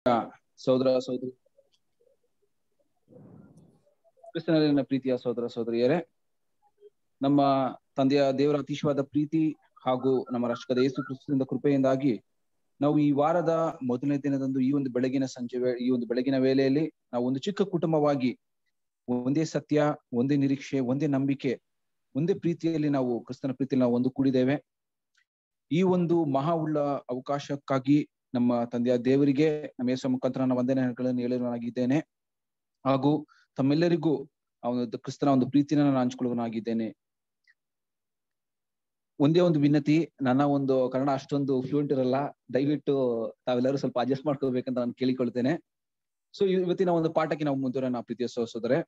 ಸೋದರ ಸೋದರಿ ಕ್ರಿಸ್ತನಲ್ಲಿನ ಪ್ರೀತಿಯ ಸೋದರ ಸೋದರಿಯರೇ ನಮ್ಮ ತಂದೆಯ ದೇವರ ಅತಿಶವಾದ ಪ್ರೀತಿ ಹಾಗೂ ನಮ್ಮ ರಕ್ಷಕದ ಯೇಸು ಕ್ರಿಸ್ತದಿಂದ ಕೃಪೆಯಿಂದಾಗಿ ನಾವು ಈ ವಾರದ ಮೊದಲನೇ ದಿನದಂದು ಈ ಒಂದು ಬೆಳಗಿನ ಸಂಜೆ ವೇ ಈ ಒಂದು ಬೆಳಗಿನ ವೇಳೆಯಲ್ಲಿ ನಾವು ಒಂದು ಚಿಕ್ಕ ಕುಟುಂಬವಾಗಿ ಒಂದೇ ಸತ್ಯ ಒಂದೇ ನಿರೀಕ್ಷೆ ಒಂದೇ ನಂಬಿಕೆ ಒಂದೇ ಪ್ರೀತಿಯಲ್ಲಿ ನಾವು ಕ್ರಿಸ್ತನ ಪ್ರೀತಿಯಲ್ಲಿ ನಾವು ಒಂದು ಕೂಡಿದ್ದೇವೆ ಈ ಒಂದು ಮಹಾ ಉಳ್ಳ ಅವಕಾಶಕ್ಕಾಗಿ ನಮ್ಮ ತಂದೆಯ ದೇವರಿಗೆ ನಮ್ಮ ಯೇಸು ಮುಖಾಂತರ ನಾನು ವಂದನೆಗಳನ್ನು ಹೇಳಲಾಗಿದ್ದೇನೆ ಹಾಗೂ ತಮ್ಮೆಲ್ಲರಿಗೂ ಅವನ ಕ್ರಿಸ್ತನ ಒಂದು ಪ್ರೀತಿನ ನಾನು ಹಂಚ್ಕೊಳ್ಳೋನಾಗಿದ್ದೇನೆ ಒಂದೇ ಒಂದು ವಿನತಿ ನನ್ನ ಒಂದು ಕನ್ನಡ ಅಷ್ಟೊಂದು ಫ್ಲೂಯೆಂಟ್ ಇರಲ್ಲ ದಯವಿಟ್ಟು ತಾವೆಲ್ಲರೂ ಸ್ವಲ್ಪ ಅಡ್ಜಸ್ಟ್ ಮಾಡ್ಕೋಬೇಕಂತ ನಾನು ಕೇಳಿಕೊಳ್ತೇನೆ ಸೊ ಇವತ್ತಿನ ಒಂದು ಪಾಠಕ್ಕೆ ನಾವು ಮುಂದುವರೆ ಪ್ರೀತಿಯ ಸಹೋದರೇ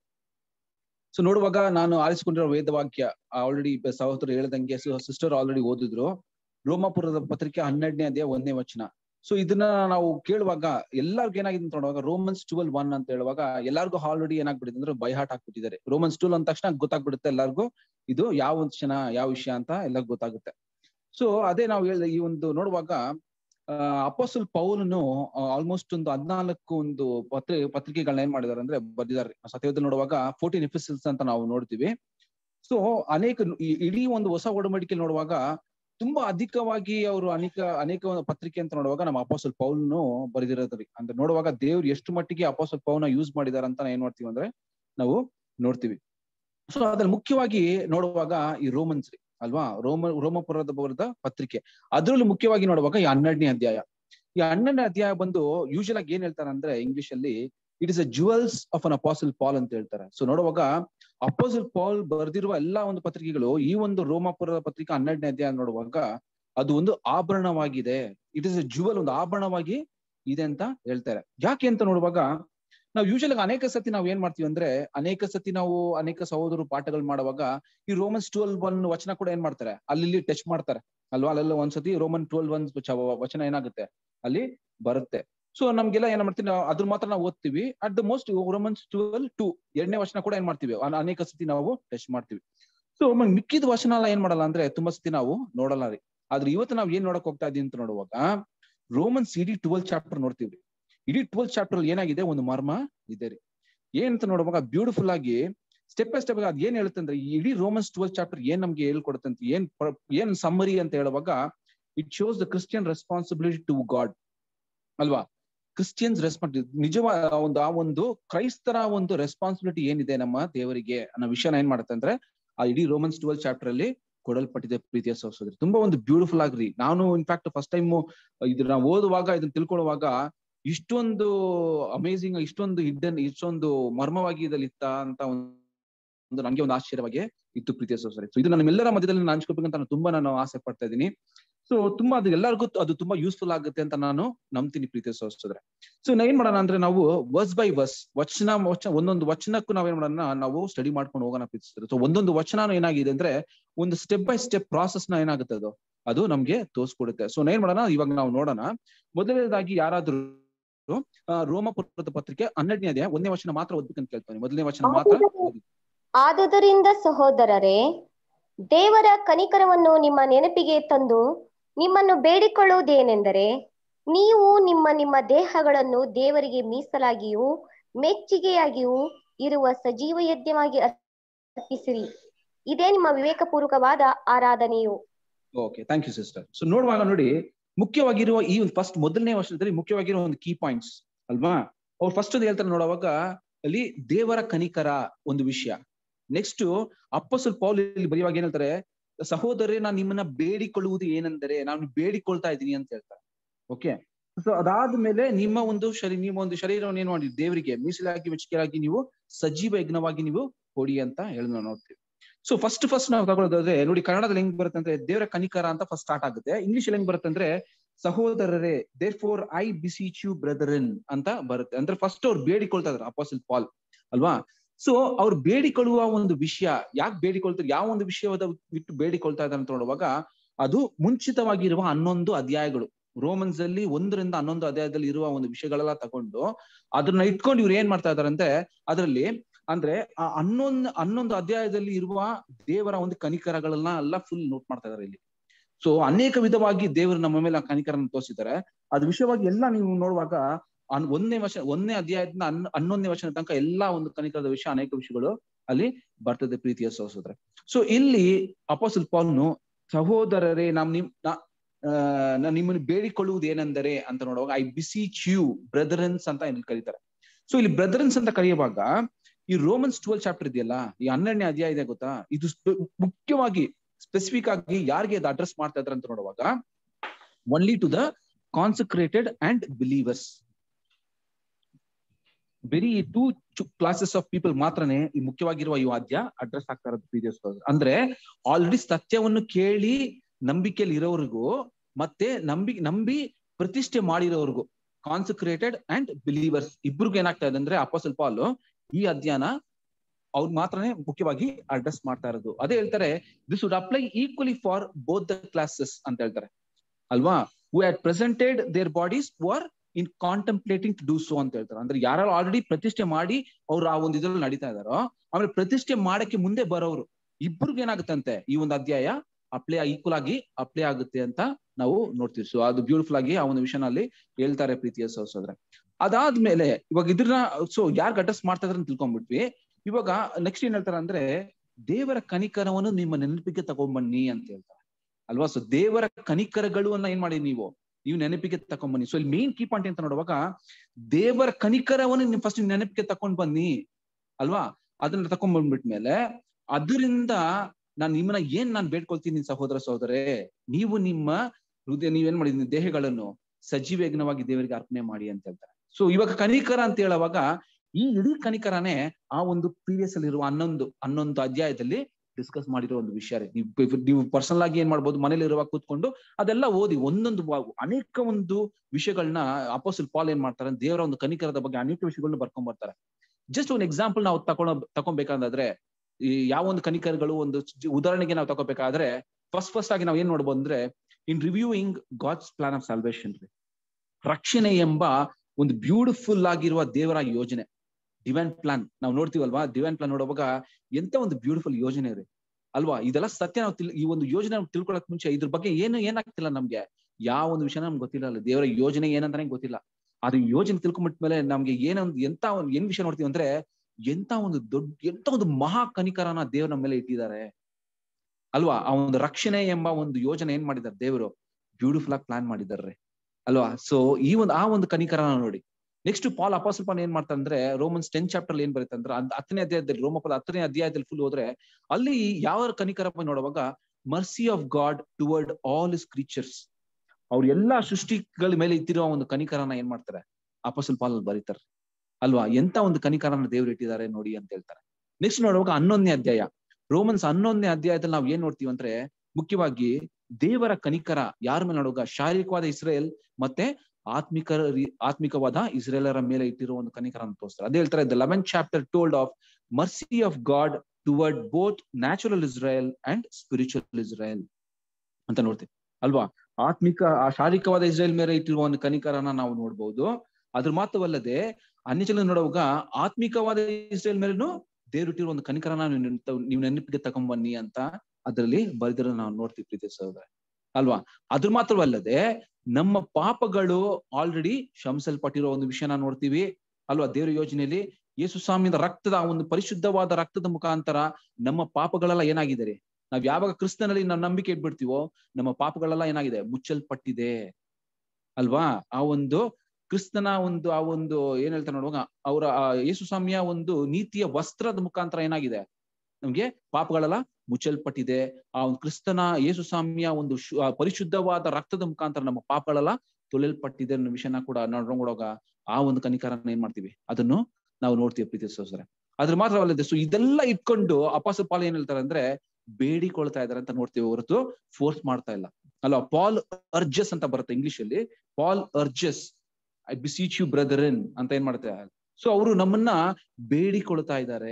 ಸೊ ನೋಡುವಾಗ ನಾನು ಆರಿಸಿಕೊಂಡಿರೋ ವೇದವಾಕ್ಯ ಆಲ್ರೆಡಿ ಸಹೋದರ ಹೇಳ್ದಂಗೆ ಸಿಸ್ಟರ್ ಆಲ್ರೆಡಿ ಓದಿದ್ರು ರೋಮಾಪುರದ ಪತ್ರಿಕೆ ಹನ್ನೆರಡನೇ ಅಧ್ಯಾಯ ಒಂದನೇ ವಚನ ಸೊ ಇದನ್ನ ನಾವು ಕೇಳುವಾಗ ಎಲ್ಲರಿಗೂ ಏನಾಗಿದೆ ಅಂತ ನೋಡುವಾಗ ರೋಮನ್ಸ್ ಟ್ವೆಲ್ ಒನ್ ಅಂತ ಹೇಳುವಾಗ ಎಲ್ಲರಿಗೂ ಆಲ್ರೆಡಿ ಏನಾಗ್ಬಿಟ್ಟಿದೆ ಅಂದ್ರೆ ಬೈ ಹಾರ್ಟ್ ಹಾಕ್ಬಿಟ್ಟಿದ್ದಾರೆ ರೋಮನ್ಸ್ ಟ್ವೆಲ್ ಅಂದ ತಕ್ಷಣ ಗೊತ್ತಾಗ್ಬಿಡುತ್ತೆ ಎಲ್ಲರಿಗೂ ಇದು ಯಾವ ಒಂದು ಕ್ಷಣ ಯಾವ ವಿಷಯ ಅಂತ ಎಲ್ಲ ಗೊತ್ತಾಗುತ್ತೆ ಸೊ ಅದೇ ನಾವು ಹೇಳಿದ ಈ ಒಂದು ನೋಡುವಾಗ ಅಪೋಸಲ್ ಪೌಲನು ಆಲ್ಮೋಸ್ಟ್ ಒಂದು ಹದ್ನಾಲ್ಕು ಒಂದು ಪತ್ರಿ ಪತ್ರಿಕೆಗಳನ್ನ ಏನ್ ಮಾಡಿದಾರೆ ಅಂದ್ರೆ ಬರ್ದಿದ್ದಾರೆ ಸತ್ಯದಲ್ಲಿ ನೋಡುವಾಗ ಫೋರ್ಟೀನ್ ಎಪಿಸಲ್ಸ್ ಅಂತ ನಾವು ನೋಡ್ತೀವಿ ಸೊ ಅನೇಕ ಇಡೀ ಒಂದು ಹೊಸ ಒಡಂಬಡಿಕೆ ನೋಡುವಾಗ ತುಂಬಾ ಅಧಿಕವಾಗಿ ಅವರು ಅನೇಕ ಅನೇಕ ಪತ್ರಿಕೆ ಅಂತ ನೋಡುವಾಗ ನಮ್ಮ ಅಪೋಸಲ್ ಪೌಲ್ನು ಬರೆದಿರೋದ್ರಿ ಅಂದ್ರೆ ನೋಡುವಾಗ ದೇವ್ರು ಎಷ್ಟು ಮಟ್ಟಿಗೆ ಅಪೋಸಲ್ ಪೌಲ್ನ ಯೂಸ್ ಮಾಡಿದಾರ ಅಂತ ಏನ್ ಮಾಡ್ತೀವಿ ಅಂದ್ರೆ ನಾವು ನೋಡ್ತೀವಿ ಸೊ ಅದ್ರಲ್ಲಿ ಮುಖ್ಯವಾಗಿ ನೋಡುವಾಗ ಈ ರೋಮನ್ಸ್ ರೀ ಅಲ್ವಾ ರೋಮ ರೋಮಪುರದ ಬರದ ಪತ್ರಿಕೆ ಅದ್ರಲ್ಲೂ ಮುಖ್ಯವಾಗಿ ನೋಡುವಾಗ ಈ ಹನ್ನೆರಡನೇ ಅಧ್ಯಾಯ ಈ ಹನ್ನೆರಡನೇ ಅಧ್ಯಾಯ ಬಂದು ಯೂಶಲ್ ಆಗಿ ಏನ್ ಹೇಳ್ತಾರೆ ಅಂದ್ರೆ ಇಂಗ್ಲಿಷ್ ಅಲ್ಲಿ it is a jewels of an apostle Paul ಅಂತ ಹೇಳ್ತಾರೆ ಸೊ ನೋಡುವಾಗ ಅಪೋಸಲ್ ಪಾಲ್ ಬರೆದಿರುವ ಎಲ್ಲಾ ಒಂದು ಪತ್ರಿಕೆಗಳು ಈ ಒಂದು ರೋಮಾಪುರದ ಪತ್ರಿಕೆ ಹನ್ನೆರಡನೇ ಅಧ್ಯಾಯ ನೋಡುವಾಗ ಅದು ಒಂದು ಆಭರಣವಾಗಿದೆ ಇಟ್ ಇಸ್ ಎ ಜುವೆಲ್ ಒಂದು ಆಭರಣವಾಗಿ ಇದೆ ಅಂತ ಹೇಳ್ತಾರೆ ಯಾಕೆ ಅಂತ ನೋಡುವಾಗ ನಾವು ಯೂಶಲ್ ಅನೇಕ ಸತಿ ನಾವು ಏನ್ ಮಾಡ್ತೀವಿ ಅಂದ್ರೆ ಅನೇಕ ಸತಿ ನಾವು ಅನೇಕ ಸಹೋದರರು ಪಾಠಗಳು ಮಾಡುವಾಗ ಈ ರೋಮನ್ಸ್ ಟ್ವೆಲ್ ಒನ್ ವಚನ ಕೂಡ ಏನ್ ಮಾಡ್ತಾರೆ ಅಲ್ಲಿ ಟಚ್ ಮಾಡ್ತಾರೆ ಅಲ್ವಾ ಅಲ್ಲೆಲ್ಲ ಒಂದ್ಸತಿ ರೋಮನ್ ಟ್ವೆಲ್ ಒನ್ ವಚನ ಏನಾಗುತ್ತೆ ಅಲ್ಲಿ ಬರುತ್ತೆ ಸೊ ನಮ್ಗೆಲ್ಲ ಏನ್ ಮಾಡ್ತೀವಿ ನಾವು ಅದ್ರ ಮಾತ್ರ ನಾವು ಓದ್ತೀವಿ at the most Romans twelve two ಎರಡನೇ ವಚನ ಕೂಡ ಏನ್ ಮಾಡ್ತೀವಿ ಅನೇಕ ಸತಿ ನಾವು ಟಚ್ ಮಾಡ್ತೀವಿ ಸೊ ಮಿಕ್ಕಿದ ವಚನ ಎಲ್ಲ ಏನ್ ಮಾಡಲ್ಲ ಅಂದ್ರೆ ತುಂಬಾ ಸತಿ ನಾವು ನೋಡಲ್ಲ ರೀ ಆದ್ರೆ ಇವತ್ತು ನಾವ್ ಏನ್ ನೋಡಕ್ ಹೋಗ್ತಾ ಇದೀವಿ ಅಂತ ನೋಡುವಾಗ ರೋಮನ್ಸ್ ಇಡೀ ಟ್ವೆಲ್ ಚಾಪ್ಟರ್ ನೋಡ್ತೀವಿ ಇಡೀ ಟ್ವೆಲ್ ಚಾಪ್ಟರ್ ಅಲ್ಲಿ ಏನಾಗಿದೆ ಒಂದು ಮರ್ಮ ಇದೆ ರೀ ಏನಂತ ನೋಡುವಾಗ ಬ್ಯೂಟಿಫುಲ್ ಆಗಿ ಸ್ಟೆಪ್ ಬೈ ಸ್ಟೆಪ್ ಅದ್ ಏನ್ ಹೇಳುತ್ತೆ ಅಂದ್ರೆ ಇಡೀ ರೋಮನ್ಸ್ ಟ್ವೆಲ್ ಚಾಪ್ಟರ್ ಏನ್ ನಮ್ಗೆ ಹೇಳ್ಕೊಡುತ್ತೆ ಅಂತ ಏನ್ ಏನ್ ಸಮ್ಮರಿ ಅಂತ ಹೇಳುವಾಗ it shows the Christian responsibility to God ಅಲ್ವಾ ಕ್ರಿಸ್ಟಿಯನ್ಸ್ ರೆಸ್ಪಾನ್ಸ್ ನಿಜವಾದ ಒಂದು ಆ ಒಂದು ಕ್ರೈಸ್ತರ ಒಂದು ರೆಸ್ಪಾನ್ಸಿಬಿಲಿಟಿ ಏನಿದೆ ನಮ್ಮ ದೇವರಿಗೆ ಅನ್ನೋ ವಿಷಯನ ಏನ್ ಮಾಡುತ್ತೆ ಅಂದ್ರೆ ಆ ಇಡೀ ರೋಮನ್ಸ್ ಟ್ವೆಲ್ ಚಾಪ್ಟರ್ ಅಲ್ಲಿ ಕೊಡಲ್ಪಟ್ಟಿದೆ ಪ್ರೀತಿಯ ಸಹೋದರಿ ತುಂಬಾ ಒಂದು ಬ್ಯೂಟಿಫುಲ್ ಆಗ್ರಿ ನಾನು ಇನ್ಫ್ಯಾಕ್ಟ್ ಫಸ್ಟ್ ಟೈಮ್ ಇದನ್ನ ಓದುವಾಗ ಇದನ್ನ ತಿಳ್ಕೊಳ್ಳುವಾಗ ಇಷ್ಟೊಂದು ಅಮೇಸಿಂಗ್ ಇಷ್ಟೊಂದು ಹಿಡ್ಡನ್ ಇಷ್ಟೊಂದು ಮರ್ಮವಾಗಿ ಇದ್ದಲ್ಲಿ ಇತ್ತ ಅಂತ ಒಂದು ನಂಗೆ ಒಂದು ಆಶ್ಚರ್ಯವಾಗಿ ಇತ್ತು ಪ್ರೀತಿಯ ಸಹೋದರಿ ಸೊ ಇದು ನಮ್ಮೆಲ್ಲರ ಮಧ್ಯದಲ್ಲಿ ನಾನು ಹಂಚ್ಕೋಬೇಕಂತ ನಾನು ತುಂಬಾ ನಾನು ಆಸೆ ಪಡ್ತಾ ಇದ್ದೀನಿ ಸೊ ತುಂಬಾ ಅದು ಎಲ್ಲರಿಗೂ ಅದು ತುಂಬಾ ಯೂಸ್ಫುಲ್ ಆಗುತ್ತೆ ಅಂತ ನಾನು ನಂಬ್ತೀನಿ ಪ್ರೀತಿಯ ಸಹೋದರ ಸೊ ನಾ ಏನ್ ಮಾಡೋಣ ಅಂದ್ರೆ ನಾವು ವರ್ಸ್ ಬೈ ವರ್ಸ್ ವಚನ ವಚನ ಒಂದೊಂದು ವಚನಕ್ಕೂ ನಾವೇನ್ ಮಾಡೋಣ ನಾವು ಸ್ಟಡಿ ಮಾಡ್ಕೊಂಡು ಹೋಗೋಣ ಪ್ರೀತಿಸ್ತಾರೆ ಸೊ ಒಂದೊಂದು ವಚನ ಏನಾಗಿದೆ ಅಂದ್ರೆ ಒಂದು ಸ್ಟೆಪ್ ಬೈ ಸ್ಟೆಪ್ ಪ್ರಾಸೆಸ್ ನ ಏನಾಗುತ್ತೆ ಅದು ಅದು ನಮ್ಗೆ ತೋರಿಸ್ಕೊಡುತ್ತೆ ಸೊ ಏನ್ ಮಾಡೋಣ ಇವಾಗ ನಾವು ನೋಡೋಣ ಮೊದಲನೇದಾಗಿ ಯಾರಾದ್ರೂ ರೋಮಪುರದ ಪತ್ರಿಕೆ ಹನ್ನೆರಡನೇ ಅಧ್ಯಾಯ ಒಂದನೇ ವಚನ ಮಾತ್ರ ಓದ್ಬೇಕಂತ ಕೇಳ್ತಾನೆ ಮೊದಲನೇ ವಚನ ಮಾತ್ರ ಆದುದರಿಂದ ಸಹೋದರರೇ ದೇವರ ಕನಿಕರವನ್ನು ನಿಮ್ಮ ನೆನಪಿಗೆ ತಂದು ನಿಮ್ಮನ್ನು ಬೇಡಿಕೊಳ್ಳುವುದೇನೆಂದರೆ ನೀವು ನಿಮ್ಮ ನಿಮ್ಮ ದೇಹಗಳನ್ನು ದೇವರಿಗೆ ಮೀಸಲಾಗಿಯೂ ಮೆಚ್ಚುಗೆಯಾಗಿಯೂ ಇರುವ ಸಜೀವ ಯಜ್ಞವಾಗಿ ಅರ್ಪಿಸಿರಿ ಇದೇ ನಿಮ್ಮ ವಿವೇಕಪೂರ್ವಕವಾದ ಆರಾಧನೆಯು okay thank you sister so ನೋಡುವಾಗ ನೋಡಿ ಮುಖ್ಯವಾಗಿರುವ ಈ ಒಂದು ಫಸ್ಟ್ ಮೊದಲನೇ ವರ್ಷದಲ್ಲಿ ಮುಖ್ಯವಾಗಿರುವ ಒಂದು ಕೀ ಪಾಯಿಂಟ್ಸ್ ಅಲ್ವಾ ಅವ್ರು ಫಸ್ಟ್ ಹೇಳ್ತಾರೆ ನೋಡುವಾಗ ಅಲ್ಲಿ ದೇವರ ಕನಿಕರ ಒಂದು ವಿಷಯ ನೆಕ್ಸ್ಟ್ ಅಪ್ಪಸಲ್ ಪೌಲ್ ಇಲ್ಲಿ ಬರೆಯುವಾಗ ಏನ್ ಹೇಳ್ತಾರೆ ಸಹೋದರೇ ನಾನು ನಿಮ್ಮನ್ನ ಬೇಡಿಕೊಳ್ಳುವುದು ಏನೆಂದರೆ ನಾನು ಬೇಡಿಕೊಳ್ತಾ ಇದ್ದೀನಿ ಅಂತ ಹೇಳ್ತಾರೆ ಓಕೆ ಸೊ ಅದಾದ್ಮೇಲೆ ನಿಮ್ಮ ಒಂದು ಶರೀರ ನಿಮ್ಮ ಒಂದು ಶರೀರವನ್ನು ಏನ್ ಮಾಡಿ ದೇವರಿಗೆ ಮೀಸಲಾಗಿ ಮೆಚ್ಚುಗೆಯಾಗಿ ನೀವು ಸಜೀವ ಯಜ್ಞವಾಗಿ ನೀವು ಕೊಡಿ ಅಂತ ಹೇಳಿ ನಾವು ನೋಡ್ತೀವಿ ಸೊ ಫಸ್ಟ್ ಫಸ್ಟ್ ನಾವು ತಗೊಳ್ಳೋದಾದ್ರೆ ನೋಡಿ ಕನ್ನಡದಲ್ಲಿ ಹೆಂಗ್ ಬರುತ್ತೆ ಅಂದ್ರೆ ದೇವರ ಕನಿಕರ ಅಂತ ಫಸ್ಟ್ ಸ್ಟಾರ್ಟ್ ಆಗುತ್ತೆ ಇಂಗ್ಲಿಷ್ ಅಲ್ಲಿ ಹೆಂಗ್ ಬರುತ್ತೆ ಅಂದ್ರೆ ಸಹೋದರರೇ therefore I beseech you brethren ಅಂತ ಬರುತ್ತೆ ಅಂದ್ರೆ ಫಸ್ಟ್ ಅವ್ರು ಬೇಡಿಕೊಳ್ತಾ ಇದಾರೆ ಅಪಾಸಿಲ್ ಪಾಲ್ ಅಲ್ವಾ ಸೊ ಅವ್ರು ಬೇಡಿಕೊಳ್ಳುವ ಒಂದು ವಿಷಯ ಯಾಕೆ ಬೇಡಿಕೊಳ್ತಾರೆ ಯಾವ ಒಂದು ವಿಷಯವಾದ ಬಿಟ್ಟು ಬೇಡಿಕೊಳ್ತಾ ಇದ್ದಾರೆ ಅಂತ ನೋಡುವಾಗ ಅದು ಮುಂಚಿತವಾಗಿರುವ ಹನ್ನೊಂದು ಅಧ್ಯಾಯಗಳು ರೋಮನ್ಸ್ ಅಲ್ಲಿ ಒಂದರಿಂದ ಹನ್ನೊಂದು ಅಧ್ಯಾಯದಲ್ಲಿ ಇರುವ ಒಂದು ವಿಷಯಗಳೆಲ್ಲ ತಗೊಂಡು ಅದನ್ನ ಇಟ್ಕೊಂಡು ಇವ್ರು ಏನ್ ಮಾಡ್ತಾ ಇದಾರೆ ಅಂದ್ರೆ ಅದರಲ್ಲಿ ಅಂದ್ರೆ ಆ ಹನ್ನೊಂದು ಹನ್ನೊಂದು ಅಧ್ಯಾಯದಲ್ಲಿ ಇರುವ ದೇವರ ಒಂದು ಕನಿಕರಗಳನ್ನ ಎಲ್ಲ ಫುಲ್ ನೋಟ್ ಮಾಡ್ತಾ ಇದಾರೆ ಇಲ್ಲಿ ಸೊ ಅನೇಕ ವಿಧವಾಗಿ ದೇವರು ನಮ್ಮ ಮೇಲೆ ಆ ಕನಿಕರನ್ನು ತೋರಿಸಿದ್ದಾರೆ ಅದ್ ವಿಷಯವಾಗಿ ಎಲ್ಲ ನೀವು ನೋಡುವಾಗ ಅನ್ ಒಂದನೇ ವರ್ಷ ಒಂದನೇ ಅಧ್ಯಾಯದಿಂದ ಹನ್ ಹನ್ನೊಂದನೇ ವರ್ಷದ ತನಕ ಎಲ್ಲಾ ಒಂದು ಕನಿಕರದ ವಿಷಯ ಅನೇಕ ವಿಷಯಗಳು ಅಲ್ಲಿ ಬರ್ತದೆ ಪ್ರೀತಿಯ ಸಹೋದರ ಸೊ ಇಲ್ಲಿ ಅಪೋಸಲ್ ಪಾಲ್ನು ಸಹೋದರರೇ ನಮ್ ನಿಮ್ ನಾ- ಆ, ನಾನು ನಿಮ್ಮನ್ನು ಬೇಡಿಕೊಳ್ಳುವುದು ಏನೆಂದರೆ ಅಂತ ನೋಡುವಾಗ ಐ ಬಿಸಿಚ್ ಯು ಬ್ರದರನ್ಸ್ ಅಂತ ಇಲ್ಲಿ ಕರೀತಾರೆ ಸೊ ಇಲ್ಲಿ ಬ್ರದರನ್ಸ್ ಅಂತ ಕರೆಯುವಾಗ ಈ ರೋಮನ್ಸ್ ಟ್ವೆಲ್ ಚಾಪ್ಟರ್ ಇದೆಯಲ್ಲ ಈ ಹನ್ನೆರಡನೇ ಅಧ್ಯಾಯ ಇದೆ ಗೊತ್ತಾ ಇದು ಸ್ಪ- ಮುಖ್ಯವಾಗಿ ಸ್ಪೆಸಿಫಿಕ್ ಆಗಿ ಯಾರಿಗೆ ಅದು ಅಡ್ರೆಸ್ ಮಾಡ್ತಾ ಇದ್ದಾರೆ ಅಂತ ನೋಡುವಾಗ only to the consecrated and believers very two classes of people ಮಾತ್ರನೇ ಈ ಮುಖ್ಯವಾಗಿರುವ ಈ ವಾದ್ಯ ಅಡ್ರೆಸ್ ಆಗ್ತಾ ಇರೋದು previous verse. ಅಂದ್ರೆ ಆಲ್ರೆಡಿ ಸತ್ಯವನ್ನು ಕೇಳಿ ನಂಬಿಕೆಯಲ್ಲಿ ಇರೋರಿಗೂ ಮತ್ತೆ ನಂಬಿ ನಂಬಿ ಪ್ರತಿಷ್ಠೆ ಮಾಡಿರೋರ್ಗು ಕಾನ್ಸಕ್ರೇಟೆಡ್ ಅಂಡ್ ಬಿಲೀವರ್ಸ್ ಇಬ್ರಿಗೂ ಏನಾಗ್ತಾ ಇದೆ ಅಂದ್ರೆ ಅಪೋಸಲ್ ಪಾಲ್ ಈ ಅಧ್ಯಯನ ಅವ್ರು ಮಾತ್ರನೇ ಮುಖ್ಯವಾಗಿ ಅಡ್ರೆಸ್ ಮಾಡ್ತಾ ಇರೋದು ಅದೇ ಹೇಳ್ತಾರೆ this would apply equally for both the classes ಅಂತ ಹೇಳ್ತಾರೆ ಅಲ್ವಾ who had presented their bodies are in contemplating to do so ಅಂತ ಹೇಳ್ತಾರೆ ಅಂದ್ರೆ ಯಾರು ಆಲ್ರೆಡಿ ಪ್ರತಿಷ್ಠೆ ಮಾಡಿ ಅವ್ರು ಆ ಒಂದು ಇದ್ರಲ್ಲಿ ನಡೀತಾ ಇದಾರೋ ಆಮೇಲೆ ಪ್ರತಿಷ್ಠೆ ಮಾಡಕ್ಕೆ ಮುಂದೆ ಬರೋರು ಇಬ್ಬರಿಗೂ ಏನಾಗುತ್ತಂತೆ ಈ ಒಂದು ಅಧ್ಯಾಯ ಅಪ್ಲೈ ಈಕ್ವಲ್ ಆಗಿ ಅಪ್ಲೈ ಆಗುತ್ತೆ ಅಂತ ನಾವು ನೋಡ್ತೀವಿ ಸೊ ಅದು ಬ್ಯೂಟಿಫುಲ್ ಆಗಿ ಆ ಒಂದು ವಿಷಯನಲ್ಲಿ ಹೇಳ್ತಾರೆ ಪ್ರೀತಿಯ ಸಹೋದರ ಅದಾದ್ಮೇಲೆ ಇವಾಗ ಇದ್ರನ್ನ ಸೊ ಯಾರು ಅಡ್ರೆಸ್ ಮಾಡ್ತಾ ಇದಾರೆ ಅಂತ ತಿಳ್ಕೊಂಡ್ಬಿಟ್ವಿ ಇವಾಗ ನೆಕ್ಸ್ಟ್ ಏನ್ ಹೇಳ್ತಾರೆ ಅಂದ್ರೆ ದೇವರ ಕನಿಕರವನ್ನು ನಿಮ್ಮ ನೆನಪಿಗೆ ತಗೊಂಬನ್ನಿ ಅಂತ ಹೇಳ್ತಾರೆ ಅಲ್ವಾ ಸೊ ದೇವರ ಕನಿಕರಗಳು ಅನ್ನ ಏನ್ ಮಾಡಿ ನೀವು ನೀವು ನೆನಪಿಗೆ ತಕೊಂಡ್ಬನ್ನಿ ಸೊ ಇಲ್ಲಿ ಮೇನ್ ಕೀ ಪಾಯಿಂಟ್ ಅಂತ ನೋಡುವಾಗ ದೇವರ ಕನಿಕರವನ್ನು ನೀವು ಫಸ್ಟ್ ನೆನಪಿಗೆ ತಕೊಂಡ್ ಬನ್ನಿ ಅಲ್ವಾ ಅದನ್ನ ತಕೊಂಡ್ ಬಂದ್ಬಿಟ್ಮೇಲೆ ಅದರಿಂದ ನಾನು ನಿಮ್ಮನ್ನ ಏನ್ ನಾನು ಬೇಡ್ಕೊಳ್ತೀನಿ ಸಹೋದರ ಸಹೋದರೇ ನೀವು ನಿಮ್ಮ ಹೃದಯ ನೀವೇನ್ ಮಾಡಿದೀನಿ ದೇಹಗಳನ್ನು ಸಜೀವೇಗ್ನವಾಗಿ ದೇವರಿಗೆ ಅರ್ಪಣೆ ಮಾಡಿ ಅಂತ ಹೇಳ್ತಾರೆ ಸೊ ಇವಾಗ ಕನಿಕರ ಅಂತ ಹೇಳುವಾಗ ಈ ಇಡೀ ಕನಿಕರನೇ ಆ ಒಂದು ಪ್ರೀವಿಯಸ್ ಅಲ್ಲಿ ಇರುವ ಹನ್ನೊಂದು ಹನ್ನೊಂದು ಅಧ್ಯಾಯದಲ್ಲಿ ಡಿಸ್ಕಸ್ ಮಾಡಿರೋ ಒಂದು ವಿಷಯ ರೀ ನೀವು ನೀವು ಪರ್ಸನಲ್ ಆಗಿ ಏನ್ ಮಾಡ್ಬೋದು ಮನೇಲಿ ಇರುವಾಗ ಕೂತ್ಕೊಂಡು ಅದೆಲ್ಲ ಓದಿ ಒಂದೊಂದು ವಾ- ಅನೇಕ ಒಂದು ವಿಷಯಗಳನ್ನ ಅಪೋಸಿಲ್ ಪಾಲ್ ಏನ್ ಮಾಡ್ತಾರೆ ದೇವರ ಒಂದು ಕನಿಕರದ ಬಗ್ಗೆ ಅನೇಕ ವಿಷಯಗಳನ್ನ ಬರ್ಕೊಂಡ್ ಬರ್ತಾರೆ ಜಸ್ಟ್ ಒಂದು ಎಕ್ಸಾಂಪಲ್ ನಾವು ತಗೊಂಡ ತಗೊಂಬೇಕಾದ್ರೆ ಈ ಯಾವ ಒಂದು ಕನಿಕರಗಳು ಒಂದು ಜ- ಉದಾಹರಣೆಗೆ ನಾವು ತಗೋಬೇಕಾದ್ರೆ ಫಸ್ಟ್ ಫಸ್ಟ್ ಆಗಿ ನಾವು ಏನ್ ನೋಡ್ಬೋದು ಅಂದ್ರೆ in reviewing God's plan of salvation ರೀ ರಕ್ಷಣೆ ಎಂಬ ಒಂದು ಬ್ಯೂಟಿಫುಲ್ ಆಗಿರುವ ದೇವರ ಯೋಜನೆ ಡಿವೈನ್ ಪ್ಲಾನ್ ನಾವು ನೋಡ್ತೀವಲ್ವಾ ಡಿವೈನ್ ಪ್ಲಾನ್ ನೋಡುವಾಗ ಎಂತ ಒಂದು ಬ್ಯೂಟಿಫುಲ್ ಯೋಜನೆ ರೀ ಅಲ್ವಾ ಇದೆಲ್ಲ ಸತ್ಯ ನಾವು ತಿಳ್ ಈ ಒಂದು ಯೋಜನೆ ನಾವು ತಿಳ್ಕೊಳಕ್ ಮುಂಚೆ ಇದ್ರ ಬಗ್ಗೆ ಏನು ಏನಾಗ್ತಿಲ್ಲ ನಮ್ಗೆ ಯಾವ ಒಂದು ವಿಷಯ ನಮ್ಗೆ ಗೊತ್ತಿಲ್ಲ ಅಲ್ಲ ದೇವರ ಯೋಜನೆ ಏನಂತಾನೆ ಗೊತ್ತಿಲ್ಲ ಅದು ಯೋಜನೆ ತಿಳ್ಕೊಂಬಿಟ್ಮೇಲೆ ನಮ್ಗೆ ಏನೊಂದು ಎಂತ ಒಂದು ಏನ್ ವಿಷಯ ನೋಡ್ತೀವಿ ಅಂದ್ರೆ ಎಂತ ಒಂದು ದೊಡ್ಡ ಎಂತ ಒಂದು ಮಹಾ ಕನಿಕರನ ದೇವ್ರ ನಮ್ಮ ಮೇಲೆ ಇಟ್ಟಿದ್ದಾರೆ ಅಲ್ವಾ ಆ ಒಂದು ರಕ್ಷಣೆ ಎಂಬ ಒಂದು ಯೋಜನೆ ಏನ್ ಮಾಡಿದ್ದಾರೆ ದೇವರು ಬ್ಯೂಟಿಫುಲ್ ಆಗಿ ಪ್ಲಾನ್ ಮಾಡಿದ್ದಾರೆ ಅಲ್ವಾ ಸೊ ಈ ಒಂದು ಆ ಒಂದು ಕನಿಕರನ ನೋಡಿ ನೆಕ್ಸ್ಟ್ ಪಾಲ್ ಅಪಾಸಲ್ ಪಾಲ್ ಏನ್ ಮಾಡ್ತಾರೆ ಅಂದ್ರೆ ರೋಮನ್ಸ್ ಟೆನ್ ಚಾಪ್ಟರ್ ಏನ್ ಬರುತ್ತೆ ಅಂದ್ರೆ ಅದ್ ಹತ್ತನೇ ಅಧ್ಯಾಯದಲ್ಲಿ ರೋಮಪದ ಹತ್ತನೇ ಅಧ್ಯಾಯದಲ್ಲಿ ಫುಲ್ ಹೋದ್ರೆ ಅಲ್ಲಿ ಯಾವ ಕನಿಕರ ನೋಡುವಾಗ mercy of God toward all his creatures ಅವ್ರ ಎಲ್ಲಾ ಸೃಷ್ಟಿಗಳ ಮೇಲೆ ಇಟ್ಟಿರುವ ಒಂದು ಕನಿಕರನ ಏನ್ ಮಾಡ್ತಾರೆ ಅಪಸಲ್ ಪಾಲ್ ಬರೀತಾರೆ ಅಲ್ವಾ ಎಂತ ಒಂದು ಕನಿಕರನ ದೇವ್ರು ಇಟ್ಟಿದ್ದಾರೆ ನೋಡಿ ಅಂತ ಹೇಳ್ತಾರೆ ನೆಕ್ಸ್ಟ್ ನೋಡುವಾಗ ಹನ್ನೊಂದನೇ ಅಧ್ಯಾಯ ರೋಮನ್ಸ್ ಹನ್ನೊಂದನೇ ಅಧ್ಯಾಯದಲ್ಲಿ ನಾವ್ ಏನ್ ನೋಡ್ತೀವಿ ಅಂದ್ರೆ ಮುಖ್ಯವಾಗಿ ದೇವರ ಕನಿಕರ ಯಾರ ಮೇಲೆ ನೋಡುವಾಗ ಶಾರೀರಿಕವಾದ ಇಸ್ರೇಲ್ ಮತ್ತೆ ಆತ್ಮಿಕ ಆತ್ಮಿಕವಾದ ಇಸ್ರೇಲರ ಮೇಲೆ ಇಟ್ಟಿರುವ ಒಂದು ಕನಿಕರ ಅಂತ ತೋರಿಸ್ತಾರೆ ಅದೇ ಹೇಳ್ತಾರೆ the eleven chapter told of mercy of God toward both natural Israel and spiritual Israel ಅಂತ ನೋಡ್ತೀವಿ ಅಲ್ವಾ ಆತ್ಮಿಕ ಆ ಶಾರೀರಿಕವಾದ ಇಸ್ರೇಲ್ ಮೇಲೆ ಇಟ್ಟಿರುವ ಒಂದು ಕನಿಕರನ ನಾವು ನೋಡ್ಬೋದು ಅದ್ರ ಮಾತ್ರವಲ್ಲದೆ ಅನ್ಯಚಲ ನೋಡುವಾಗ ಆತ್ಮಿಕವಾದ ಇಸ್ರೇಲ್ ಮೇಲೂ ದೇವ್ರು ಇಟ್ಟಿರುವ ಒಂದು ಕನಿಕರನ ನೀವು ನೆನ್ಪ- ನೀವು ನೆನಪಿಗೆ ತಗೊಂಬನ್ನಿ ಅಂತ ಅದರಲ್ಲಿ ಬರೆದಿರೋ ನಾವು ನೋಡ್ತೀವಿ ಪ್ರೀತಿ ಸಹೋದರ ಅಲ್ವಾ ಅದ್ರ ಮಾತ್ರವಲ್ಲದೆ ನಮ್ಮ ಪಾಪಗಳು ಆಲ್ರೆಡಿ ಶಂಸಲ್ಪಟ್ಟಿರೋ ಒಂದು ವಿಷಯನ ನೋಡ್ತೀವಿ ಅಲ್ವಾ ದೇವರ ಯೋಜನೆಯಲ್ಲಿ ಯೇಸು ಸ್ವಾಮಿಯಿಂದ ರಕ್ತದ ಆ ಒಂದು ಪರಿಶುದ್ಧವಾದ ರಕ್ತದ ಮುಖಾಂತರ ನಮ್ಮ ಪಾಪಗಳೆಲ್ಲ ಏನಾಗಿದೆ ರೀ ನಾವ್ ಯಾವಾಗ ಕ್ರಿಸ್ತನಲ್ಲಿ ನಾವು ನಂಬಿಕೆ ಇಟ್ಬಿಡ್ತೀವೋ ನಮ್ಮ ಪಾಪಗಳೆಲ್ಲ ಏನಾಗಿದೆ ಮುಚ್ಚಲ್ಪಟ್ಟಿದೆ ಅಲ್ವಾ ಆ ಒಂದು ಕ್ರಿಸ್ತನ ಒಂದು ಆ ಒಂದು ಏನ್ ಹೇಳ್ತಾರೆ ನೋಡುವಾಗ ಅವರ ಆ ಯೇಸು ಸ್ವಾಮಿಯ ಒಂದು ನೀತಿಯ ವಸ್ತ್ರದ ಮುಖಾಂತರ ಏನಾಗಿದೆ ನಮ್ಗೆ ಪಾಪಗಳೆಲ್ಲ ಮುಚ್ಚಲ್ಪಟ್ಟಿದೆ ಆ ಒಂದು ಕ್ರಿಸ್ತನ ಯೇಸು ಸ್ವಾಮಿಯ ಒಂದು ಶು- ಆ ಪರಿಶುದ್ಧವಾದ ರಕ್ತದ ಮುಖಾಂತರ ನಮ್ಮ ಪಾಪಗಳೆಲ್ಲ ತೊಳೆಯಲ್ಪಟ್ಟಿದೆ ಅನ್ನೋ ವಿಷಯನ ಕೂಡ ನಾವು ನೋಡುವಾಗ ಆ ಒಂದು ಕನಿಕರನ ಏನ್ ಮಾಡ್ತೀವಿ ಅದನ್ನು ನಾವು ನೋಡ್ತೀವಿ ಪ್ರೀತಿ ಸಹೋದರ ಅದ್ರ ಮಾತ್ರವಲ್ಲದೆ ಸೊ ಇದೆಲ್ಲ ಇಟ್ಕೊಂಡು ಅಪಾಸ ಪಾಲ್ ಏನ್ ಹೇಳ್ತಾರೆ ಅಂದ್ರೆ ಬೇಡಿಕೊಳ್ತಾ ಇದಾರೆ ಅಂತ ನೋಡ್ತೀವಿ ಹೊರತು ಫೋರ್ಸ್ ಮಾಡ್ತಾ ಇಲ್ಲ ಅಲ್ವಾ ಪಾಲ್ ಅರ್ಜಸ್ ಅಂತ ಬರುತ್ತೆ ಇಂಗ್ಲಿಷ್ ಅಲ್ಲಿ Paul urges I beseech you brethren ಅಂತ ಏನ್ ಮಾಡ್ತಾರೆ ಸೊ ಅವರು ನಮ್ಮನ್ನ ಬೇಡಿಕೊಳ್ತಾ ಇದ್ದಾರೆ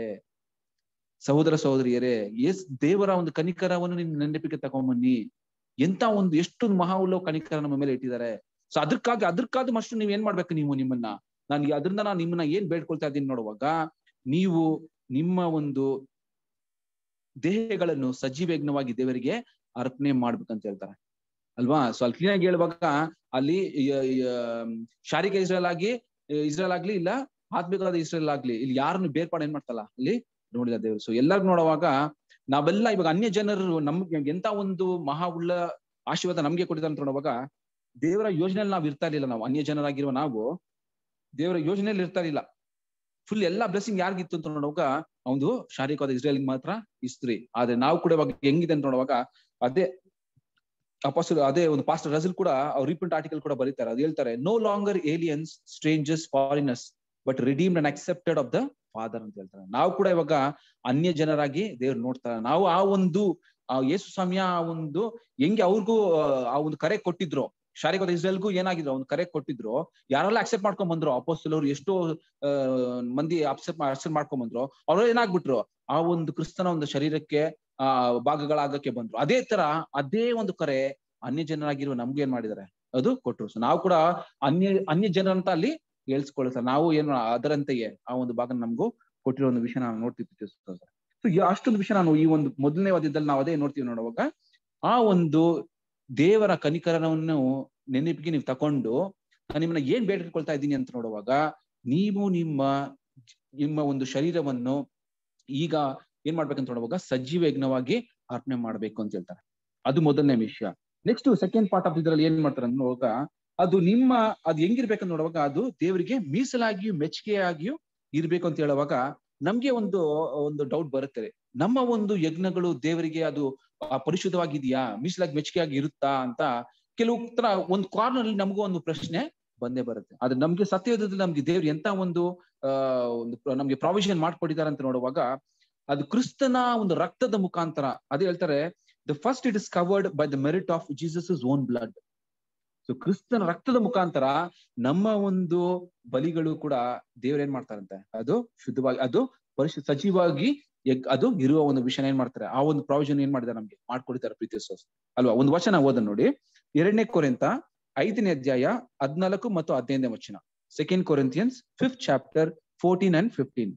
ಸಹೋದರ ಸಹೋದರಿಯರೇ ಎಸ್ ದೇವರ ಒಂದು ಕನಿಕರವನ್ನು ನಿಮ್ ನೆನಪಿಗೆ ತಗೊಂಬನ್ನಿ ಎಂತ ಒಂದು ಎಷ್ಟು ಮಹಾ ಉಳ್ಳೋ ಕನಿಕರ ನಮ್ಮ ಮೇಲೆ ಇಟ್ಟಿದ್ದಾರೆ ಸೊ ಅದಕ್ಕಾಗಿ ಅದಕ್ಕಾದ ಅಷ್ಟು ನೀವ್ ಏನ್ ಮಾಡ್ಬೇಕು ನೀವು ನಿಮ್ಮನ್ನ ನಾನು ಅದರಿಂದ ನಾನು ನಿಮ್ಮನ್ನ ಏನ್ ಬೇಡ್ಕೊಳ್ತಾ ಇದ್ದೀನಿ ನೋಡುವಾಗ ನೀವು ನಿಮ್ಮ ಒಂದು ದೇಹಗಳನ್ನು ಸಜೀವಯಜ್ಞವಾಗಿ ದೇವರಿಗೆ ಅರ್ಪಣೆ ಮಾಡ್ಬೇಕಂತ ಹೇಳ್ತಾರೆ ಅಲ್ವಾ ಸೊ ಅಲ್ಲಿ ಕ್ಲೀನ್ ಆಗಿ ಹೇಳುವಾಗ ಅಲ್ಲಿ ಯ- ಯ- ಶಾರೀರಿಕ ಇಸ್ರೇಲ್ ಆಗಿ ಇಸ್ರೇಲ್ ಆಗ್ಲಿ ಇಲ್ಲ ಆತ್ಮಿಕವಾದ ಇಸ್ರೇಲ್ ಆಗ್ಲಿ ಇಲ್ಲಿ ಯಾರನ್ನು ಬೇರ್ಪಾಡು ಏನ್ ಮಾಡ್ತಲ್ಲ ಇಲ್ಲಿ ನೋಡಿಲ್ಲ ದೇವರು ಸೊ ಎಲ್ಲರಿಗೂ ನೋಡುವಾಗ ನಾವೆಲ್ಲ ಇವಾಗ ಅನ್ಯ ಜನರು ನಮ್ಗೆ ಎಂತ ಒಂದು ಮಹಾ ಉಳ್ಳ ಆಶೀರ್ವಾದ ನಮ್ಗೆ ಕೊಟ್ಟಿದ್ದಾರೆ ಅಂತ ನೋಡುವಾಗ ದೇವರ ಯೋಜನೆಯಲ್ಲಿ ನಾವು ಇರ್ತಾ ಇರ್ಲಿಲ್ಲ ನಾವು ಅನ್ಯ ಜನರಾಗಿರುವ ನಾವು ದೇವರ ಯೋಜನೆಯಲ್ಲಿ ಇರ್ತಾ ಇರ್ಲಿಲ್ಲ ಫುಲ್ ಎಲ್ಲಾ ಬ್ಲೆಸ್ಸಿಂಗ್ ಯಾರಿಗಿತ್ತು ಅಂತ ನೋಡುವಾಗ ಒಂದು ಶಾರೀರಿಕವಾದ ಇಸ್ರೇಲ್ ಮಾತ್ರ ಇಸ್ತ್ರಿ ಆದ್ರೆ ನಾವು ಕೂಡ ಇವಾಗ ಹೆಂಗಿದೆ ಅಂತ ನೋಡುವಾಗ ಅದೇ ಅಪಾಸ್ಟಲ್ ಅದೇ ಒಂದು ಪಾಸ್ಟರ್ ರಜಲ್ ಕೂಡ ಅವ್ರು ರೀಪೆಂಟ್ ಆರ್ಟಿಕಲ್ ಕೂಡ ಬರೀತಾರೆ ಅದು ಹೇಳ್ತಾರೆ no longer aliens strangers foreigners but redeemed and accepted of the father ಅಂತ ಹೇಳ್ತಾರೆ ನಾವು ಕೂಡ ಇವಾಗ ಅನ್ಯ ಜನರಾಗಿ ದೇವ್ರು ನೋಡ್ತಾರೆ ನಾವು ಆ ಒಂದು ಆ ಯೇಸು ಸ್ವಾಮಿಯ ಆ ಒಂದು ಹೆಂಗೆ ಅವ್ರಿಗೂ ಆ ಒಂದು ಕರೆ ಕೊಟ್ಟಿದ್ರು ಶಾರೀರಿಕವಾದ ಇಸ್ರೇಲ್ಗೂ ಏನಾಗಿದ್ರು ಒಂದು ಕರೆ ಕೊಟ್ಟಿದ್ರು ಯಾರೆಲ್ಲ ಅಕ್ಸೆಪ್ಟ್ ಮಾಡ್ಕೊಂಡ್ ಬಂದ್ರು ಅಪೋಸ್ತಲ್ ಅವ್ರು ಎಷ್ಟೋ ಆ ಮಂದಿ ಅಕ್ಸೆಪ್ಟ್ ಅಕ್ಸೆಪ್ಟ್ ಮಾಡ್ಕೊಂಡ್ ಬಂದ್ರು ಅವ್ರು ಏನಾಗ್ಬಿಟ್ರು ಆ ಒಂದು ಕ್ರಿಸ್ತನ ಒಂದು ಶರೀರಕ್ಕೆ ಆ ಭಾಗಗಳಾಗಕ್ಕೆ ಬಂದ್ರು ಅದೇ ತರ ಅದೇ ಒಂದು ಕರೆ ಅನ್ಯ ಜನರಾಗಿರುವ ನಮ್ಗೆ ಏನ್ ಮಾಡಿದ್ದಾರೆ ಅದು ಕೊಟ್ರು ಸೊ ನಾವು ಕೂಡ ಅನ್ಯ ಅನ್ಯ ಜನರಂತ ಅಲ್ಲಿ ಹೇಳ್ಸ್ಕೊಳ್ತಾರೆ ನಾವು ಏನು ಅದರಂತೆಯೇ ಆ ಒಂದು ಭಾಗ ನಮಗೂ ಕೊಟ್ಟಿರೋ ಒಂದು ವಿಷಯ ನಾವು ನೋಡ್ತಿರ್ತೀವಿ ಸೊ ಅಷ್ಟೊಂದು ವಿಷಯ ನಾನು ಈ ಒಂದು ಮೊದಲನೇ ವಾದ್ಯದಲ್ಲಿ ನಾವು ಅದೇ ನೋಡ್ತೀವಿ ನೋಡುವಾಗ ಆ ಒಂದು ದೇವರ ಕನಿಕರವನ್ನು ನೆನಪಿಗೆ ನೀವು ತಕೊಂಡು ನಾನು ನಿಮ್ಮನ್ನ ಏನ್ ಬೇಡಿಕೊಳ್ತಾ ಇದ್ದೀನಿ ಅಂತ ನೋಡುವಾಗ ನೀವು ನಿಮ್ಮ ನಿಮ್ಮ ಒಂದು ಶರೀರವನ್ನು ಈಗ ಏನ್ ಮಾಡ್ಬೇಕಂತ ನೋಡುವಾಗ ಸಜೀವ ಯಜ್ಞವಾಗಿ ಅರ್ಪಣೆ ಮಾಡ್ಬೇಕು ಅಂತ ಹೇಳ್ತಾರೆ ಅದು ಮೊದಲನೇ ವಿಷಯ ನೆಕ್ಸ್ಟ್ ಸೆಕೆಂಡ್ ಪಾರ್ಟ್ ಆಫ್ ಇದ್ರಲ್ಲಿ ಏನ್ ಮಾಡ್ತಾರೆ ಅಂತ ನೋಡುವಾಗ ಅದು ನಿಮ್ಮ ಅದು ಹೆಂಗಿರ್ಬೇಕಂತ ನೋಡುವಾಗ ಅದು ದೇವರಿಗೆ ಮೀಸಲಾಗಿಯೂ ಮೆಚ್ಚುಗೆಯಾಗಿಯೂ ಇರ್ಬೇಕು ಅಂತ ಹೇಳುವಾಗ ನಮ್ಗೆ ಒಂದು ಒಂದು ಡೌಟ್ ಬರುತ್ತೆ ನಮ್ಮ ಒಂದು ಯಜ್ಞಗಳು ದೇವರಿಗೆ ಅದು ಪರಿಶುದ್ಧವಾಗಿದೆಯಾ ಮೀಸಲಾಗಿ ಮೆಚ್ಚುಗೆಯಾಗಿ ಇರುತ್ತಾ ಅಂತ ಕೆಲವು ತರ ಒಂದು ಕಾರ್ನರ್ ಅಲ್ಲಿ ನಮಗೂ ಒಂದು ಪ್ರಶ್ನೆ ಬಂದೇ ಬರುತ್ತೆ ಆದ್ರೆ ನಮ್ಗೆ ಸತ್ಯದಲ್ಲಿ ನಮ್ಗೆ ದೇವ್ರು ಎಂತ ಒಂದು ಆ ಒಂದು ನಮ್ಗೆ ಪ್ರಾವಿಷನ್ ಮಾಡ್ಕೊಟ್ಟಿದ್ದಾರೆ ಅಂತ ನೋಡುವಾಗ ಅದು ಕ್ರಿಸ್ತನ ಒಂದು ರಕ್ತದ ಮುಖಾಂತರ ಅದೇ ಹೇಳ್ತಾರೆ the first it is covered by the merit of Jesus own blood so ಕ್ರಿಸ್ತನ ರಕ್ತದ ಮುಖಾಂತರ ನಮ್ಮ ಒಂದು ಬಲಿಗಳು ಕೂಡ ದೇವ್ರ ಏನ್ ಮಾಡ್ತಾರಂತೆ ಅದು ಶುದ್ಧವಾಗಿ ಅದು ಪರಿಶು ಸಜೀವಾಗಿ ಅದು ಇರುವ ಒಂದು ವಿಷಯ ಏನ್ ಮಾಡ್ತಾರೆ ಆ ಒಂದು ಪ್ರಾವಿಷನ್ ಏನ್ ಮಾಡಿದ್ದಾರೆ ನಮ್ಗೆ ಮಾಡ್ಕೊಡ್ತಾರೆ ಪ್ರೀತಿ ಅಲ್ವಾ ಒಂದು ವಚನ ಓದ ನೋಡಿ ಎರಡನೇ ಕೊರೆಂತ ಐದನೇ ಅಧ್ಯಾಯ ಹದ್ನಾಲ್ಕು ಮತ್ತು ಹದಿನೈದನೇ ವಚನ second Corinthians fifth chapter fourteen and fifteen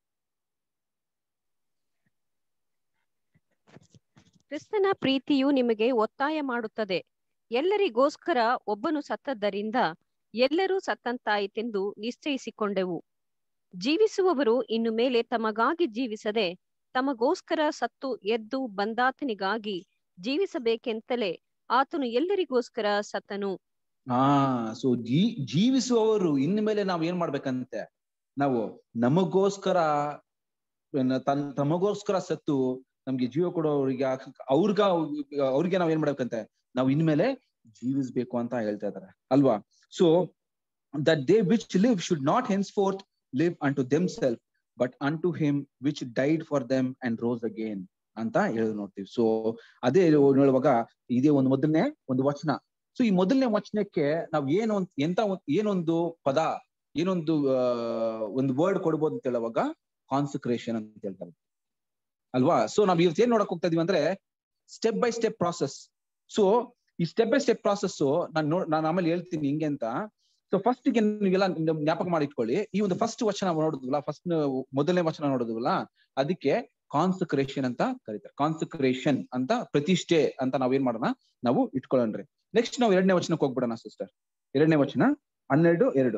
ಕ್ರಿಸ್ತನ ಪ್ರೀತಿಯು ನಿಮಗೆ ಒತ್ತಾಯ ಮಾಡುತ್ತದೆ ಎಲ್ಲರಿಗೋಸ್ಕರ ಒಬ್ಬನು ಸತ್ತದ್ದರಿಂದ ಎಲ್ಲರೂ ಸತ್ತಂತಾಯಿತೆಂದು ನಿಶ್ಚಯಿಸಿಕೊಂಡೆವು ಜೀವಿಸುವವರು ಇನ್ನು ಮೇಲೆ ತಮಗಾಗಿ ಜೀವಿಸದೆ ತಮಗೋಸ್ಕರ ಸತ್ತು ಎದ್ದು ಬಂದಾತನಿಗಾಗಿ ಜೀವಿಸಬೇಕೆಂತಲೇ ಆತನು ಎಲ್ಲರಿಗೋಸ್ಕರ ಸತ್ತನು ಹಾ ಸೊ ಜೀ ಜೀವಿಸುವವರು ಇನ್ನು ಮೇಲೆ ನಾವ್ ಏನ್ ಮಾಡ್ಬೇಕಂತೆ ನಾವು ನಮಗೋಸ್ಕರ ತನ್ ತಮಗೋಸ್ಕರ ಸತ್ತು ನಮ್ಗೆ ಜೀವ ಕೊಡೋರಿಗೆ ಅವ್ರಿಗ ಅವ್ರಿಗೆ ನಾವ್ ಏನ್ ಮಾಡ್ಬೇಕಂತೆ ನಾವು ಇನ್ಮೇಲೆ ಜೀವಿಸ್ಬೇಕು ಅಂತ ಹೇಳ್ತಾ ಇದಾರೆ ಅಲ್ವಾ so that they which live should not henceforth live unto themselves but unto him which died for them and rose again ಅಂತ ಹೇಳಿ ನೋಡ್ತೀವಿ ಸೊ ಅದೇ ಹೇಳುವಾಗ ಇದೇ ಒಂದು ಮೊದಲನೇ ಒಂದು ವಚನ ಸೊ ಈ ಮೊದಲನೇ ವಚನಕ್ಕೆ ನಾವ್ ಏನು ಎಂತ ಏನೊಂದು ಪದ ಏನೊಂದು ಒಂದು ವರ್ಡ್ ಕೊಡ್ಬೋದು ಅಂತ ಹೇಳುವಾಗ ಕಾನ್ಸಕ್ರೇಷನ್ ಅಂತ ಹೇಳ್ತಾರೆ ಅಲ್ವಾ ಸೊ ನಾವ್ ಇವತ್ತು ಏನ್ ನೋಡಕ್ ಹೋಗ್ತಾ ಇದೀವಿ ಅಂದ್ರೆ step by step process so ಈ ಸ್ಟೆಪ್ ಬೈ ಸ್ಟೆಪ್ ಪ್ರಾಸೆಸ್ ನಾನು ನೋ ನಾನು ಆಮೇಲೆ ಹೇಳ್ತೀನಿ ಹಿಂಗೆ ಅಂತ ಸೊ ಫಸ್ಟ್ ಗೆ ನೀವೆಲ್ಲ ಜ್ಞಾಪಕ ಮಾಡಿಟ್ಕೊಳ್ಳಿ ಈ ಒಂದು ಫಸ್ಟ್ ವಚನ ನೋಡಿದ್ವಲ್ಲ ಫಸ್ಟ್ ಮೊದಲನೇ ವಚನ ನೋಡಿದ್ವಲ್ಲ ಅದಕ್ಕೆ ಕಾನ್ಸಕ್ರೇಷನ್ ಅಂತ ಕರೀತಾರೆ ಕಾನ್ಸಕ್ರೇಷನ್ ಅಂತ ಪ್ರತಿಷ್ಠೆ ಅಂತ ನಾವ್ ಏನ್ ಮಾಡೋಣ ನಾವು ಇಟ್ಕೊಳ್ಳೋಣ್ರಿ ನೆಕ್ಸ್ಟ್ ನಾವು ಎರಡನೇ ವಚನಕ್ಕೆ ಹೋಗ್ಬಿಡೋಣ ಸಿಸ್ಟರ್ ಎರಡನೇ ವಚನ ಹನ್ನೆರಡು ಎರಡು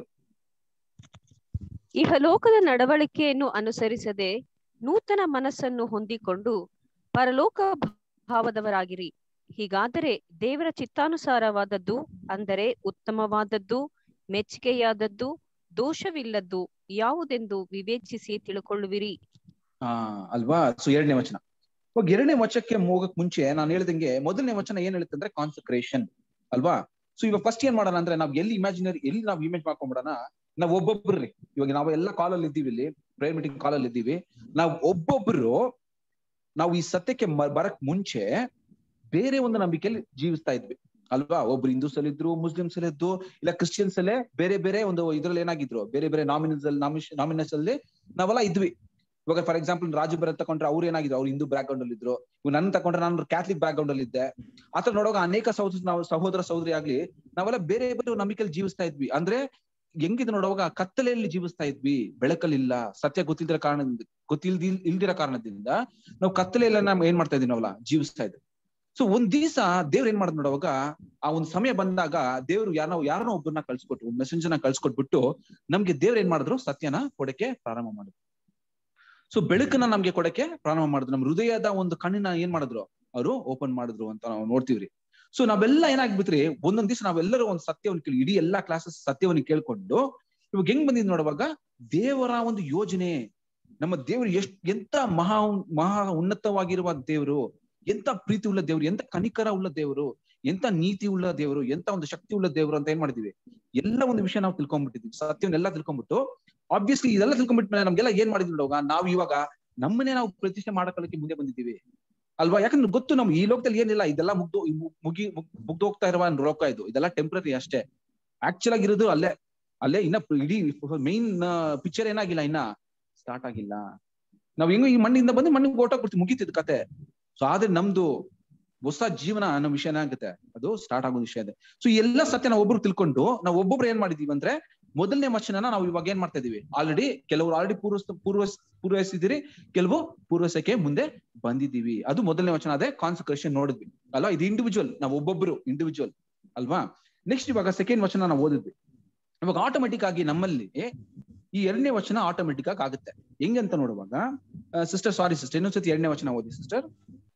ಇಹಲೋಕದ ನಡವಳಿಕೆಯನ್ನು ಅನುಸರಿಸದೆ ನೂತನ ಮನಸ್ಸನ್ನು ಹೊಂದಿಕೊಂಡು ಪರಲೋಕ ಭಾವದವರಾಗಿರಿ ಹೀಗಾದರೆ ದೇವರ ಚಿತ್ತಾನುಸಾರವಾದದ್ದು ಅಂದರೆ ಉತ್ತಮವಾದದ್ದು ಮೆಚ್ಚುಗೆಯಾದದ್ದು ದೋಷವಿಲ್ಲದ್ದು ಯಾವುದೆಂದು ವಿವೇಚಿಸಿ ತಿಳ್ಕೊಳ್ಳುವಿರಿ ಹಾ ಅಲ್ವಾ ಸೊ ಎರಡನೇ ವಚನ ಇವಾಗ ಎರಡನೇ ವಚನಕ್ಕೆ ಹೋಗಕ್ ಮುಂಚೆ ನಾನು ಹೇಳ್ದಂಗೆ ಮೊದಲನೇ ವಚನ ಏನ್ ಹೇಳುತ್ತೆ ಅಂದ್ರೆ ಕಾನ್ಸಕ್ರೇಷನ್ ಅಲ್ವಾ ಸೊ ಇವಾಗ ಫಸ್ಟ್ ಏನ್ ಮಾಡೋಣ ಅಂದ್ರೆ ನಾವ್ ಎಲ್ಲಿ ಇಮ್ಯಾಜಿನರಿ ಎಲ್ಲಿ ನಾವ್ ಇಮೇಜ್ ಮಾಡ್ಕೊಂಡ್ಬಿಡೋಣ ನಾವ್ ಒಬ್ಬೊಬ್ರಿ ಇವಾಗ ನಾವು ಎಲ್ಲ ಕಾಲಲ್ಲಿ ಇದ್ದೀವಿ ಇಲ್ಲಿ ಪ್ರೇಯರ್ ಮೀಟಿಂಗ್ ಕಾಲಲ್ಲಿ ಇದ್ದೀವಿ ನಾವ್ ಒಬ್ಬೊಬ್ರು ನಾವು ಈ ಸತ್ಯಕ್ಕೆ ಬರಕ್ ಮುಂಚೆ ಬೇರೆ ಒಂದು ನಂಬಿಕೆಯಲ್ಲಿ ಜೀವಿಸ್ತಾ ಇದ್ವಿ ಅಲ್ವಾ ಒಬ್ರು ಹಿಂದೂಸ್ ಅಲ್ಲಿ ಇದ್ರು ಮುಸ್ಲಿಮ್ಸ್ ಅಲ್ಲಿ ಇದ್ದು ಇಲ್ಲ ಕ್ರಿಶ್ಚಿಯನ್ಸ್ ಅಲ್ಲೇ ಬೇರೆ ಬೇರೆ ಒಂದು ಇದ್ರಲ್ಲಿ ಏನಾಗಿದ್ರು ಬೇರೆ ಬೇರೆ ನಾಮಿನಸ್ ಅಲ್ಲಿ ನಾಮಿನಸ್ ಅಲ್ಲಿ ನಾವೆಲ್ಲ ಇದ್ವಿ ಇವಾಗ ಫಾರ್ ಎಕ್ಸಾಂಪಲ್ ರಾಜು ಬರ ತಕೊಂಡ್ರೆ ಅವ್ರು ಏನಾಗಿದ್ರು ಅವ್ರು ಹಿಂದೂ ಬ್ಯಾಕ್ ಗ್ರೌಂಡ್ ಅಲ್ಲಿ ಇದ್ರು ಇವ್ ನನ್ನ ತಕೊಂಡ್ರೆ ನಾನು ಕ್ಯಾಥಲಿಕ್ ಬ್ಯಾಕ್ ಗ್ರೌಂಡ್ ಅಲ್ಲಿ ಇದ್ದೆ ಆತರ ನೋಡುವಾಗ ಅನೇಕ ಸಹೋದರ ನಾವು ಸಹೋದರ ಸಹೋದರಿ ಆಗ್ಲಿ ನಾವೆಲ್ಲ ಬೇರೆ ಬೇರೆ ನಂಬಿಕೆಯಲ್ಲಿ ಜೀವಿಸ್ತಾ ಇದ್ವಿ ಅಂದ್ರೆ ಹೆಂಗಿದ್ ನೋಡುವಾಗ ಕತ್ತಲೆಯಲ್ಲಿ ಜೀವಿಸ್ತಾ ಇದ್ವಿ ಬೆಳಕಲ್ಲಿಲ್ಲ ಸತ್ಯ ಗೊತ್ತಿಲ್ದಿರ ಕಾರಣದಿಂದ ಗೊತ್ತಿಲ್ದಿ ಇಲ್ದಿರೋ ಕಾರಣದಿಂದ ನಾವು ಕತ್ತಲೆಯಲ್ಲ ನಾವು ಏನ್ ಮಾಡ್ತಾ ಇದೀವಿ ನಾವಲ್ಲ ಜೀವಿಸ್ತಾ ಇದ್ವಿ ಸೊ ಒಂದ್ ದಿವಸ ದೇವ್ರ ಏನ್ ಮಾಡಿದ್ ನೋಡುವಾಗ ಆ ಒಂದು ಸಮಯ ಬಂದಾಗ ದೇವ್ರು ಯಾರೋ ಯಾರನ್ನೋ ಒಬ್ಬರನ್ನ ಕಳ್ಸಿಕೊಟ್ರು ಮೆಸೆಂಜರ್ನ ಕಳ್ಸಿಕೊಟ್ಬಿಟ್ಟು ನಮ್ಗೆ ದೇವ್ರ ಏನ್ ಮಾಡಿದ್ರು ಸತ್ಯನ ಕೊಡಕ್ಕೆ ಪ್ರಾರಂಭ ಮಾಡಿದ್ರು ಸೊ ಬೆಳಕನ್ನ ನಮ್ಗೆ ಕೊಡಕ್ಕೆ ಪ್ರಾರಂಭ ಮಾಡಿದ್ರು ನಮ್ ಹೃದಯದ ಒಂದು ಕಣ್ಣಿನ ಏನ್ ಮಾಡಿದ್ರು ಅವರು ಓಪನ್ ಮಾಡಿದ್ರು ಅಂತ ನಾವು ನೋಡ್ತೀವ್ರಿ ಸೊ ನಾವೆಲ್ಲ ಏನಾಗ್ಬಿಟ್ರಿ ಒಂದೊಂದ್ ದಿವಸ ನಾವೆಲ್ಲರೂ ಒಂದು ಸತ್ಯವನ್ನು ಕೇಳಿ ಇಡೀ ಎಲ್ಲಾ ಕ್ಲಾಸಸ್ ಸತ್ಯವನ್ನು ಕೇಳ್ಕೊಂಡು ಇವಾಗ ಹೆಂಗ್ ಬಂದಿದ್ ನೋಡುವಾಗ ದೇವರ ಒಂದು ಯೋಜನೆ ನಮ್ಮ ದೇವರು ಎಷ್ಟ್ ಎಂತ ಮಹಾ ಮಹಾ ಉನ್ನತವಾಗಿರುವ ದೇವರು ಎಂತ ಪ್ರೀತಿ ಉಳ್ಳ ದೇವರು ಎಂತ ಕನಿಕರ ಉಳ್ಳ ದೇವರು ಎಂತ ನೀತಿ ಉಳ್ಳ ದೇವರು ಎಂತ ಒಂದು ಶಕ್ತಿ ಉಳ್ಳ ದೇವರು ಅಂತ ಏನ್ ಮಾಡಿದೀವಿ ಎಲ್ಲ ಒಂದು ವಿಷಯ ನಾವು ತಿಳ್ಕೊಂಡ್ಬಿಟ್ಟಿದ್ವಿ ಸತ್ಯವನ್ನೆಲ್ಲ ತಿಳ್ಕೊಂಡ್ಬಿಟ್ಟು ಆಬ್ವಿಯಸ್ಲಿ ಇದೆಲ್ಲ ತಿಳ್ಕೊಂಡ್ಬಿಟ್ಮೇಲೆ ನಮ್ಗೆಲ್ಲ ಏನ್ ಮಾಡಿದ್ವಿ ನೋಡುವಾಗ ನಾವು ಇವಾಗ ನಮ್ಮನ್ನೇ ನಾವು ಪ್ರತಿಷ್ಠೆ ಮಾಡಕೊಳ್ಳಕ್ಕೆ ಮುಂದೆ ಬಂದಿದ್ದೀವಿ ಅಲ್ವಾ ಯಾಕಂದ್ರೆ ಗೊತ್ತು ನಮ್ಗೆ ಈ ಲೋಕದಲ್ಲಿ ಏನಿಲ್ಲ ಇದೆಲ್ಲ ಮುಗ್ದು ಮುಗಿ ಮುಗ್ದು ಹೋಗ್ತಾ ಇರುವ ಲೋಕ ಇದು ಇದೆಲ್ಲ ಟೆಂಪ್ರರಿ ಅಷ್ಟೇ ಆಕ್ಚುಲ್ ಆಗಿರೋದು ಅಲ್ಲೇ ಅಲ್ಲೇ ಇನ್ನ ಇಡೀ ಮೈನ್ ಪಿಕ್ಚರ್ ಏನಾಗಿಲ್ಲ ಇನ್ನ ಸ್ಟಾರ್ಟ್ ಆಗಿಲ್ಲ ನಾವ್ ಹೆಂಗೋ ಈ ಮಣ್ಣಿಂದ ಬಂದು ಮಣ್ಣಿಗೆ ಓಟೋಗ್ಬಿಡ್ತೀವಿ ಮುಗೀತಿದ್ ಕತೆ ಸೊ ಆದ್ರೆ ನಮ್ದು ಹೊಸ ಜೀವನ ಅನ್ನೋ ವಿಷಯ ಏನಾಗುತ್ತೆ ಅದು ಸ್ಟಾರ್ಟ್ ಆಗೋ ವಿಷಯ ಇದೆ ಸೊ ಎಲ್ಲ ಸತ್ಯ ನಾವು ಒಬ್ರು ತಿಳ್ಕೊಂಡು ನಾವು ಒಬ್ಬೊಬ್ರು ಏನ್ ಮಾಡಿದೀವಿ ಅಂದ್ರೆ ಮೊದಲನೇ ವಚನನ ನಾವು ಇವಾಗ ಏನ್ ಮಾಡ್ತಾ ಇದೀವಿ ಆಲ್ರೆಡಿ ಕೆಲವರು ಆಲ್ರೆಡಿ ಪೂರ್ವ ಪೂರ್ವ ಪೂರ್ವಹಿಸಿದಿರಿ ಕೆಲವು ಪೂರ್ವಸಕ್ಕೆ ಮುಂದೆ ಬಂದಿದ್ದೀವಿ ಅದು ಮೊದಲನೇ ವಚನ ಅದೇ ಕಾನ್ಸಂಟ್ರೇಷನ್ ನೋಡಿದ್ವಿ ಅಲ್ವಾ ಇದು ಇಂಡಿವಿಜುವಲ್ ನಾವು ಒಬ್ಬೊಬ್ರು ಇಂಡಿವಿಜುವಲ್ ಅಲ್ವಾ ನೆಕ್ಸ್ಟ್ ಇವಾಗ ಸೆಕೆಂಡ್ ವಚನ ನಾವು ಓದಿದ್ವಿ ಇವಾಗ ಆಟೋಮೆಟಿಕ್ ಆಗಿ ನಮ್ಮಲ್ಲಿ ಈ ಎರಡನೇ ವಚನ ಆಟೋಮೆಟಿಕ್ ಆಗಿ ಆಗುತ್ತೆ ಹೆಂಗಂತ ನೋಡುವಾಗ ಸಿಸ್ಟರ್ ಸಾರಿ ಸಿಸ್ಟರ್ ಇನ್ನೊಂದ್ಸತಿ ಎರಡನೇ ವಚನ ಓದಿ ಸಿಸ್ಟರ್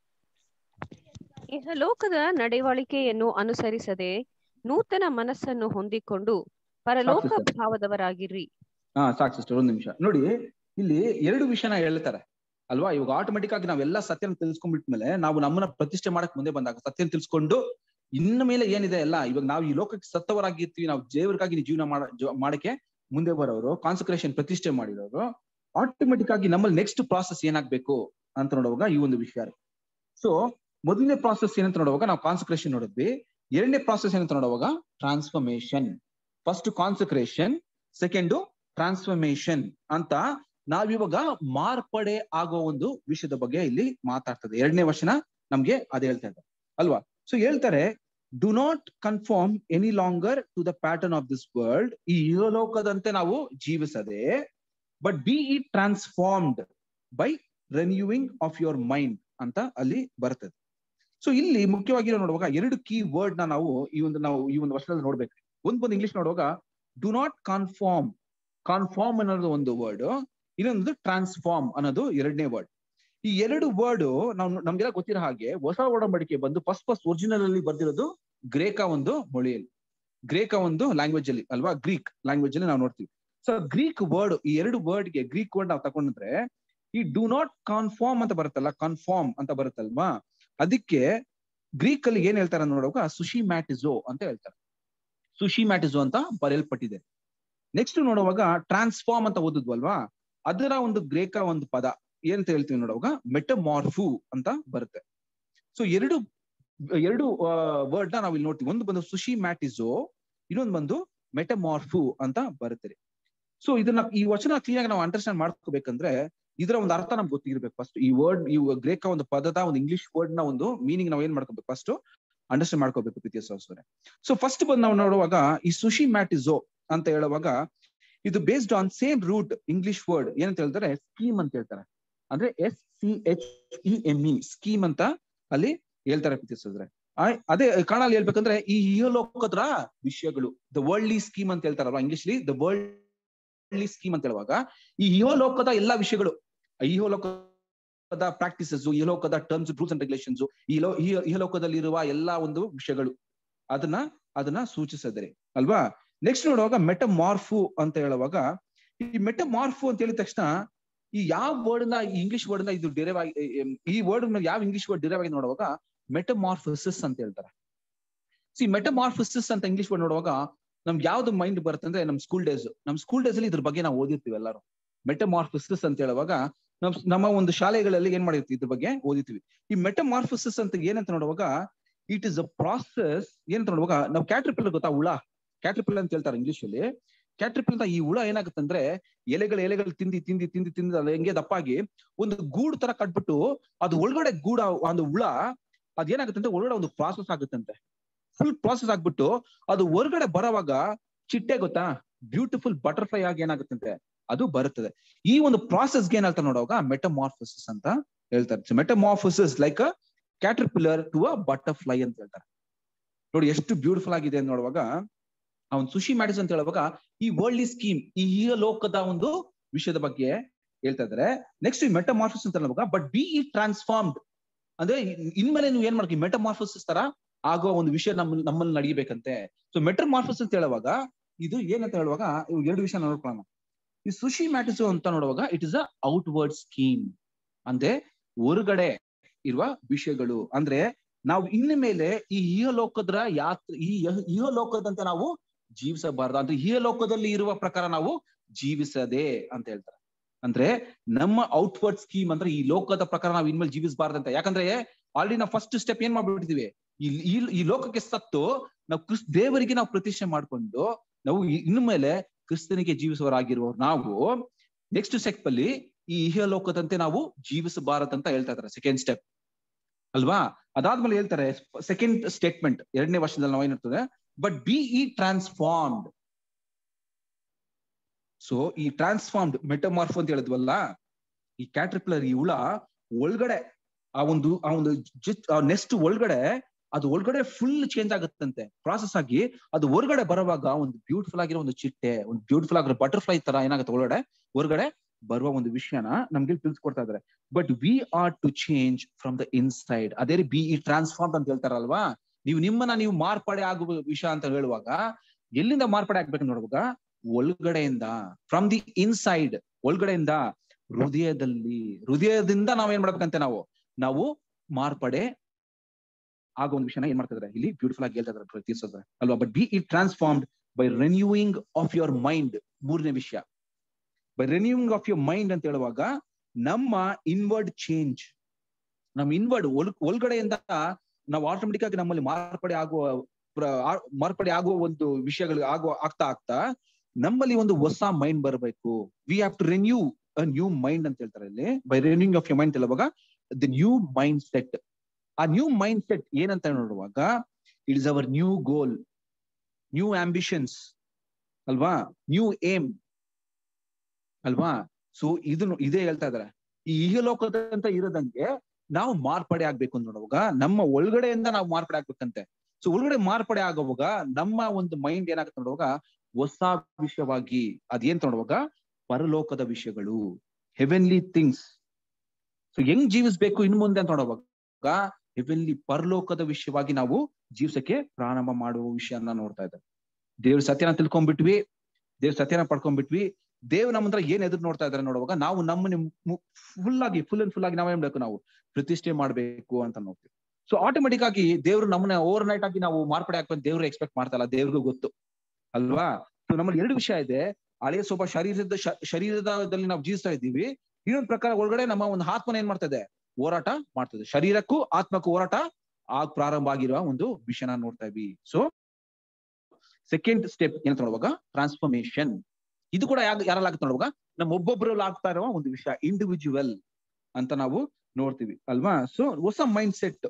ಇಹಲೋಕದ ನಡೆವಳಿಕೆಯನ್ನು ಅನುಸರಿಸದೆ ನೂತನ ಮನಸ್ಸನ್ನು ಹೊಂದಿಕೊಂಡು ಪರಲೋಕ ಸಾಕು ಸರ್. ಭಾವದವರಾಗಿರ್ರಿ ಹಾ ಸಾಕು ಸಿಸ್ಟರ್ ಒಂದ್ ನಿಮಿಷ ನೋಡಿ ಇಲ್ಲಿ ಎರಡು ವಿಷಯನ ಹೇಳ್ತಾರೆ ಅಲ್ವಾ ಇವಾಗ ಆಟೋಮೆಟಿಕ್ ಆಗಿ ನಾವೆಲ್ಲ ಸತ್ಯನ ತಿಳ್ಸ್ಕೊಂಡ್ಬಿಟ್ಮೇಲೆ ನಾವು ನಮ್ಮನ್ನ ಪ್ರತಿಷ್ಠೆ ಮಾಡಕ್ ಮುಂದೆ ಬಂದಾಗ ಸತ್ಯನ ತಿಳ್ಸ್ಕೊಂಡು ಇನ್ನ ಮೇಲೆ ಏನಿದೆ ಎಲ್ಲ ಇವಾಗ ನಾವು ಈ ಲೋಕಕ್ಕೆ ಸತ್ತವರಾಗಿರ್ತೀವಿ ನಾವು ದೇವರಿಗಾಗಿ ಜೀವನ ಮಾಡ ಜೀವ- ಮಾಡಕ್ಕೆ ಮುಂದೆ ಬರೋರು ಕಾನ್ಸಂಟ್ರೇಷನ್ ಪ್ರತಿಷ್ಠೆ ಮಾಡಿರೋರು ಆಟೋಮೆಟಿಕ್ ಆಗಿ ನಮ್ಮಲ್ಲಿ ನೆಕ್ಸ್ಟ್ ಪ್ರಾಸೆಸ್ ಏನಾಗ್ಬೇಕು ಅಂತ ನೋಡುವಾಗ ಈ ಒಂದು ವಿಷಯ ಸೊ ಮೊದಲನೇ ಪ್ರಾಸೆಸ್ ಏನಂತ ನೋಡುವಾಗ ನಾವು ಕಾನ್ಸಂಟ್ರೇಷನ್ ನೋಡಿದ್ವಿ ಎರಡನೇ ಪ್ರಾಸೆಸ್ ಏನಂತ ನೋಡುವಾಗ transformation first concentration second transformation ಅಂತ ನಾವಿವಾಗ ಮಾರ್ಪಡೆ ಆಗೋ ಒಂದು ವಿಷಯದ ಬಗ್ಗೆ ಇಲ್ಲಿ ಮಾತಾಡ್ತದೆ ಎರಡನೇ ವರ್ಷನ ನಮ್ಗೆ ಅದ್ ಹೇಳ್ತಾ ಇದ್ದಾರೆ ಅಲ್ವಾ ಸೊ ಹೇಳ್ತಾರೆ do not conform any longer to the pattern of this world ಈ ಇಹಲೋಕದಂತೆ ನಾವು ಜೀವಿಸದೆ ಬಟ್ ಬಿ ಇ transformed by renewing of your mind ಅಂತ ಅಲ್ಲಿ ಬರ್ತದೆ ಸೊ ಇಲ್ಲಿ ಮುಖ್ಯವಾಗಿ ನಾವು ನೋಡುವಾಗ ಎರಡು ಕೀ ವರ್ಡ್ ನ ನಾವು ಈ ಒಂದು ನಾವು ಈ ಒಂದು ವರ್ಷದಲ್ಲಿ ನೋಡ್ಬೇಕು ಒಂದ್ ಬಂದು ಇಂಗ್ಲಿಷ್ ನೋಡುವಾಗ ಡು ನಾಟ್ ಕಾನ್ಫಾರ್ಮ್ ಕಾನ್ಫಾರ್ಮ್ ಅನ್ನೋದು ಒಂದು ವರ್ಡ್ ಇನ್ನೊಂದು ಟ್ರಾನ್ಸ್ಫಾರ್ಮ್ ಅನ್ನೋದು ಎರಡನೇ ವರ್ಡ್ ಈ ಎರಡು ವರ್ಡ್ ನಾವು ನಮ್ಗೆಲ್ಲ ಗೊತ್ತಿರೋ ಹಾಗೆ ಹೊಸ ಒಡಂಬಡಿಕೆ ಬಂದು ಫಸ್ಟ್ ಫಸ್ಟ್ ಒರಿಜಿನಲ್ ಅಲ್ಲಿ ಬರ್ದಿರೋದು ಗ್ರೇಕ ಒಂದು ಮೊಳಿಯಲ್ಲಿ ಗ್ರೇಕ ಒಂದು ಲ್ಯಾಂಗ್ವೇಜ್ ಅಲ್ಲಿ ಅಲ್ವಾ ಗ್ರೀಕ್ ಲ್ಯಾಂಗ್ವೇಜ್ ಅಲ್ಲಿ ನಾವು ನೋಡ್ತೀವಿ ಸೊ ಗ್ರೀಕ್ ವರ್ಡ್ ಈ ಎರಡು ವರ್ಡ್ ಗೆ ಗ್ರೀಕ್ ವರ್ಡ್ ನಾವು ತಗೊಂಡ್ರೆ ಈ ಡು ನಾಟ್ ಕಾನ್ಫಾರ್ಮ್ ಅಂತ ಬರುತ್ತಲ್ಲ ಕಾನ್ಫಾರ್ಮ್ ಅಂತ ಬರುತ್ತಲ್ವಾ ಅದಕ್ಕೆ ಗ್ರೀಕ್ ಅಲ್ಲಿ ಏನ್ ಹೇಳ್ತಾರೆ ನೋಡುವಾಗ ಸುಶಿ ಮ್ಯಾಟಿಸೋ ಅಂತ ಹೇಳ್ತಾರೆ ಸುಶಿ ಮ್ಯಾಟಿಸೋ ಅಂತ ಬರೆಯಲ್ಪಟ್ಟಿದೆ ನೆಕ್ಸ್ಟ್ ನೋಡುವಾಗ ಟ್ರಾನ್ಸ್ಫಾರ್ಮ್ ಅಂತ ಓದಿದ್ವಲ್ವಾ ಅದರ ಒಂದು ಗ್ರೇಕ ಒಂದು ಪದ ಏನಂತ ಹೇಳ್ತೀವಿ ನೋಡುವಾಗ ಮೆಟಮಾರ್ಫು ಅಂತ ಬರುತ್ತೆ ಸೊ ಎರಡು ಎರಡು ವರ್ಡ್ ನ ನಾವು ಇಲ್ಲಿ ನೋಡ್ತೀವಿ ಒಂದು ಬಂದು ಸುಶಿ ಮ್ಯಾಟಿಸೋ ಇನ್ನೊಂದು ಬಂದು ಮೆಟಮಾರ್ಫು ಅಂತ ಬರುತ್ತೆ ಸೊ ಇದನ್ನ ಈ ವಚನ ಕ್ಲಿಯರ್ ಆಗಿ ನಾವು ಅಂಡರ್ಸ್ಟ್ಯಾಂಡ್ ಮಾಡ್ಕೋಬೇಕಂದ್ರೆ ಇದರ ಒಂದು ಅರ್ಥ ನಮ್ಗೆ ಗೊತ್ತಿರ್ಬೇಕು ಫಸ್ಟ್ ಈ ವರ್ಡ್ ಈ ಗ್ರೇಕ ಒಂದು ಪದದ ಒಂದು ಇಂಗ್ಲಿಷ್ ವರ್ಡ್ ನ ಒಂದು ಮೀನಿಂಗ್ ನಾವು ಏನ್ ಮಾಡ್ಕೋಬೇಕು ಫಸ್ಟ್ ಅಂಡರ್ಸ್ಟ್ಯಾಂಡ್ ಮಾಡ್ಕೋಬೇಕು ಪ್ರೀತಿಯ ಸಹೋದರರೇ ಸೊ ಫಸ್ಟ್ ಬಂದು ನಾವು ನೋಡುವಾಗ ಈ ಸುಶಿ ಮ್ಯಾಟಿಸೋ ಅಂತ ಹೇಳುವಾಗ ಇದು based on same root English word ಏನಂತ ಹೇಳ್ತಾರೆ ಸ್ಕೀಮ್ ಅಂತ ಹೇಳ್ತಾರೆ ಅಂದ್ರೆ S C H E M E scheme ಅಂತ ಅಲ್ಲಿ ಹೇಳ್ತಾರೆ ಪ್ರೀತಿಯ ಸಹೋದರರೇ ಆ- ಅದೇ ಕನ್ನಡ ಹೇಳ್ಬೇಕಂದ್ರೆ ಈ ಇಹಲೋಕದ ವಿಷಯಗಳು ದ ವರ್ಲ್ಡ್ಲಿ ಸ್ಕೀಮ್ ಅಂತ ಹೇಳ್ತಾರಲ್ವಾ ಇಂಗ್ಲಿಷ್ಲಿ ದ ವರ್ಲ್ಡ್ಲಿ ಸ್ಕೀಮ್ ಅಂತ ಹೇಳುವಾಗ ಈ ಇಹಲೋಕದ ಎಲ್ಲಾ ವಿಷಯಗಳು ಇಹಲೋಕದ ಪ್ರಾಕ್ಟೀಸಸ್ ಇಹಲೋಕದ ಟರ್ಮ್ಸ್ ರೂಲ್ಸ್ ಅಂಡ್ ರೆಗ್ಯುಲೇಷನ್ಸ್ ಇಹಲೋ ಇಹ- ಇಹಲೋಕದಲ್ಲಿರುವ ಎಲ್ಲಾ ಒಂದು ವಿಷಯಗಳು ಅದನ್ನ ಅದನ್ನ ಸೂಚಿಸಿದರೆ ಅಲ್ವಾ ನೆಕ್ಸ್ಟ್ ನೋಡುವಾಗ ಮೆಟಮಾರ್ಫು ಅಂತ ಹೇಳುವಾಗ ಈ ಮೆಟಮಾರ್ಫು ಅಂತ ಹೇಳಿದ ತಕ್ಷಣ ಈ ಯಾವ ವರ್ಡ್ ನ ಇಂಗ್ಲಿಷ್ ವರ್ಡ್ ನ ಇದು ಡಿರೈವ್ ಆಗಿ ಈ ವರ್ಡ್ ಯಾವ ಇಂಗ್ಲಿಷ್ ವರ್ಡ್ ಡಿರೈವ್ ಆಗಿ ನೋಡುವಾಗ ಮೆಟಮಾರ್ಫಸಿಸ್ ಅಂತ ಹೇಳ್ತಾರೆ ಸಿ ಮೆಟಮಾರ್ಫಸಿಸ್ ಅಂತ ಇಂಗ್ಲಿಷ್ ವರ್ಡ್ ನೋಡುವಾಗ ನಮ್ಗೆ ಯಾವ್ದು ಮೈಂಡ್ ಬರುತ್ತೆ ಅಂದ್ರೆ ನಮ್ ಸ್ಕೂಲ್ ಡೇಸ್ ನಮ್ ಸ್ಕೂಲ್ ಡೇಸ್ ಅಲ್ಲಿ ಇದ್ರ ಬಗ್ಗೆ ನಾವು ಓದಿರ್ತೀವಿ ಎಲ್ಲರೂ ಮೆಟಮಾರ್ಫಸಿಸ್ ಅಂತ ಹೇಳುವಾಗ ನಮ್ ನಮ್ಮ ಒಂದು ಶಾಲೆಗಳಲ್ಲಿ ಏನ್ ಮಾಡಿರ್ತೀವಿ ಇದ್ರ ಬಗ್ಗೆ ಓದಿರ್ತೀವಿ ಈ ಮೆಟಮಾರ್ಫಸಿಸ್ ಅಂತ ಏನಂತ ನೋಡುವಾಗ ಇಟ್ ಇಸ್ ಅ ಪ್ರಾಸೆಸ್ ಏನಂತ ನೋಡುವಾಗ ನಾವು ಕ್ಯಾಟ್ರಿಪಿಲ್ಲರ್ ಗೊತ್ತಾ ಹುಳ ಕ್ಯಾಟ್ರಿಪಿಲ್ಲರ್ ಅಂತ ಹೇಳ್ತಾರೆ ಇಂಗ್ಲಿಷ್ ಅಲ್ಲಿ ಕ್ಯಾಟ್ರಿಪಿಲ್ಲರ್ ಈ ಹುಳ ಏನಾಗುತ್ತೆ ಅಂದ್ರೆ ಎಲೆಗಳು ಎಲೆಗಳು ತಿಂದಿ ತಿಂದಿ ತಿಂದಿ ತಿಂದಿ ಅದು ಹೆಂಗೆ ದಪ್ಪಾಗಿ ಒಂದು ಗೂಡು ತರ ಕಟ್ಬಿಟ್ಟು ಅದು ಒಳಗಡೆ ಗೂಡ ಒಂದು ಹುಳ ಅದೇನಾಗುತ್ತೆ ಅಂದ್ರೆ ಒಳಗಡೆ ಒಂದು ಪ್ರಾಸೆಸ್ ಆಗುತ್ತಂತೆ ಫುಲ್ ಪ್ರಾಸೆಸ್ ಆಗ್ಬಿಟ್ಟು ಅದು ಹೊರಗಡೆ ಬರೋವಾಗ ಚಿಟ್ಟೆ ಗೊತ್ತಾ ಬ್ಯೂಟಿಫುಲ್ ಬಟರ್ಫ್ಲೈ ಆಗಿ ಏನಾಗುತ್ತಂತೆ ಅದು ಬರುತ್ತದೆ ಈ ಒಂದು ಪ್ರಾಸೆಸ್ಗೆ ಏನ್ ಹೇಳ್ತಾರೆ ನೋಡುವಾಗ ಮೆಟಮಾರ್ಫೋಸಿಸ್ ಅಂತ ಹೇಳ್ತಾರೆ metamorphosis like caterpillar to a butterfly ಅಂತ ಹೇಳ್ತಾರೆ ನೋಡಿ ಎಷ್ಟು ಬ್ಯೂಟಿಫುಲ್ ಆಗಿದೆ ಅಂತ ನೋಡುವಾಗ ಅವನ್ ಸುಶಿ ಮ್ಯಾಟಿಸ್ ಅಂತ ಹೇಳುವಾಗ ಈ ವರ್ಲ್ಡ್ ಸ್ಕೀಮ್ ಈ ಲೋಕದ ಒಂದು ವಿಷಯದ ಬಗ್ಗೆ ಹೇಳ್ತಾ ಇದಾರೆ ನೆಕ್ಸ್ಟ್ ಈ ಮೆಟಮಾರ್ಫಿಸ್ ಅಂತ ಹೇಳುವಾಗ ಬಟ್ ಬಿ ಈ ಟ್ರಾನ್ಸ್ಫಾರ್ಮ್ಡ್ ಅಂದ್ರೆ ಇನ್ಮೇಲೆ ನೀವು ಏನ್ ಮಾಡ್ತೀವಿ ಮೆಟಮಾರ್ಫೋಸಿಸ್ ತರ ಆಗೋ ಒಂದು ವಿಷಯ ನಮ್ಮ ನಮ್ಮಲ್ಲಿ ನಡೀಬೇಕಂತೆ ಸೊ ಮೆಟಮಾರ್ಫೋಸ್ ಅಂತ ಹೇಳುವಾಗ ಇದು ಏನಂತ ಹೇಳುವಾಗ ಇವು ಎರಡು ವಿಷಯ ನೋಡ್ಕೊಳ್ಳೋಣ ಈ ಸುಶಿ ಮ್ಯಾಟಿಸ್ ಅಂತ ನೋಡುವಾಗ it is a outward scheme ಅಂದ್ರೆ ಹೊರಗಡೆ ಇರುವ ವಿಷಯಗಳು ಅಂದ್ರೆ ನಾವು ಇನ್ನು ಮೇಲೆ ಈ ಇಹಲೋಕದ ಯಾತ್ರೆ ಈ ಇಹಲೋಕದಂತೆ ನಾವು ಜೀವಿಸಬಾರ್ದು ಅಂದ್ರೆ ಇಹಲೋಕದಲ್ಲಿ ಇರುವ ಪ್ರಕಾರ ನಾವು ಜೀವಿಸದೆ ಅಂತ ಹೇಳ್ತಾರೆ ಅಂದ್ರೆ ನಮ್ಮ ಔಟ್ವರ್ಡ್ ಸ್ಕೀಮ್ ಅಂದ್ರೆ ಈ ಲೋಕದ ಪ್ರಕಾರ ನಾವು ಇನ್ಮೇಲೆ ಜೀವಿಸಬಾರ್ದಂತ ಯಾಕಂದ್ರೆ ಆಲ್ರೆಡಿ ನಾವು ಫಸ್ಟ್ ಸ್ಟೆಪ್ ಏನ್ ಮಾಡ್ಬಿಟ್ಟಿದೀವಿ ಈ ಈ- ಈ ಲೋಕಕ್ಕೆ ಸತ್ತು ನಾವು ಕ್ರಿಸ್ ದೇವರಿಗೆ ನಾವು ಪ್ರತಿಷ್ಠೆ ಮಾಡ್ಕೊಂಡು ನಾವು ಇ- ಇನ್ನು ಮೇಲೆ ಕ್ರಿಸ್ತನಿಗೆ ಜೀವಿಸುವವರಾಗಿರುವವರು ನಾವು ನೆಕ್ಸ್ಟ್ ಸ್ಟೆಪ್ ಅಲ್ಲಿ ಈ ಇಹಲೋಕದಂತೆ ನಾವು ಜೀವಿಸಬಾರದಂತ ಹೇಳ್ತಾ ಇದ್ದಾರೆ ಸೆಕೆಂಡ್ ಸ್ಟೆಪ್ ಅಲ್ವಾ ಅದಾದ್ಮೇಲೆ ಹೇಳ್ತಾರೆ ಸೆಕೆಂಡ್ ಸ್ಟೇಟ್ಮೆಂಟ್ ಎರಡನೇ ವರ್ಷದಲ್ಲಿ ನಾವು ಏನಿರ್ತದೆ ಬಟ್ ಬಿ ಈ ಟ್ರಾನ್ಸ್ಫಾರ್ಮ್ಡ್ ಸೊ ಈ ಟ್ರಾನ್ಸ್ಫಾರ್ಮ್ಡ್ ಮೆಟಮಾರ್ಫ್ ಅಂತ ಹೇಳಿದ್ವಲ್ಲ ಈ ಕ್ಯಾಟ್ರಿಪ್ಲರ್ ಈ ಹುಳ ಒಳಗಡೆ ಆ ಒಂದು ಆ ಒಂದು ನೆಕ್ಸ್ಟ್ ಒಳಗಡೆ ಅದು ಒಳಗಡೆ ಫುಲ್ ಚೇಂಜ್ ಆಗುತ್ತಂತೆ ಪ್ರಾಸೆಸ್ ಆಗಿ ಅದು ಹೊರಗಡೆ ಬರುವಾಗ ಒಂದು ಬ್ಯೂಟಿಫುಲ್ ಆಗಿರೋ ಒಂದು ಚಿಟ್ಟೆ ಒಂದು ಬ್ಯೂಟಿಫುಲ್ ಆಗಿರೋ ಬಟರ್ಫ್ಲೈ ತರ ಏನಾಗುತ್ತೆ ಒಳಗಡೆ ಹೊರಗಡೆ ಬರುವ ಒಂದು ವಿಷಯನ ನಮ್ಗೆ ತಿಳಿಸ್ಕೊಡ್ತಾ ಇದಾರೆ but we are to change from the inside ಅದೇ ಬಿ ಈ ಟ್ರಾನ್ಸ್ಫಾರ್ಮ್ ಅಂತ ಹೇಳ್ತಾರಲ್ವಾ ನೀವು ನಿಮ್ಮನ್ನ ನೀವು ಮಾರ್ಪಡೆ ಆಗುವ ವಿಷಯ ಅಂತ ಹೇಳುವಾಗ ಎಲ್ಲಿಂದ ಮಾರ್ಪಡೆ ಆಗ್ಬೇಕು ನೋಡುವಾಗ ಒಳಗಡೆಯಿಂದ ಫ್ರಮ್ ದಿ ಇನ್ಸೈಡ್ ಒಳಗಡೆಯಿಂದ ಹೃದಯದಲ್ಲಿ ಹೃದಯದಿಂದ ನಾವ್ ಏನ್ ಮಾಡ್ಬೇಕಂತೆ ನಾವು ನಾವು ಮಾರ್ಪಡೆ ಆಗೋ ಒಂದು ವಿಷಯನ ಏನ್ ಮಾಡ್ತಾ ಇದಾರೆ ಇಲ್ಲಿ ಬ್ಯೂಟಿಫುಲ್ ಆಗಿ ಹೇಳ್ತಾ ಇದಾರೆ ಪ್ರತಿಸೋದ್ರೆ ಅಲ್ವಾ but be it transformed by renewing of your mind ಮೂರನೇ ವಿಷಯ by renewing of your mind ಅಂತ ಹೇಳುವಾಗ ನಮ್ಮ ಇನ್ವರ್ಡ್ ಚೇಂಜ್ ನಮ್ಮ ಇನ್ವರ್ಡ್ ಒಲ್ ಒಳಗಡೆಯಿಂದ ನಾವು ಆಟೋಮೆಟಿಕ್ ಆಗಿ ನಮ್ಮಲ್ಲಿ ಮಾರ್ಪಡೆ ಆಗುವ ಪ್ರ- ಆ- ಮಾರ್ಪಡೆ ಆಗುವ ಒಂದು ವಿಷಯಗಳು ಆಗುವ ಆಗ್ತಾ ಆಗ್ತಾ ನಮ್ಮಲ್ಲಿ ಒಂದು ಹೊಸ ಮೈಂಡ್ ಬರಬೇಕು we have to renew a new mind ಅಂತ ಹೇಳ್ತಾರೆ ಇಲ್ಲಿ by renewing of your mind ಹೇಳುವಾಗ ದ ನ್ಯೂ ಮೈಂಡ್ ಸೆಟ್ ಆ ನ್ಯೂ ಮೈಂಡ್ ಸೆಟ್ ಏನಂತ ನೋಡುವಾಗ it is our new goal new ambitions ಅಲ್ವಾ ನ್ಯೂ ಏಮ್ ಅಲ್ವಾ ಸೊ ಇದನ್ನು ಇದೇ ಹೇಳ್ತಾ ಇದಾರೆ ಈ ಇಹಲೋಕದಂತ ಇರೋದಂಗೆ ನಾವು ಮಾರ್ಪಡೆ ಆಗ್ಬೇಕು ಅಂತ ನೋಡುವಾಗ ನಮ್ಮ ಒಳಗಡೆಯಿಂದ ನಾವು ಮಾರ್ಪಡೆ ಆಗ್ಬೇಕಂತೆ ಸೊ ಒಳಗಡೆ ಮಾರ್ಪಡೆ ಆಗುವಾಗ ನಮ್ಮ ಒಂದು ಮೈಂಡ್ ಏನಾಗುತ್ತೆ ನೋಡುವಾಗ ಹೊಸ ವಿಷಯವಾಗಿ ಅದೇನ್ ನೋಡುವಾಗ ಪರಲೋಕದ ವಿಷಯಗಳು ಹೆವೆನ್ಲಿ ಥಿಂಗ್ಸ್ ಸೊ ಹೆಂಗ್ ಜೀವಿಸ್ಬೇಕು ಇನ್ ಮುಂದೆ ಅಂತ ನೋಡುವಾಗ ಹೆವೆನ್ಲಿ ಪರಲೋಕದ ವಿಷಯವಾಗಿ ನಾವು ಜೀವಿಸಕ್ಕೆ ಪ್ರಾರಂಭ ಮಾಡುವ ವಿಷಯನ ನೋಡ್ತಾ ಇದ್ದಾರೆ ದೇವ್ರ ಸತ್ಯನ ತಿಳ್ಕೊಂಡ್ಬಿಟ್ವಿ ದೇವ್ರ ಸತ್ಯನ ಪಡ್ಕೊಂಡ್ಬಿಟ್ವಿ ದೇವ್ ನಮ್ಮ ಹತ್ರ ಏನ್ ಎದುರು ನೋಡ್ತಾ ಇದಾರೆ ನೋಡುವಾಗ ನಾವು ನಮ್ಮನ್ನ ಫುಲ್ ಆಗಿ ಫುಲ್ ಅಂಡ್ ಫುಲ್ ಆಗಿ ನಾವೇನ್ ಬೇಕು ನಾವು ಪ್ರತಿಷ್ಠೆ ಮಾಡ್ಬೇಕು ಅಂತ ನೋಡ್ತೀವಿ ಸೊ ಆಟೋಮೆಟಿಕ್ ಆಗಿ ದೇವ್ರು ನಮ್ಮನ್ನ ಓವರ್ ನೈಟ್ ಆಗಿ ನಾವು ಮಾರ್ಪಡೆ ಹಾಕ್ಬೇಕು ದೇವ್ರು ಎಕ್ಸ್ಪೆಕ್ಟ್ ಮಾಡ್ತಾ ಇಲ್ಲ ದೇವ್ರಿಗೂ ಗೊತ್ತು ಅಲ್ವಾ ಸೊ ನಮ್ಮಲ್ಲಿ ಎರಡು ವಿಷಯ ಇದೆ ಹಳೆಯ ಸ್ವಲ್ಪ ಶರೀರದ ಶ- ಶರೀರದಲ್ಲಿ ನಾವು ಜೀವಿಸ್ತಾ ಇದ್ದೀವಿ ಇನ್ನೊಂದು ಪ್ರಕಾರ ಒಳಗಡೆ ನಮ್ಮ ಒಂದು ಆತ್ಮನ ಏನ್ ಮಾಡ್ತಾ ಇದೆ ಹೋರಾಟ ಮಾಡ್ತದೆ ಶರೀರಕ್ಕೂ ಆತ್ಮಕ್ಕೂ ಹೋರಾಟ ಆಗ್ ಪ್ರಾರಂಭ ಆಗಿರುವ ಒಂದು ವಿಷಯನ ನೋಡ್ತಾ ಇದ್ವಿ ಸೊ ಸೆಕೆಂಡ್ ಸ್ಟೆಪ್ ಏನಂತ ನೋಡುವಾಗ ಟ್ರಾನ್ಸ್ಫಾರ್ಮೇಶನ್ ಇದು ಕೂಡ ಯಾರು ಯಾರಲ್ಲಿ ನೋಡುವಾಗ ನಮ್ಮ ಒಬ್ಬೊಬ್ಬರಲ್ಲಿ ಆಗ್ತಾ ಇರುವ ಒಂದು ವಿಷಯ ಇಂಡಿವಿಜುವಲ್ ಅಂತ ನಾವು ನೋಡ್ತೀವಿ ಅಲ್ವಾ ಸೊ ಹೊಸ ಮೈಂಡ್ ಸೆಟ್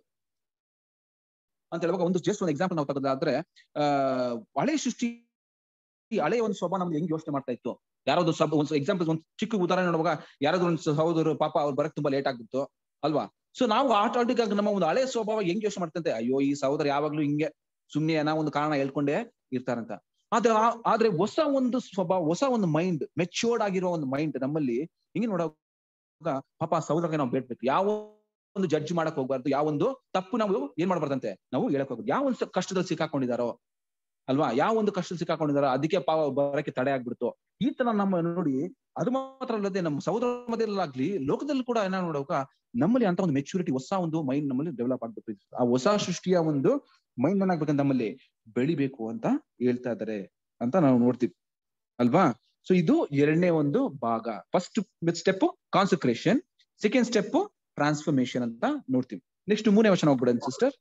ಅಂತ ಹೇಳುವಾಗ ಒಂದು ಜಸ್ಟ್ ಒಂದು ಎಕ್ಸಾಂಪಲ್ ನಾವು ತೆಗೆದಾದ್ರೆ ಆ ಹಳೆ ಸೃಷ್ಟಿ ಈ ಹಳೆ ಒಂದು ಸ್ವಭಾವ ನಮ್ಗೆ ಹೆಂಗ್ ಯೋಚನೆ ಮಾಡ್ತಾ ಇತ್ತು ಯಾರಾದ್ರು ಸ್ವಲ್ಪ ಒಂದು ಎಕ್ಸಾಂಪಲ್ ಒಂದು ಚಿಕ್ಕ ಉದಾಹರಣೆ ನೋಡುವಾಗ ಯಾರಾದ್ರೂ ಒಂದು ಸಹೋದರರು ಪಾಪ ಅವ್ರು ಬರಕ್ ತುಂಬಾ ಲೇಟ್ ಆಗಿತ್ತು ಅಲ್ವಾ ಸೊ ನಾವು ಆಟೋಮೆಟಿಕ್ ಆಗಿ ನಮ್ಮ ಒಂದು ಹಳೆ ಸ್ವಭಾವ ಹೆಂಗ್ ಯೋಚನೆ ಮಾಡ್ತಂತೆ ಅಯ್ಯೋ ಈ ಸಹೋದರ ಯಾವಾಗ್ಲೂ ಹಿಂಗೆ ಸುಮ್ನೆ ಏನೋ ಒಂದು ಕಾರಣ ಹೇಳ್ಕೊಂಡೇ ಇರ್ತಾರಂತ ಆದ್ರೆ ಆ- ಆದ್ರೆ ಹೊಸ ಒಂದು ಸ್ವಭಾವ ಹೊಸ ಒಂದು ಮೈಂಡ್ ಮೆಚ್ಯೂರ್ಡ್ ಆಗಿರೋ ಒಂದು ಮೈಂಡ್ ನಮ್ಮಲ್ಲಿ ಹಿಂಗೆ ನೋಡುವಾಗ ಪಾಪ ಸಹೋದರಗೆ ನಾವು ಬೇಡ್ಬೇಕು ಯಾವ ಒಂದು ಜಡ್ಜ್ ಮಾಡಕ್ ಹೋಗ್ಬಾರ್ದು ಯಾವ ಒಂದು ತಪ್ಪು ನಾವು ಏನ್ ಮಾಡ್ಬಾರ್ದಂತೆ ನಾವು ಹೇಳಕ್ ಹೋಗ್ಬಾರ್ದು ಯಾವ ಒಂದು ಕಷ್ಟದಲ್ಲಿ ಸಿಕ್ಕಾಕೊಂಡಿದಾರೋ ಅಲ್ವಾ ಯಾವ ಒಂದು ಕಷ್ಟದಲ್ಲಿ ಸಿಕ್ಕಾಕೊಂಡಿದಾರೋ ಅದಕ್ಕೆ ಪಾವ ಬರಕ್ಕೆ ತಡೆ ಆಗ್ಬಿಡ್ತು ಈ ತರ ನಮ್ಮ ನೋಡಿ ಅದು ಮಾತ್ರ ಅಲ್ಲದೆ ನಮ್ಮ ಸಹೋದರ ಮಧ್ಯದಲ್ಲಾಗ್ಲಿ ಲೋಕದಲ್ಲಿ ಕೂಡ ಏನ ನೋಡುವಾಗ ನಮ್ಮಲ್ಲಿ ಅಂತ ಒಂದು ಮೆಚುರಿಟಿ ಹೊಸ ಒಂದು ಮೈಂಡ್ ನಮ್ಮಲ್ಲಿ ಡೆವಲಪ್ ಆಗ್ಬೇಕು ಆ ಹೊಸ ಸೃಷ್ಟಿಯ ಒಂದು ಮೈಂಡ್ ಏನಾಗ್ಬೇಕಂತ ನಮ್ಮಲ್ಲಿ ಬೆಳಿಬೇಕು ಅಂತ ಹೇಳ್ತಾ ಇದಾರೆ ಅಂತ ನಾವು ನೋಡ್ತೀವಿ ಅಲ್ವಾ ಸೊ ಇದು ಎರಡನೇ ಒಂದು ಭಾಗ first step concentration second step transformation ಅಂತ ನೋಡ್ತೀವಿ ನೆಕ್ಸ್ಟ್ ಮೂರನೇ ವಚನ ಹೋಗ್ಬಿಡೋಣ ಸಿಸ್ಟರ್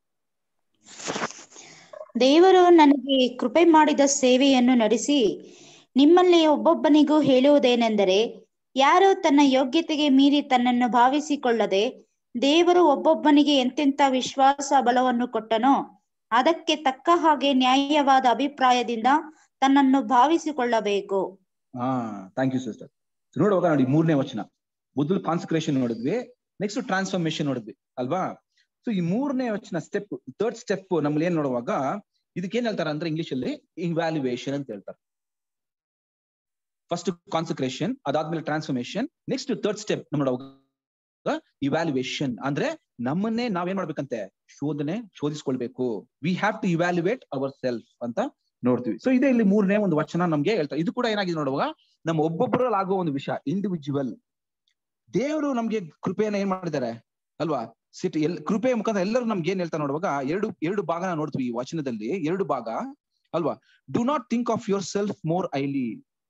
ದೇವರು ನನಗೆ ಕೃಪೆ ಮಾಡಿದ ಸೇವೆಯನ್ನು ನಡೆಸಿ ನಿಮ್ಮಲ್ಲಿ ಒಬ್ಬೊಬ್ಬನಿಗೂ ಹೇಳುವುದೇನೆಂದರೆ ಯಾರು ತನ್ನ ಯೋಗ್ಯತೆಗೆ ಮೀರಿ ತನ್ನನ್ನು ಭಾವಿಸಿಕೊಳ್ಳದೆ ದೇವರು ಒಬ್ಬೊಬ್ಬನಿಗೆ ಎಂತೆಂಥ ವಿಶ್ವಾಸ ಬಲವನ್ನು ಕೊಟ್ಟನೋ ಅದಕ್ಕೆ ತಕ್ಕ ಹಾಗೆ ನ್ಯಾಯವಾದ ಅಭಿಪ್ರಾಯದಿಂದ ತನ್ನನ್ನು ಭಾವಿಸಿಕೊಳ್ಳಬೇಕು ಹಾ ಥ್ಯಾಂಕ್ ಯು ಸಿಸ್ಟರ್ ನೋಡುವಾಗ ನೋಡಿ ಮೂರನೇ ವಚನ ಮೊದಲು ಕಾನ್ಸಂಟ್ರೇಷನ್ ನೋಡಿದ್ವಿ ನೆಕ್ಸ್ಟ್ ಟ್ರಾನ್ಸ್ಫಾರ್ಮೇಶನ್ ನೋಡಿದ್ವಿ ಅಲ್ವಾ ಸೊ ಈ ಮೂರನೇ ವಚನ ಸ್ಟೆಪ್ ಥರ್ಡ್ ಸ್ಟೆಪ್ ನಮ್ಮಲ್ಲಿ ಏನ್ ನೋಡುವಾಗ ಇದಕ್ಕೆ ಏನ್ ಹೇಳ್ತಾರೆ ಅಂದ್ರೆ ಇಂಗ್ಲಿಷ್ ಅಲ್ಲಿ ಇವ್ಯಾಲ್ಯುಯೇಷನ್ ಅಂತ ಹೇಳ್ತಾರೆ ಫಸ್ಟ್ ಕಾನ್ಸಂಟ್ರೇಷನ್ ಅದಾದ್ಮೇಲೆ ಟ್ರಾನ್ಸ್ಫಾರ್ಮೇಶನ್ ನೆಕ್ಸ್ಟ್ ಥರ್ಡ್ ಸ್ಟೆಪ್ ನಮ್ಮ ನೋಡುವಾಗ ಇವ್ಯಾಲ್ಯುಯೇಷನ್ ಅಂದ್ರೆ ನಮ್ಮನ್ನೇ ನಾವೇನ್ ಮಾಡ್ಬೇಕಂತೆ ಶೋಧನೆ ಶೋಧಿಸ್ಕೊಳ್ಬೇಕು we have to evaluate ourselves ಅಂತ ನೋಡ್ತೀವಿ ಸೊ ಇದೇ ಇಲ್ಲಿ ಮೂರನೇ ಒಂದು ವಚನ ನಮ್ಗೆ ಹೇಳ್ತಾರೆ ಇದು ಕೂಡ ಏನಾಗಿದೆ ನೋಡುವಾಗ ನಮ್ಮ ಒಬ್ಬೊಬ್ಬರಲ್ಲಿ ಆಗುವ ಒಂದು ವಿಷಯ ಇಂಡಿವಿಜುವಲ್ ದೇವರು ನಮ್ಗೆ ಕೃಪೆಯನ್ನ ಏನ್ ಮಾಡಿದ್ದಾರೆ ಅಲ್ವಾ ಸಿಟ್ ಎಲ್ ಕೃಪೆಯ ಮುಖಾಂತರ ಎಲ್ಲರೂ ನಮ್ಗೆ ಏನ್ ಹೇಳ್ತಾರೆ ನೋಡುವಾಗ ಎರಡು ಎರಡು ಭಾಗನ ನೋಡ್ತೀವಿ ಈ ವಚನದಲ್ಲಿ ಎರಡು ಭಾಗ ಅಲ್ವಾ do not think of yourself more highly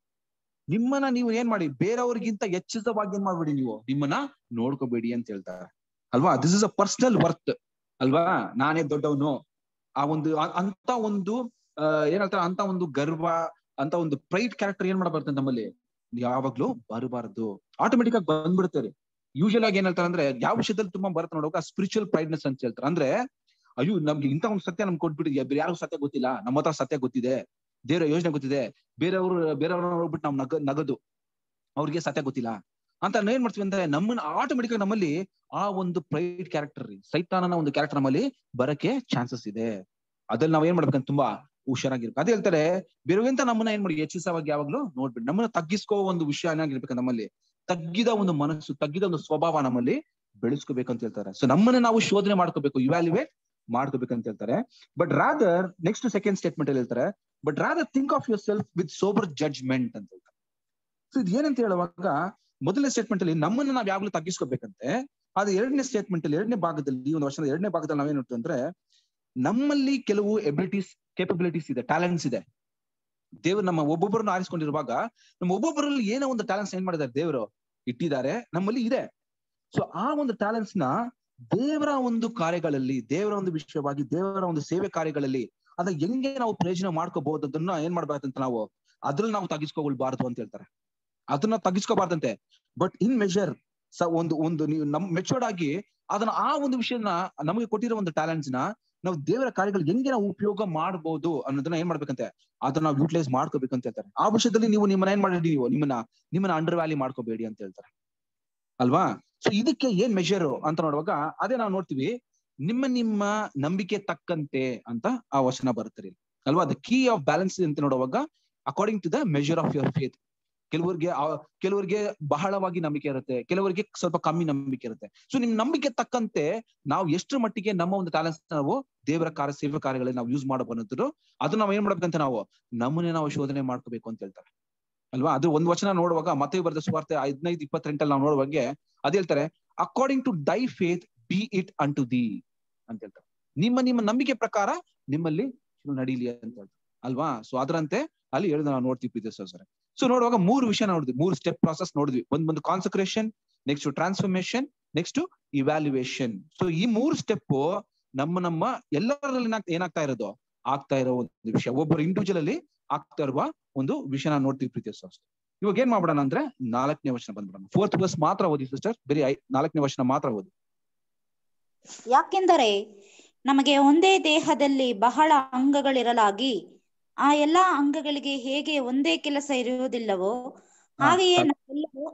ನಿಮ್ಮನ್ನ ನೀವು ಏನ್ ಮಾಡಿ ಬೇರೆಯವ್ರಿಗಿಂತ ಹೆಚ್ಚಿತವಾಗಿ ಏನ್ ಮಾಡ್ಬೇಡಿ ನೀವು ನಿಮ್ಮನ್ನ ನೋಡ್ಕೋಬೇಡಿ ಅಂತ ಹೇಳ್ತಾರೆ ಅಲ್ವಾ this is a personal worth ಅಲ್ವಾ ನಾನೇ ದೊಡ್ಡವನು ಆ ಒಂದು ಆ- ಅಂತ ಒಂದು ಆ, ಏನ್ ಹೇಳ್ತಾರೆ ಅಂತ ಒಂದು ಗರ್ವ ಅಂತ ಒಂದು ಪ್ರೈಡ್ ಕ್ಯಾರೆಕ್ಟರ್ ಏನ್ ಮಾಡಬಾರ್ದು ನಮ್ಮಲ್ಲಿ ಯಾವಾಗ್ಲೂ ಬರಬಾರ್ದು ಆಟೋಮೆಟಿಕ್ ಆಗಿ ಬಂದ್ಬಿಡ್ತಾರೆ ಯೂಶಲ್ ಆಗಿ ಏನ್ ಹೇಳ್ತಾರೆ ಅಂದ್ರೆ ಯಾವ ವಿಷಯದಲ್ಲಿ ತುಂಬಾ ಬರುತ್ತೆ ನೋಡುವಾಗ ಸ್ಪಿರಿಚುವಲ್ ಪ್ರೈಡ್ನೆಸ್ ಅಂತ ಹೇಳ್ತಾರೆ ಅಂದ್ರೆ ಅಯ್ಯೋ ನಮ್ಗೆ ಇಂಥ ಒಂದು ಸತ್ಯ ನಮ್ಗೆ ಕೊಟ್ಬಿಟ್ಟಿದ್ಯಾ ಬೇರೆ ಯಾರಿಗೂ ಸತ್ಯ ಗೊತ್ತಿಲ್ಲ ನಮ್ಮ ಹತ್ರ ಸತ್ಯ ಗೊತ್ತಿದೆ ದೇವರ ಯೋಜನೆ ಗೊತ್ತಿದೆ ಬೇರೆಯವರು ಬೇರೆಯವ್ರ ನೋಡ್ಬಿಟ್ಟು ನಾವು ನಗ ನಗದು ಅವ್ರಿಗೆ ಸತ್ಯ ಗೊತ್ತಿಲ್ಲ ಅಂತ ನಾವ್ ಏನ್ ಮಾಡ್ತೀವಿ ಅಂದ್ರೆ ನಮ್ಮನ್ನ ಆಟೋಮೆಟಿಕ್ ನಮ್ಮಲ್ಲಿ ಆ ಒಂದು ಪ್ರೈಡ್ ಕ್ಯಾರೆಕ್ಟರ್ ಸೈತಾನನ ಒಂದು ಕ್ಯಾರೆಕ್ಟರ್ ನಮ್ಮಲ್ಲಿ ಬರಕ್ಕೆ ಚಾನ್ಸಸ್ ಇದೆ ಅದ್ರಲ್ಲಿ ನಾವ್ ಏನ್ ಮಾಡ್ಬೇಕಂತ ತುಂಬಾ ಹುಷಾರಾಗಿರ್ಬೇಕು ಅದೇ ಹೇಳ್ತಾರೆ ಬೇರೆಗಿಂತ ನಮ್ಮನ್ನ ಏನ್ ಮಾಡಿ ಹೆಚ್ಚಿಸವಾಗಿ ಯಾವಾಗ್ಲೂ ನೋಡ್ಬಿಟ್ಟು ನಮ್ಮನ್ನ ತಗ್ಗಿಸ್ಕೋ ಒಂದು ವಿಷಯ ಏನಾಗಿರ್ಬೇಕು ನಮ್ಮಲ್ಲಿ ತಗ್ಗಿದ ಒಂದು ಮನಸ್ಸು ತಗ್ಗಿದ ಒಂದು ಸ್ವಭಾವ ನಮ್ಮಲ್ಲಿ ಬೆಳೆಸ್ಕೋಬೇಕಂತ ಹೇಳ್ತಾರೆ ಸೊ ನಮ್ಮನ್ನ ನಾವು ಶೋಧನೆ ಮಾಡ್ಕೋಬೇಕು ಇವ್ಯಾಲ್ಯುವೇಟ್ ಮಾಡ್ಕೋಬೇಕಂತ ಹೇಳ್ತಾರೆ but rather next second statement ಅಲ್ಲಿ ಹೇಳ್ತಾರೆ but rather think of yourself with sober judgement ಅಂತ ಹೇಳ್ತಾರೆ ಸೊ ಇದು ಏನಂತ ಹೇಳುವಾಗ ಮೊದಲನೇ ಸ್ಟೇಟ್ಮೆಂಟ್ ಅಲ್ಲಿ ನಮ್ಮನ್ನ ನಾವ್ ಯಾವಾಗ್ಲೂ ತಗ್ಗಿಸ್ಕೋಬೇಕಂತೆ ಆದ್ರೆ ಎರಡನೇ ಸ್ಟೇಟ್ಮೆಂಟ್ ಅಲ್ಲಿ ಎರಡನೇ ಭಾಗದಲ್ಲಿ ಈ ಒಂದು ವರ್ಷದ ಎರಡನೇ ಭಾಗದಲ್ಲಿ ನಾವೇನ್ ನೋಡ್ತೀವಿ ಅಂದ್ರೆ ನಮ್ಮಲ್ಲಿ ಕೆಲವು ಎಬಿಲಿಟೀಸ್ ಕೇಪಬಿಲಿಟೀಸ್ ಇದೆ ಟ್ಯಾಲೆಂಟ್ಸ್ ಇದೆ ದೇವ್ರು ನಮ್ಮ ಒಬ್ಬೊಬ್ಬರನ್ನ ಆರಿಸ್ಕೊಂಡಿರುವಾಗ ನಮ್ಮ ಒಬ್ಬೊಬ್ಬರಲ್ಲಿ ಏನೋ ಒಂದು ಟ್ಯಾಲೆಂಟ್ಸ್ ಏನ್ ಮಾಡಿದ್ದಾರೆ ದೇವರು ಇಟ್ಟಿದ್ದಾರೆ ನಮ್ಮಲ್ಲಿ ಇದೆ ಸೊ ಆ ಒಂದು ಟ್ಯಾಲೆಂಟ್ಸ್ ನ ದೇವರ ಒಂದು ಕಾರ್ಯಗಳಲ್ಲಿ ದೇವರ ಒಂದು ವಿಷಯವಾಗಿ ದೇವರ ಒಂದು ಸೇವೆ ಕಾರ್ಯಗಳಲ್ಲಿ ಅದ ಹೆಂಗೆ ನಾವು ಪ್ರಯೋಜನ ಮಾಡ್ಕೋಬಹುದು ಅದನ್ನ ಏನ್ ಮಾಡ್ಬೇಕಂತ ನಾವು ಅದ್ರಲ್ಲಿ ನಾವು ತಗ್ಗಿಸ್ಕೊಳ್ಬಾರ್ದು ಅಂತ ಹೇಳ್ತಾರೆ ಅದನ್ನ ತಗ್ಗಿಸ್ಕೋಬಾರ್ದಂತೆ ಬಟ್ ಇನ್ ಮೆಜರ್ ಸ ಒಂದು ಒಂದು ನೀವು ನಮ್ ಮೆಚೂರ್ಡ್ ಆಗಿ ಅದನ್ನ ಆ ಒಂದು ವಿಷಯನ ನಮಗೆ ಕೊಟ್ಟಿರೋ ಒಂದು ಟ್ಯಾಲೆಂಟ್ಸ್ ನ ನಾವು ದೇವರ ಕಾರ್ಯಗಳು ಹೆಂಗೆ ನಾವು ಉಪಯೋಗ ಮಾಡಬಹುದು ಅನ್ನೋದನ್ನ ಏನ್ ಮಾಡ್ಬೇಕಂತೆ ಅದನ್ನ ನಾವು ಯೂಟಿಲೈಸ್ ಮಾಡ್ಕೋಬೇಕಂತ ಹೇಳ್ತಾರೆ ಆ ವಿಷಯದಲ್ಲಿ ನೀವು ನಿಮ್ಮನ್ನ ಏನ್ ಮಾಡಿ ನೀವು ನಿಮ್ಮನ್ನ ನಿಮ್ಮನ್ನ ಅಂಡರ್ ವ್ಯಾಲಿ ಮಾಡ್ಕೋಬೇಡಿ ಅಂತ ಹೇಳ್ತಾರೆ ಅಲ್ವಾ ಸೊ ಇದಕ್ಕೆ ಏನ್ ಮೆಷರ್ ಅಂತ ನೋಡುವಾಗ ಅದೇ ನಾವು ನೋಡ್ತೀವಿ ನಿಮ್ಮ ನಿಮ್ಮ ನಂಬಿಕೆ ತಕ್ಕಂತೆ ಅಂತ ಆ ವಚನ ಬರುತ್ತೆ ಇಲ್ಲಿ. ಅಲ್ವಾ ದ ಕೀ ಆಫ್ ಬ್ಯಾಲೆನ್ಸ್ ಅಂತ ನೋಡುವಾಗ according to the measure of your faith ಕೆಲವರಿಗೆ ಆ- ಕೆಲವರಿಗೆ ಬಹಳವಾಗಿ ನಂಬಿಕೆ ಇರುತ್ತೆ ಕೆಲವರಿಗೆ ಸ್ವಲ್ಪ ಕಮ್ಮಿ ನಂಬಿಕೆ ಇರುತ್ತೆ ಸೊ ನಿಮ್ ನಂಬಿಕೆ ತಕ್ಕಂತೆ ನಾವು ಎಷ್ಟು ಮಟ್ಟಿಗೆ ನಮ್ಮ ಒಂದು ಟ್ಯಾಲೆಂಟ್ಸ್ ನಾವು ದೇವರ ಕಾರ್ಯ ಸೇವೆ ಕಾರ್ಯಗಳಲ್ಲಿ ನಾವು ಯೂಸ್ ಮಾಡಬಹುದು ಅದು ನಾವು ಏನ್ ಮಾಡ್ಬೇಕಂತ ನಾವು ನಮ್ಮನ್ನೇ ನಾವು ಶೋಧನೆ ಮಾಡ್ಕೋಬೇಕು ಅಂತ ಹೇಳ್ತಾರೆ ಅಲ್ವಾ ಅದು ಒಂದು ವಚನ ನೋಡುವಾಗ ಮತ್ತೆ ಬರೆದ ಸುವಾರ್ತೆ ಹದಿನೈದು ಇಪ್ಪತ್ತೆಂಟಲ್ಲಿ ನಾವು ನೋಡುವಾಗೆ ಅದ್ ಹೇಳ್ತಾರೆ according to thy faith be it unto thee ಅಂತ ಹೇಳ್ತಾರೆ ನಿಮ್ಮ ನಿಮ್ಮ ನಂಬಿಕೆ ಪ್ರಕಾರ ನಿಮ್ಮಲ್ಲಿ ನಡೀಲಿ ಅಂತ ಹೇಳ್ತಾರೆ ಅಲ್ವಾ ಸೊ ಅದರಂತೆ ಅಲ್ಲಿ ಹೇಳಿದ ನಾವು ನೋಡ್ತೀವಿ ಪ್ರೀತಿ ಸರ್ ಸೊ ನೋಡುವಾಗ ಮೂರು ವಿಷಯ ನೋಡಿದ್ವಿ ಮೂರು ಸ್ಟೆಪ್ ಪ್ರಾಸೆಸ್ ನೋಡಿದ್ವಿ ಒಂದ್ ಒಂದು concentration next transformation next evaluation so ಈ ಮೂರು ಸ್ಟೆಪ್ ನಮ್ಮ ನಮ್ಮ ಎಲ್ಲರಲ್ಲಿ ಏನಾಗ್- ಏನಾಗ್ತಾ ಇರೋದು ಆಗ್ತಾ ಇರೋ ಒಂದು ವಿಷಯ ಒಬ್ಬರು ಇಂಡಿವಿಜುವಲ್ ಅಲ್ಲಿ ಆಗ್ತಾ ಇರುವ ಒಂದು ವಿಷಯ ನಾವು ನೋಡ್ತೀವಿ ಪ್ರೀತಿ ಸರ್ ಇವಾಗ ಏನ್ ಮಾಡ್ಬಿಡೋಣ ಅಂದ್ರೆ ನಾಲ್ಕನೇ ವಚನ ಬಂದ್ಬಿಡೋಣ ಫೋರ್ತ್ ವರ್ಸ್ ಮಾತ್ರ ಓದಿ ಸಿಸ್ಟರ್ ಬರೀ ಐ ನಾಲ್ಕನೇ ವಚನ ಮಾತ್ರ ಓದಿ ಯಾಕೆಂದರೆ ನಮಗೆ ಒಂದೇ ದೇಹದಲ್ಲಿ ಬಹಳ ಅಂಗಗಳಿರಲಾಗಿ ಆ ಎಲ್ಲಾ ಅಂಗಗಳಿಗೆ ಹೇಗೆ ಒಂದೇ ಕೆಲಸ ಇರುವುದಿಲ್ಲವೋ ಹಾ, ಹಾಗೆಯೇ ಸಾಕು. ನಾವೆಲ್ಲರೂ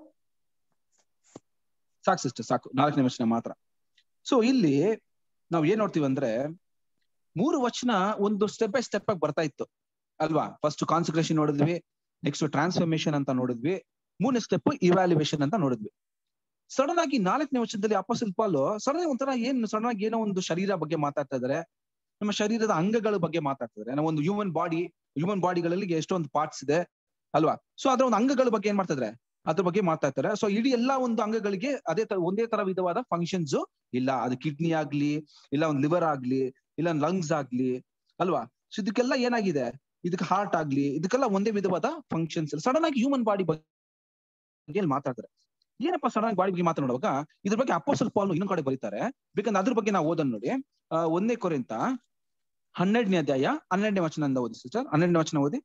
ಸಾಕು ಸಿಸ್ಟರ್ ಸಾಕು ನಾಲ್ಕನೇ ವಚನ ಮಾತ್ರ ಸೊ ಇಲ್ಲಿ ನಾವ್ ಏನ್ ನೋಡ್ತೀವಿ ಅಂದ್ರೆ ಮೂರು ವಚನ ಒಂದು ಸ್ಟೆಪ್ ಬೈ ಸ್ಟೆಪ್ ಆಗಿ ಬರ್ತಾ ಇತ್ತು ಅಲ್ವಾ ಫಸ್ಟ್ ಕಾನ್ಸಂಟ್ರೇಷನ್ ನೋಡಿದ್ವಿ ನೆಕ್ಸ್ಟ್ ಟ್ರಾನ್ಸ್ಫಾರ್ಮೇಶನ್ ಅಂತ ನೋಡಿದ್ವಿ ಮೂರನೇ ಸ್ಟೆಪ್ ಇವ್ಯಾಲ್ಯುಯೇಷನ್ ಅಂತ ನೋಡಿದ್ವಿ ಸಡನ್ ಆಗಿ ನಾಲ್ಕನೇ ವರ್ಷದಲ್ಲಿ ಅಪ್ಪಸಿಲ್ ಪಾಲು ಸಡನ್ ಒಂಥರ ಏನ್ ಸಡನ್ ಆಗಿ ಏನೋ ಒಂದು ಶರೀರ ಬಗ್ಗೆ ಮಾತಾಡ್ತಾ ಇದಾರೆ ನಮ್ಮ ಶರೀರದ ಅಂಗಗಳ ಬಗ್ಗೆ ಮಾತಾಡ್ತಾ ಇದಾರೆ ನಮ್ಮ ಒಂದು ಹ್ಯೂಮನ್ ಬಾಡಿ ಹ್ಯೂಮನ್ ಬಾಡಿಗಳಲ್ಲಿ ಎಷ್ಟೊಂದು ಪಾರ್ಟ್ಸ್ ಇದೆ ಅಲ್ವಾ ಸೊ ಅದ್ರ ಒಂದು ಅಂಗಗಳ ಬಗ್ಗೆ ಏನ್ ಮಾಡ್ತಾ ಇದಾರೆ ಅದ್ರ ಬಗ್ಗೆ ಮಾತಾಡ್ತಾರೆ ಸೊ ಇಡೀ ಎಲ್ಲಾ ಒಂದು ಅಂಗಗಳಿಗೆ ಅದೇ ತರ ಒಂದೇ ತರ ವಿಧವಾದ ಫಂಕ್ಷನ್ಸ್ ಇಲ್ಲ ಅದು ಕಿಡ್ನಿ ಆಗ್ಲಿ ಇಲ್ಲ ಒಂದು ಲಿವರ್ ಆಗ್ಲಿ ಇಲ್ಲ ಲಂಗ್ಸ್ ಆಗ್ಲಿ ಅಲ್ವಾ ಸೊ ಇದಕ್ಕೆಲ್ಲ ಏನಾಗಿದೆ ಇದಕ್ಕೆ ಹಾರ್ಟ್ ಆಗ್ಲಿ ಇದಕ್ಕೆಲ್ಲ ಒಂದೇ ವಿಧವಾದ ಫಂಕ್ಷನ್ಸ್ ಸಡನ್ ಆಗಿ ಹ್ಯೂಮನ್ ಬಾಡಿ ಬಗ್ಗೆ ಇಲ್ಲಿ ಮಾತಾಡ್ತಾರೆ ಏನಪ್ಪ ಸಡನ್ ಆಗಿ ಬಾಡಿ ಬಗ್ಗೆ ಮಾತನಾಡುವಾಗ ಇದ್ರ ಬಗ್ಗೆ ಅಪ್ಪೋಸಲ್ ಪಾಲ್ ಇನ್ನೊಂದ್ ಕಡೆ ಬರೀತಾರೆ ಬೇಕಂದ್ರೆ ಅದ್ರ ಬಗ್ಗೆ ನಾವು ಓದನ್ ನೋಡಿ ಆ, ಒಂದನೇ ಕೊರಿಂತ ಹನ್ನೆರಡನೇ ಅಧ್ಯಾಯ ಹನ್ನೆರಡನೇ ವಚನದಿಂದ ಓದಿ ಸಿಸ್ಟರ್ ಹನ್ನೆರಡನೇ ವಚನ ಓದಿ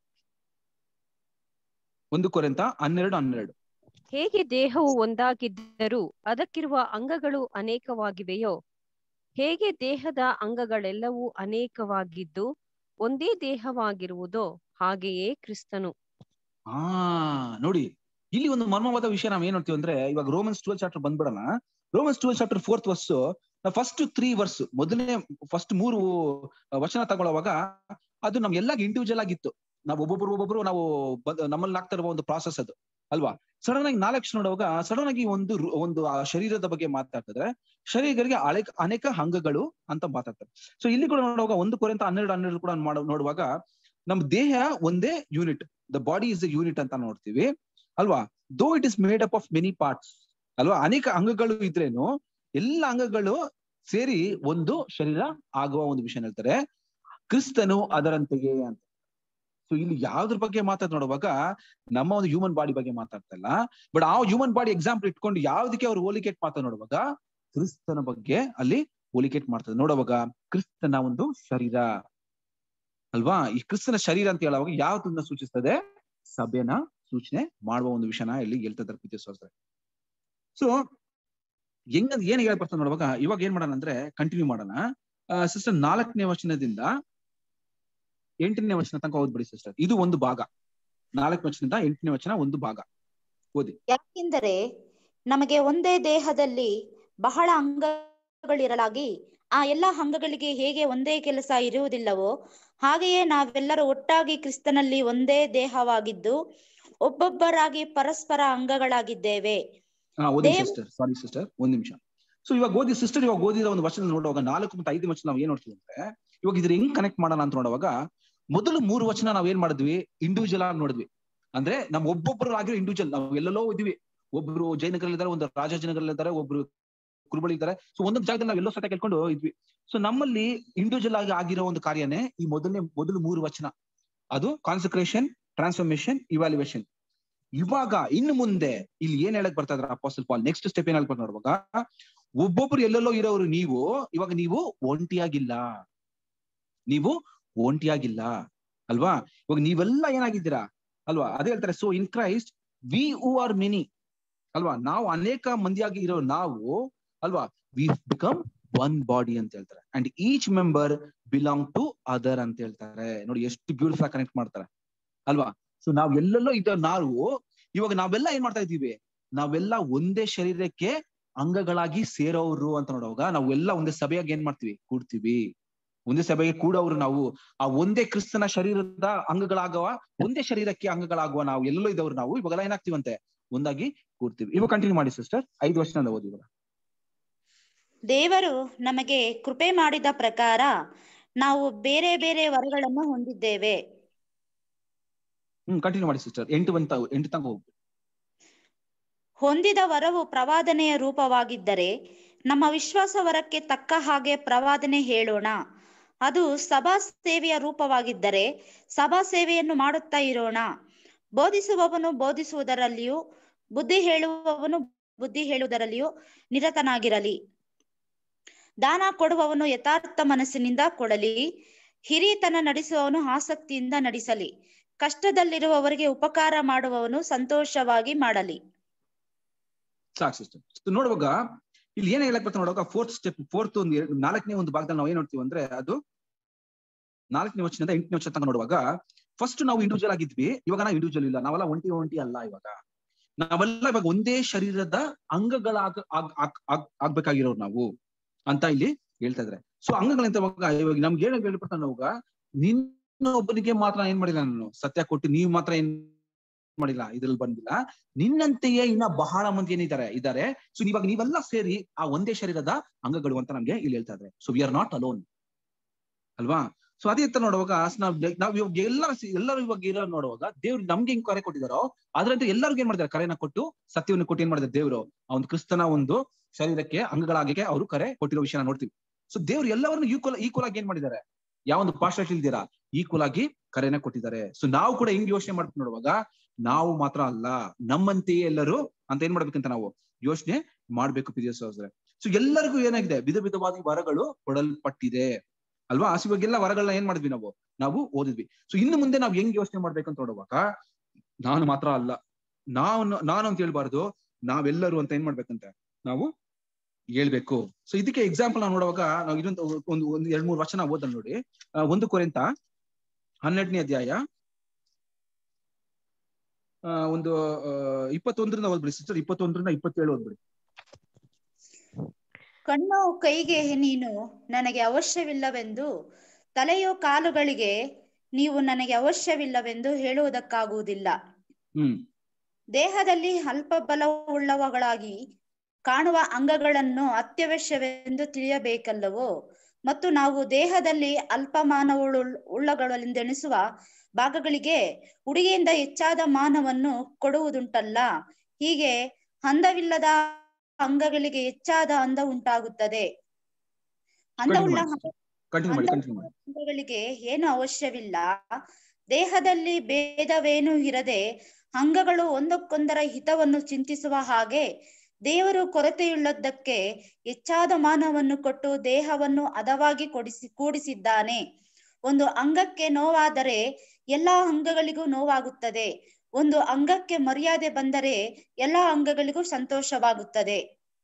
ಒಂದು ಕೊರಿಂತ ಹನ್ನೆರಡು ಹನ್ನೆರಡು ಹೇಗೆ ದೇಹವು ಒಂದಾಗಿದ್ದರೂ ಅದಕ್ಕಿರುವ ಅಂಗಗಳು ಅನೇಕವಾಗಿವೆಯೋ ಹೇಗೆ ದೇಹದ ಅಂಗಗಳೆಲ್ಲವೂ ಅನೇಕವಾಗಿದ್ದು ಒಂದೇ ದೇಹವಾಗಿರುವುದೋ ಹಾಗೆಯೇ ಕ್ರಿಸ್ತನು ಹಾ ನೋಡಿ ಇಲ್ಲಿ ಒಂದು ಮರ್ಮವಾದ ವಿಷಯ ನಾವ್ ಏನ್ ನೋಡ್ತೀವಿ ಅಂದ್ರೆ ಇವಾಗ ರೋಮನ್ಸ್ ಟ್ವೆಲ್ ಚಾಪ್ಟರ್ ಬಂದ್ಬಿಡೋಣ Romans twelve chapter fourth verse first three verse ಮೊದಲನೇ ಫಸ್ಟ್ ಮೂರು ವಚನ ತಗೊಳ್ಳುವಾಗ ಅದು ನಮ್ ಎಲ್ಲ ಇಂಡಿವಿಜುವಲ್ ಆಗಿತ್ತು ನಾವು ಒಬ್ಬೊಬ್ರು ಒಬ್ಬೊಬ್ರು ನಾವು ಬ- ನಮ್ಮಲ್ಲಿ ಆಗ್ತಾ ಇರುವ ಒಂದು ಪ್ರಾಸೆಸ್ ಅದು ಅಲ್ವಾ ಸಡನ್ ಆಗಿ ನಾಲ್ಕು ನೋಡುವಾಗ ಸಡನ್ ಆಗಿ ಒಂದು ರು- ಒಂದು ಆ ಶರೀರದ ಬಗ್ಗೆ ಮಾತಾಡ್ತಿದ್ರೆ ಶರೀರಗಳಿಗೆ ಅನೇಕ ಅನೇಕ ಅಂಗಗಳು ಅಂತ ಮಾತಾಡ್ತಾರೆ ಸೊ ಇಲ್ಲಿ ಕೂಡ ನೋಡುವಾಗ ಒಂದು ಕೊರೆಂತ ಹನ್ನೆರಡು ಹನ್ನೆರಡು ಕೂಡ ಮಾಡೋ ನೋಡುವಾಗ ನಮ್ ದೇಹ ಒಂದೇ unit the body is the unit ಅಂತ ನೋಡ್ತೀವಿ ಅಲ್ವಾ though it is made up of many parts ಅಲ್ವಾ ಅನೇಕ ಅಂಗಗಳು ಇದ್ರೇನು ಎಲ್ಲ ಅಂಗಗಳು ಸೇರಿ ಒಂದು ಶರೀರ ಆಗುವ ಒಂದು ವಿಷಯ ಹೇಳ್ತಾರೆ ಕ್ರಿಸ್ತನು ಅದರಂತೆಯೇ ಅಂತ ಸೊ ಇಲ್ಲಿ ಯಾವ್ದ್ರ ಬಗ್ಗೆ ಮಾತಾಡ್ ನೋಡುವಾಗ ನಮ್ಮ ಒಂದು ಹ್ಯೂಮನ್ ಬಾಡಿ ಬಗ್ಗೆ ಮಾತಾಡ್ತಾ ಇಲ್ಲ ಬಟ್ ಆ ಹ್ಯೂಮನ್ ಬಾಡಿ ಎಕ್ಸಾಂಪಲ್ ಇಟ್ಕೊಂಡು ಯಾವ್ದಕ್ಕೆ ಅವ್ರು ಹೋಲಿಕೇಟ್ ಮಾತಾಡ್ ನೋಡುವಾಗ ಕ್ರಿಸ್ತನ ಬಗ್ಗೆ ಅಲ್ಲಿ ಹೋಲಿಕೇಟ್ ಮಾಡ್ತಾರೆ ನೋಡುವಾಗ ಕ್ರಿಸ್ತನ ಒಂದು ಶರೀರ ಅಲ್ವಾ ಈ ಕ್ರಿಸ್ತನ ಶರೀರ ಅಂತ ಹೇಳುವಾಗ ಯಾವ್ದನ್ನ ಸೂಚಿಸ್ತದೆ ಸಭೆನ ಸೂಚನೆ ಮಾಡುವ ಒಂದು ವಿಷಯನ ಇಲ್ಲಿ ಹೇಳ್ತಾ ಇದ್ದಾರೆ ಪ್ರೀತಿ ಸಹೋದರರೇ. ಸೊ ಹೆಂಗ ಏನ್ ಹೇಳ್ಬರ್ತದೆ ನೋಡುವಾಗ ಇವಾಗ ಏನ್ ಮಾಡೋಣ ಅಂದ್ರೆ ಕಂಟಿನ್ಯೂ ಮಾಡೋಣ ಸಿಸ್ಟರ್ ನಾಲ್ಕನೇ ವಚನದಿಂದ ಎಂಟನೇ ವಚನ ತನಕ ಓದ್ಬಿಡಿ ಸಿಸ್ಟರ್ ಇದು ಒಂದು ಭಾಗ ನಾಲ್ಕನೇ ವಚನದಿಂದ ಎಂಟನೇ ವಚನ ಒಂದು ಭಾಗ ಯಾಕೆಂದರೆ ನಮಗೆ ಒಂದೇ ದೇಹದಲ್ಲಿ ಬಹಳ ಅಂಗಗಳಿರಲಾಗಿ ಆ ಎಲ್ಲ ಅಂಗಗಳಿಗೆ ಹೇಗೆ ಒಂದೇ ಕೆಲಸ ಇರುವುದಿಲ್ಲವೋ ಹಾಗೆಯೇ ನಾವೆಲ್ಲರೂ ಒಟ್ಟಾಗಿ ಕ್ರಿಸ್ತನಲ್ಲಿ ಒಂದೇ ದೇಹವಾಗಿದ್ದು ಒಬ್ಬೊಬ್ಬರಾಗಿ ಪರಸ್ಪರ ಅಂಗಗಳಾಗಿದ್ದೇವೆ ಹಾ ಓದಿ ದೇವ್- ಸಿಸ್ಟರ್ ಸಾರಿ ಸಿಸ್ಟರ್ ಒಂದ್ ನಿಮಿಷ ಸೊ ಇವಾಗ ಓದಿ ಸಿಸ್ಟರ್ ಇವಾಗ ಓದಿರೋ ಒಂದು ವಚನ ನೋಡುವಾಗ ನಾಲ್ಕು ಮತ್ತು ಐದು ವಚನ ನಾವು ಏನ್ ನೋಡ್ತೀವಿ ಅಂದ್ರೆ ಇವಾಗ ಇದ್ರ ಹೆಂಗ್ ಕನೆಕ್ಟ್ ಮಾಡೋಣ ಅಂತ ನೋಡುವಾಗ ಮೊದಲು ಮೂರು ವಚನ ನಾವ್ ಏನ್ ಮಾಡಿದ್ವಿ ಇಂಡಿವಿಜುವಲ್ ಆಗಿ ನೋಡಿದ್ವಿ ಅಂದ್ರೆ ನಮ್ ಒಬ್ಬೊಬ್ರು ಆಗಿರೋ ಇಂಡಿವಿಜುವಲ್ ನಾವು ಎಲ್ಲೆಲ್ಲೋ ಇದ್ವಿ ಒಬ್ರು ಜಯನಗರಲ್ಲಿದ್ದಾರೆ ಒಂದು ರಾಜಾಜಿನಗರಲ್ಲಿದ್ದಾರೆ ಒಬ್ರು ಕುರುಬಳಿ ಇದ್ದಾರೆ ಸೊ ಒಂದೊಂದು ಜಾಗದಲ್ಲಿ ನಾವು ಎಲ್ಲೋ ಸತ ಕೇಳ್ಕೊಂಡು ಇದ್ವಿ ಸೊ ನಮ್ಮಲ್ಲಿ ಇಂಡಿವಿಜುವಲ್ ಆಗಿ ಆಗಿರೋ ಒಂದು ಕಾರ್ಯನೇ ಈ ಮೊದಲನೇ ಮೊದಲು ಮೂರು ವಚನ ಅದು ಕಾನ್ಸಂಟ್ರೇಷನ್ ಟ್ರಾನ್ಸ್ಫಾರ್ಮೇಶನ್ ಇವಾಲ್ಯುವೇಷನ್ ಇವಾಗ ಇನ್ನು ಮುಂದೆ ಇಲ್ಲಿ ಏನ್ ಹೇಳಕ್ ಬರ್ತಾ ಇದಾರೆ ಅಪಾಸಲ್ ಪಾಲ್ ನೆಕ್ಸ್ಟ್ ಸ್ಟೆಪ್ ಏನ್ ಹೇಳ್ಬೇಕು ನೋಡುವಾಗ ಒಬ್ಬೊಬ್ರು ಎಲ್ಲೆಲ್ಲೋ ಇರೋರು ನೀವು ಇವಾಗ ನೀವು ಒಂಟಿಯಾಗಿಲ್ಲ ನೀವು ಒಂಟಿಯಾಗಿಲ್ಲ ಅಲ್ವಾ ಇವಾಗ ನೀವೆಲ್ಲ ಏನಾಗಿದ್ದೀರಾ ಅಲ್ವಾ ಅದೇ ಹೇಳ್ತಾರೆ so in Christ we who are many ಅಲ್ವಾ ನಾವು ಅನೇಕ ಮಂದಿಯಾಗಿ ಇರೋ ನಾವು ಅಲ್ವಾ ವಿ ಬಿಕಮ್ ಒನ್ ಬಾಡಿ ಅಂತ ಹೇಳ್ತಾರೆ and each member belong to other ಅಂತ ಹೇಳ್ತಾರೆ ನೋಡಿ ಎಷ್ಟು ಬ್ಯೂಟಿಫುಲ್ ಕನೆಕ್ಟ್ ಮಾಡ್ತಾರೆ ಅಲ್ವಾ ಸೊ ನಾವ್ ಎಲ್ಲೆಲ್ಲೋ ಇದ್ದ ನಾವು ಇವಾಗ ನಾವೆಲ್ಲ ಏನ್ ಮಾಡ್ತಾ ಇದೀವಿ ನಾವೆಲ್ಲ ಒಂದೇ ಶರೀರಕ್ಕೆ ಅಂಗಗಳಾಗಿ ಸೇರೋರು ಅಂತ ನೋಡುವಾಗ ನಾವು ಎಲ್ಲ ಒಂದೇ ಸಭೆಯಾಗಿ ಏನ್ ಮಾಡ್ತೀವಿ ಕೂಡ್ತೀವಿ ಒಂದೇ ಸಭೆಗೆ ಕೂಡೋರು ನಾವು ಆ ಒಂದೇ ಕ್ರಿಸ್ತನ ಶರೀರದ ಅಂಗಗಳಾಗುವ ಒಂದೇ ಶರೀರಕ್ಕೆ ಅಂಗಗಳಾಗುವ ನಾವು ಎಲ್ಲೆಲ್ಲೋ ಇದ್ದವ್ರು ನಾವು ಇವಾಗೆಲ್ಲ ಏನಾಗ್ತೀವಂತೆ ಒಂದಾಗಿ ಕೂಡ್ತೀವಿ ಇವಾಗ ಕಂಟಿನ್ಯೂ ಮಾಡಿ ಸಿಸ್ಟರ್ ಐದು ವರ್ಷದಿಂದ ಓದಿ ಇವಾಗ ದೇವರು ನಮಗೆ ಕೃಪೆ ಮಾಡಿದ ಪ್ರಕಾರ ನಾವು ಬೇರೆ ಬೇರೆ ವರಗಳನ್ನು ಹೊಂದಿದ್ದೇವೆ ಹ್ಮ್ ಕಂಟಿನ್ಯೂ ಮಾಡಿ ಸಿಸ್ಟರ್ ಎಂಟು ಬಂತ ಎಂಟು ತನಕ ಹೋಗ್ಬೇಕು ಹೊಂದಿದ ವರವು ಪ್ರವಾದನೆಯ ರೂಪವಾಗಿದ್ದರೆ ನಮ್ಮ ವಿಶ್ವಾಸ ವರಕ್ಕೆ ತಕ್ಕ ಹಾಗೆ ಪ್ರವಾದನೆ ಹೇಳೋಣ ಅದು ಸಭಾ ಸೇವೆಯ ರೂಪವಾಗಿದ್ದರೆ ಸಭಾ ಸೇವೆಯನ್ನು ಮಾಡುತ್ತಾ ಇರೋಣ ಬೋಧಿಸುವವನು ಬೋಧಿಸುವುದರಲ್ಲಿಯೂ ಬುದ್ಧಿ ಹೇಳುವವನು ಬುದ್ಧಿ ಹೇಳುವುದರಲ್ಲಿಯೂ ನಿರತನಾಗಿರಲಿ ದಾನ ಕೊಡುವವನು ಯಥಾರ್ಥ ಮನಸ್ಸಿನಿಂದ ಕೊಡಲಿ ಹಿರಿತನ ನಡೆಸುವವನು ಆಸಕ್ತಿಯಿಂದ ನಡೆಸಲಿ ಕಷ್ಟದಲ್ಲಿರುವವರಿಗೆ ಉಪಕಾರ ಮಾಡುವವನು ಸಂತೋಷವಾಗಿ ಮಾಡಲಿ ಸಾಕು ಸಿಸ್ಟರ್ ನೋಡುವಾಗ ಇಲ್ಲಿ ಏನ್ ಹೇಳಕ್ ಬರ್ತಾ ನೋಡುವಾಗ ಫೋರ್ತ್ ಸ್ಟೆಪ್ ಫೋರ್ತ್ ಒಂದು ಎರಡು- ನಾಲ್ಕನೇ ಒಂದು ಭಾಗದಲ್ಲಿ ನಾವು ಏನ್ ನೋಡ್ತೀವಿ ಅಂದ್ರೆ ಅದು ನಾಲ್ಕನೇ ವಚನದಿಂದ ಎಂಟನೇ ವಚನ ತನಕ ನೋಡುವಾಗ ಫಸ್ಟ್ ನಾವು ಇಂಡಿವಿಜುವಲ್ ಆಗಿದ್ವಿ ಇವಾಗ ನಾವು ಇಂಡಿವಿಜುವಲ್ ಇಲ್ಲ ನಾವೆಲ್ಲ ಒಂಟಿ ಒಂಟಿ ಅಲ್ಲ ಇವಾಗ ನಾವೆಲ್ಲ ಇವಾಗ ಒಂದೇ ಶರೀರದ ಅಂಗಗಳಾಗ ಆಗ್- ಆಗ್- ಆಗ್- ಆಗ್ಬೇಕಾಗಿರೋರು ನಾವು ಅಂತ ಇಲ್ಲಿ ಹೇಳ್ತಾ ಇದ್ರೆ ಸೊ ಅಂಗಗಳಂತ ಇವಾಗ ಇವಾಗ ನಮ್ಗೆ ಏನ್ ಹೇಳ್ಬಿಡ್ತಾನೆ ಅವಾಗ ನಿನ್ನ ಒಬ್ಬನಿಗೆ ಮಾತ್ರ ಏನ್ ಮಾಡಿಲ್ಲ ನಾನು ಸತ್ಯ ಕೊಟ್ಟು ನೀವು ಮಾತ್ರ ಏನ್ ಮಾಡಿಲ್ಲ ಇದ್ರಲ್ಲಿ ಬಂದಿಲ್ಲ ನಿನ್ನಂತೆಯೇ ಇನ್ನ ಬಹಳ ಮಂದಿ ಏನಿದ್ದಾರೆ ಇದ್ದಾರೆ ಸೊ ಇವಾಗ ನೀವೆಲ್ಲ ಸೇರಿ ಆ ಒಂದೇ ಶರೀರದ ಅಂಗಗಳು ಅಂತ ನಮ್ಗೆ ಇಲ್ಲಿ ಹೇಳ್ತಾ ಇದ್ದಾರೆ so we are not alone ಅಲ್ವಾ ಸೊ ಅದೇ ತರ ನೋಡುವಾಗ ನಾವ್ ನಾವ್ ಇವಾಗ ಎಲ್ಲರ ಎಲ್ಲರೂ ಇವಾಗ ಇರೋ ನೋಡುವಾಗ ದೇವ್ರು ನಮ್ಗೆ ಹೆಂಗ್ ಕರೆ ಕೊಟ್ಟಿದಾರೋ ಅದ್ರಂತೆ ಎಲ್ಲರಿಗೂ ಏನ್ ಮಾಡಿದ್ದಾರೆ ಕರೆನ ಕೊಟ್ಟು ಸತ್ಯವನ್ನು ಕೊಟ್ಟು ಏನ್ ಮಾಡಿದ್ದಾರೆ ದೇವ್ರು ಆ ಒಂದು ಕ್ರಿಸ್ತನ ಒಂದು ಶರೀರಕ್ಕೆ ಅಂಗಗಳಾಗಿಗೆ ಅವರು ಕರೆ ಕೊಟ್ಟಿರೋ ವಿಷಯನ ನೋಡ್ತೀವಿ ಸೊ ದೇವ್ರು ಎಲ್ಲವರನ್ನು ಈಕ್ವಲ್ ಈಕ್ವಲ್ ಆಗಿ ಏನ್ ಮಾಡಿದ್ದಾರೆ ಯಾವ ಒಂದು ಪಾಶ್ಚಾತ್ಯ ಇಲ್ದಿರಾ ಈಕ್ವಲ್ ಆಗಿ ಕರೆನ ಕೊಟ್ಟಿದ್ದಾರೆ ಸೊ ನಾವು ಕೂಡ ಹಿಂಗ್ ಯೋಚನೆ ಮಾಡ್ತೀವಿ ನೋಡುವಾಗ ನಾವು ಮಾತ್ರ ಅಲ್ಲ ನಮ್ಮಂತೆಯೇ ಎಲ್ಲರೂ ಅಂತ ಏನ್ ಮಾಡ್ಬೇಕಂತ ನಾವು ಯೋಚನೆ ಮಾಡ್ಬೇಕು ಪ್ರಿಯ ಸಹೋದರ ಸೊ ಎಲ್ಲರಿಗೂ ಏನಾಗಿದೆ ವಿಧ ವಿಧವಾದ ವರಗಳು ಕೊಡಲ್ಪಟ್ಟಿದೆ ಅಲ್ವಾ ಸೊ ಇವಾಗೆಲ್ಲ ವರಗಳನ್ನ ಏನ್ ಮಾಡಿದ್ವಿ ನಾವು ನಾವು ಓದಿದ್ವಿ ಸೊ ಇನ್ನು ಮುಂದೆ ನಾವು ಹೆಂಗ್ ಯೋಚನೆ ಮಾಡ್ಬೇಕಂತ ನೋಡುವಾಗ ನಾನು ಮಾತ್ರ ಅಲ್ಲ ನಾನು ನಾನು ಅಂತ ಹೇಳ್ಬಾರ್ದು ನಾವೆಲ್ಲರೂ ಅಂತ ಏನ್ ಮಾಡ್ಬೇಕಂತ ನಾವು ಹೇಳ್ಬೇಕು ಸೊ ಇದಕ್ಕೆ ಎಕ್ಸಾಂಪಲ್ ನಾವು ನೋಡುವಾಗ ನಾವು ಇದೊಂದು ಒಂದು ಒಂದು ಎರಡ್ ಮೂರು ವಚನ ಓದಲ್ ನೋಡಿ ಆ, ಒಂದು ಕೊರೆಂತ ಹನ್ನೆರಡನೇ ಅಧ್ಯಾಯ ಆ, ಒಂದು ಆ, ಇಪ್ಪತ್ತೊಂದರಿಂದ ಓದ್ಬಿಡಿ ಸಿಸ್ಟರ್ ಇಪ್ಪತ್ತೊಂದರಿಂದ ಇಪ್ಪತ್ತೇಳು ಓದ್ಬಿಡಿ ಕಣ್ಣು ಕೈಗೆ ನೀನು ನನಗೆ ಅವಶ್ಯವಿಲ್ಲವೆಂದು ತಲೆಯೋ ಕಾಲುಗಳಿಗೆ ನೀವು ನನಗೆ ಅವಶ್ಯವಿಲ್ಲವೆಂದು ಹೇಳುವುದಕ್ಕಾಗುವುದಿಲ್ಲ ಹ್ಮ್ ದೇಹದಲ್ಲಿ ಅಲ್ಪ ಬಲವುಳ್ಳವುಗಳಾಗಿ ಕಾಣುವ ಅಂಗಗಳನ್ನು ಅತ್ಯವಶ್ಯವೆಂದು ತಿಳಿಯಬೇಕಲ್ಲವೋ ಮತ್ತು ನಾವು ದೇಹದಲ್ಲಿ ಅಲ್ಪ ಮಾನವುಳ್ಳ ಉಳ್ಳಗಳೆಂದೆಣಿಸುವ ಭಾಗಗಳಿಗೆ ಉಡುಗೆಯಿಂದ ಹೆಚ್ಚಾದ ಮಾನವನ್ನು ಕೊಡುವುದುಂಟಲ್ಲ ಹೀಗೆ ಅಂದವಿಲ್ಲದ ಅಂಗಗಳಿಗೆ ಹೆಚ್ಚಾದ ಅಂದ ಉಂಟಾಗುತ್ತದೆ ಅಂದವುಳ್ಳ ಕಂಟಿನ್ಯೂ ಮಾಡಿ ಕಂಟಿನ್ಯೂ ಮಾಡಿ ಅಂಗಗಳಿಗೆ ಏನು ಅವಶ್ಯವಿಲ್ಲ ದೇಹದಲ್ಲಿ ಭೇದವೇನೂ ಇರದೆ ಅಂಗಗಳು ಒಂದಕ್ಕೊಂದರ ಹಿತವನ್ನು ಚಿಂತಿಸುವ ಹಾಗೆ ದೇವರು ಕೊರತೆಯುಳ್ಳದ್ದಕ್ಕೆ ಹೆಚ್ಚಾದ ಮಾನವನ್ನು ಕೊಟ್ಟು ದೇಹವನ್ನು ಹದವಾಗಿ ಕೊಡಿಸಿ ಕೂಡಿಸಿದ್ದಾನೆ ಒಂದು ಅಂಗಕ್ಕೆ ನೋವಾದರೆ ಎಲ್ಲಾ ಅಂಗಗಳಿಗೂ ನೋವಾಗುತ್ತದೆ ಒಂದು ಅಂಗಕ್ಕೆ ಮರ್ಯಾದೆ ಬಂದರೆ ಎಲ್ಲಾ ಅಂಗಗಳಿಗೂ ಸಂತೋಷವಾಗುತ್ತದೆ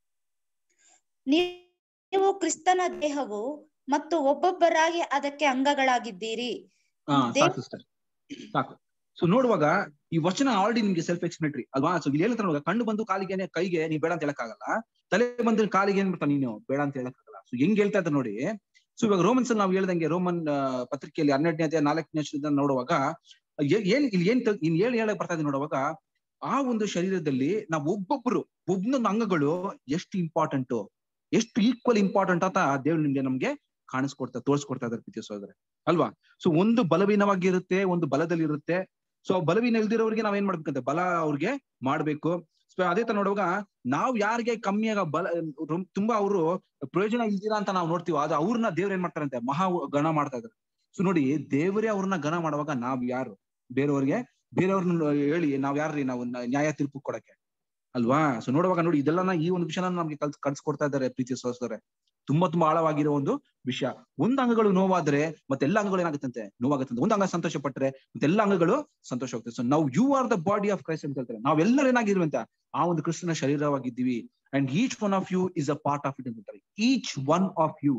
ನೀವು ಕ್ರಿಸ್ತನ ದೇಹವು ಮತ್ತು ಒಬ್ಬೊಬ್ಬರಾಗಿ ಅದಕ್ಕೆ ಅಂಗಗಳಾಗಿದ್ದೀರಿ ಹಾ ದೇವ್- ಸಾಕು ಸಿಸ್ಟರ್ ಸಾಕು ಸೊ ನೋಡುವಾಗ ಈ ವಚನ ಆಲ್ರೆಡಿ ನಿಮ್ಗೆ ಸೆಲ್ಫ್ ಎಕ್ಸ್ಪ್ಲೇಟರಿ ಅಲ್ವಾ ಸೊ ಇಲ್ಲಿ ಹೇಳ್ತಾರೆ ನೋಡುವಾಗ ಕಣ್ಣು ಬಂದು ಕಾಲಿಗೆ ಕೈಗೆ ನೀ ಬೇಡ ಅಂತ ಹೇಳಕ್ಕಾಗಲ್ಲ ತಲೆ ಬಂದು ಕಾಲಿಗೆ ಏನ್ ಬರ್ತಾನೆ ನೀನು ಬೇಡ ಅಂತ ಹೇಳಕ್ಕಾಗಲ್ಲ ಸೊ ಹೆಂಗ್ ಹೇಳ್ತಾ ಇದ್ದಾರೆ ನೋಡಿ ಸೊ ಇವಾಗ ರೋಮನ್ಸ್ ಅಲ್ಲಿ ನಾವು ಹೇಳ್ದಂಗೆ ರೋಮನ್ ಆ, ಪತ್ರಿಕೆಯಲ್ಲಿ ಹನ್ನೆರಡನೇ ಅಧ್ಯಾಯ ನಾಲ್ಕನೇ ವರ್ಷದಿಂದ ನೋಡುವಾಗ ಏ- ಏನ್ ಇಲ್ಲಿ ಏನ್ ತ- ಇನ್ ಏನ್ ಹೇಳಕ್ ಬರ್ತಾ ಇದೆ ನೋಡುವಾಗ ಆ ಒಂದು ಶರೀರದಲ್ಲಿ ನಾವು ಒಬ್ಬೊಬ್ರು ಒಬ್ಬೊಂದೊಂದು ಅಂಗಗಳು ಎಷ್ಟು ಇಂಪಾರ್ಟೆಂಟ್ ಎಷ್ಟು ಈಕ್ವಲ್ ಇಂಪಾರ್ಟೆಂಟ್ ಅಂತ ದೇವ್ರು ನಿಮ್ಗೆ ನಮ್ಗೆ ಕಾಣಿಸ್ಕೊಡ್ತಾ ತೋರಿಸ್ಕೊಡ್ತಾ ಇದ್ದಾರೆ ಪ್ರೀತಿ ಸಹೋದರ ಅಲ್ವಾ ಸೊ ಒಂದು ಬಲವೀನವಾಗಿ ಇರುತ್ತೆ ಒಂದು ಬಲದಲ್ಲಿ ಇರುತ್ತೆ ಸೊ ಬಲವೀನ ಇಲ್ದಿರೋರಿಗೆ ನಾವ್ ಏನ್ ಮಾಡ್ಬೇಕಂತೆ ಬಲ ಅವ್ರಿಗೆ ಮಾಡ್ಬೇಕು ಸೊ ಅದೇ ತರ ನೋಡುವಾಗ ನಾವ್ ಯಾರಿಗೆ ಕಮ್ಮಿಯಾಗ ಬಲ ರೊಂ- ತುಂಬಾ ಅವರು ಪ್ರಯೋಜನ ಇಲ್ದಿರಾ ಅಂತ ನಾವು ನೋಡ್ತೀವಿ ಅದು ಅವ್ರನ್ನ ದೇವ್ರ ಏನ್ ಮಾಡ್ತಾರಂತೆ ಮಹಾ ಗಣ ಮಾಡ್ತಾ ಇದ್ದಾರೆ ಸೊ ನೋಡಿ ದೇವರೇ ಅವ್ರನ್ನ ಗಣ ಮಾಡುವಾಗ ನಾವ್ ಯಾರು ಬೇರೆಯವ್ರಿಗೆ ಬೇರೆಯವ್ರನ್ನ ಹೇಳಿ ನಾವ್ ಯಾರ್ರಿ ನಾವು ನ- ನ್ಯಾಯ ತೀರ್ಪು ಕೊಡಕ್ಕೆ ಅಲ್ವಾ ಸೊ ನೋಡುವಾಗ ನೋಡಿ ಇದೆಲ್ಲ ಈ ಒಂದು ವಿಷಯನ ನಮ್ಗೆ ಕಲ್ಸ್ ಕಲ್ಸ್ಕೊಡ್ತಾ ಇದ್ದಾರೆ ಪ್ರೀತಿ ಸಹೋದರರೆ ತುಂಬಾ ತುಂಬಾ ಆಳವಾಗಿರೋ ಒಂದು ವಿಷಯ ಒಂದ್ ಅಂಗಗಳು ನೋವಾದ್ರೆ ಮತ್ತೆ ಎಲ್ಲ ಅಂಗಗಳು ಏನಾಗುತ್ತಂತೆ ನೋವಾಗುತ್ತಂತೆ ಒಂದ್ ಅಂಗ ಸಂತೋಷ ಪಟ್ರೆ ಮತ್ತೆ ಎಲ್ಲ ಅಂಗಗಳು ಸಂತೋಷ ಹೋಗ್ತದೆ ಸೊ ನಾವು you are the body of Christ ಅಂತ ಹೇಳ್ತಾರೆ ನಾವೆಲ್ಲರೂ ಏನಾಗಿರುವಂತ ಆ ಒಂದು ಕ್ರಿಸ್ತನ ಶರೀರವಾಗಿದ್ದೀವಿ and each one of you is a part of it ಅಂತ ಹೇಳ್ತಾರೆ ಈಚ್ ಒನ್ ಆಫ್ ಯು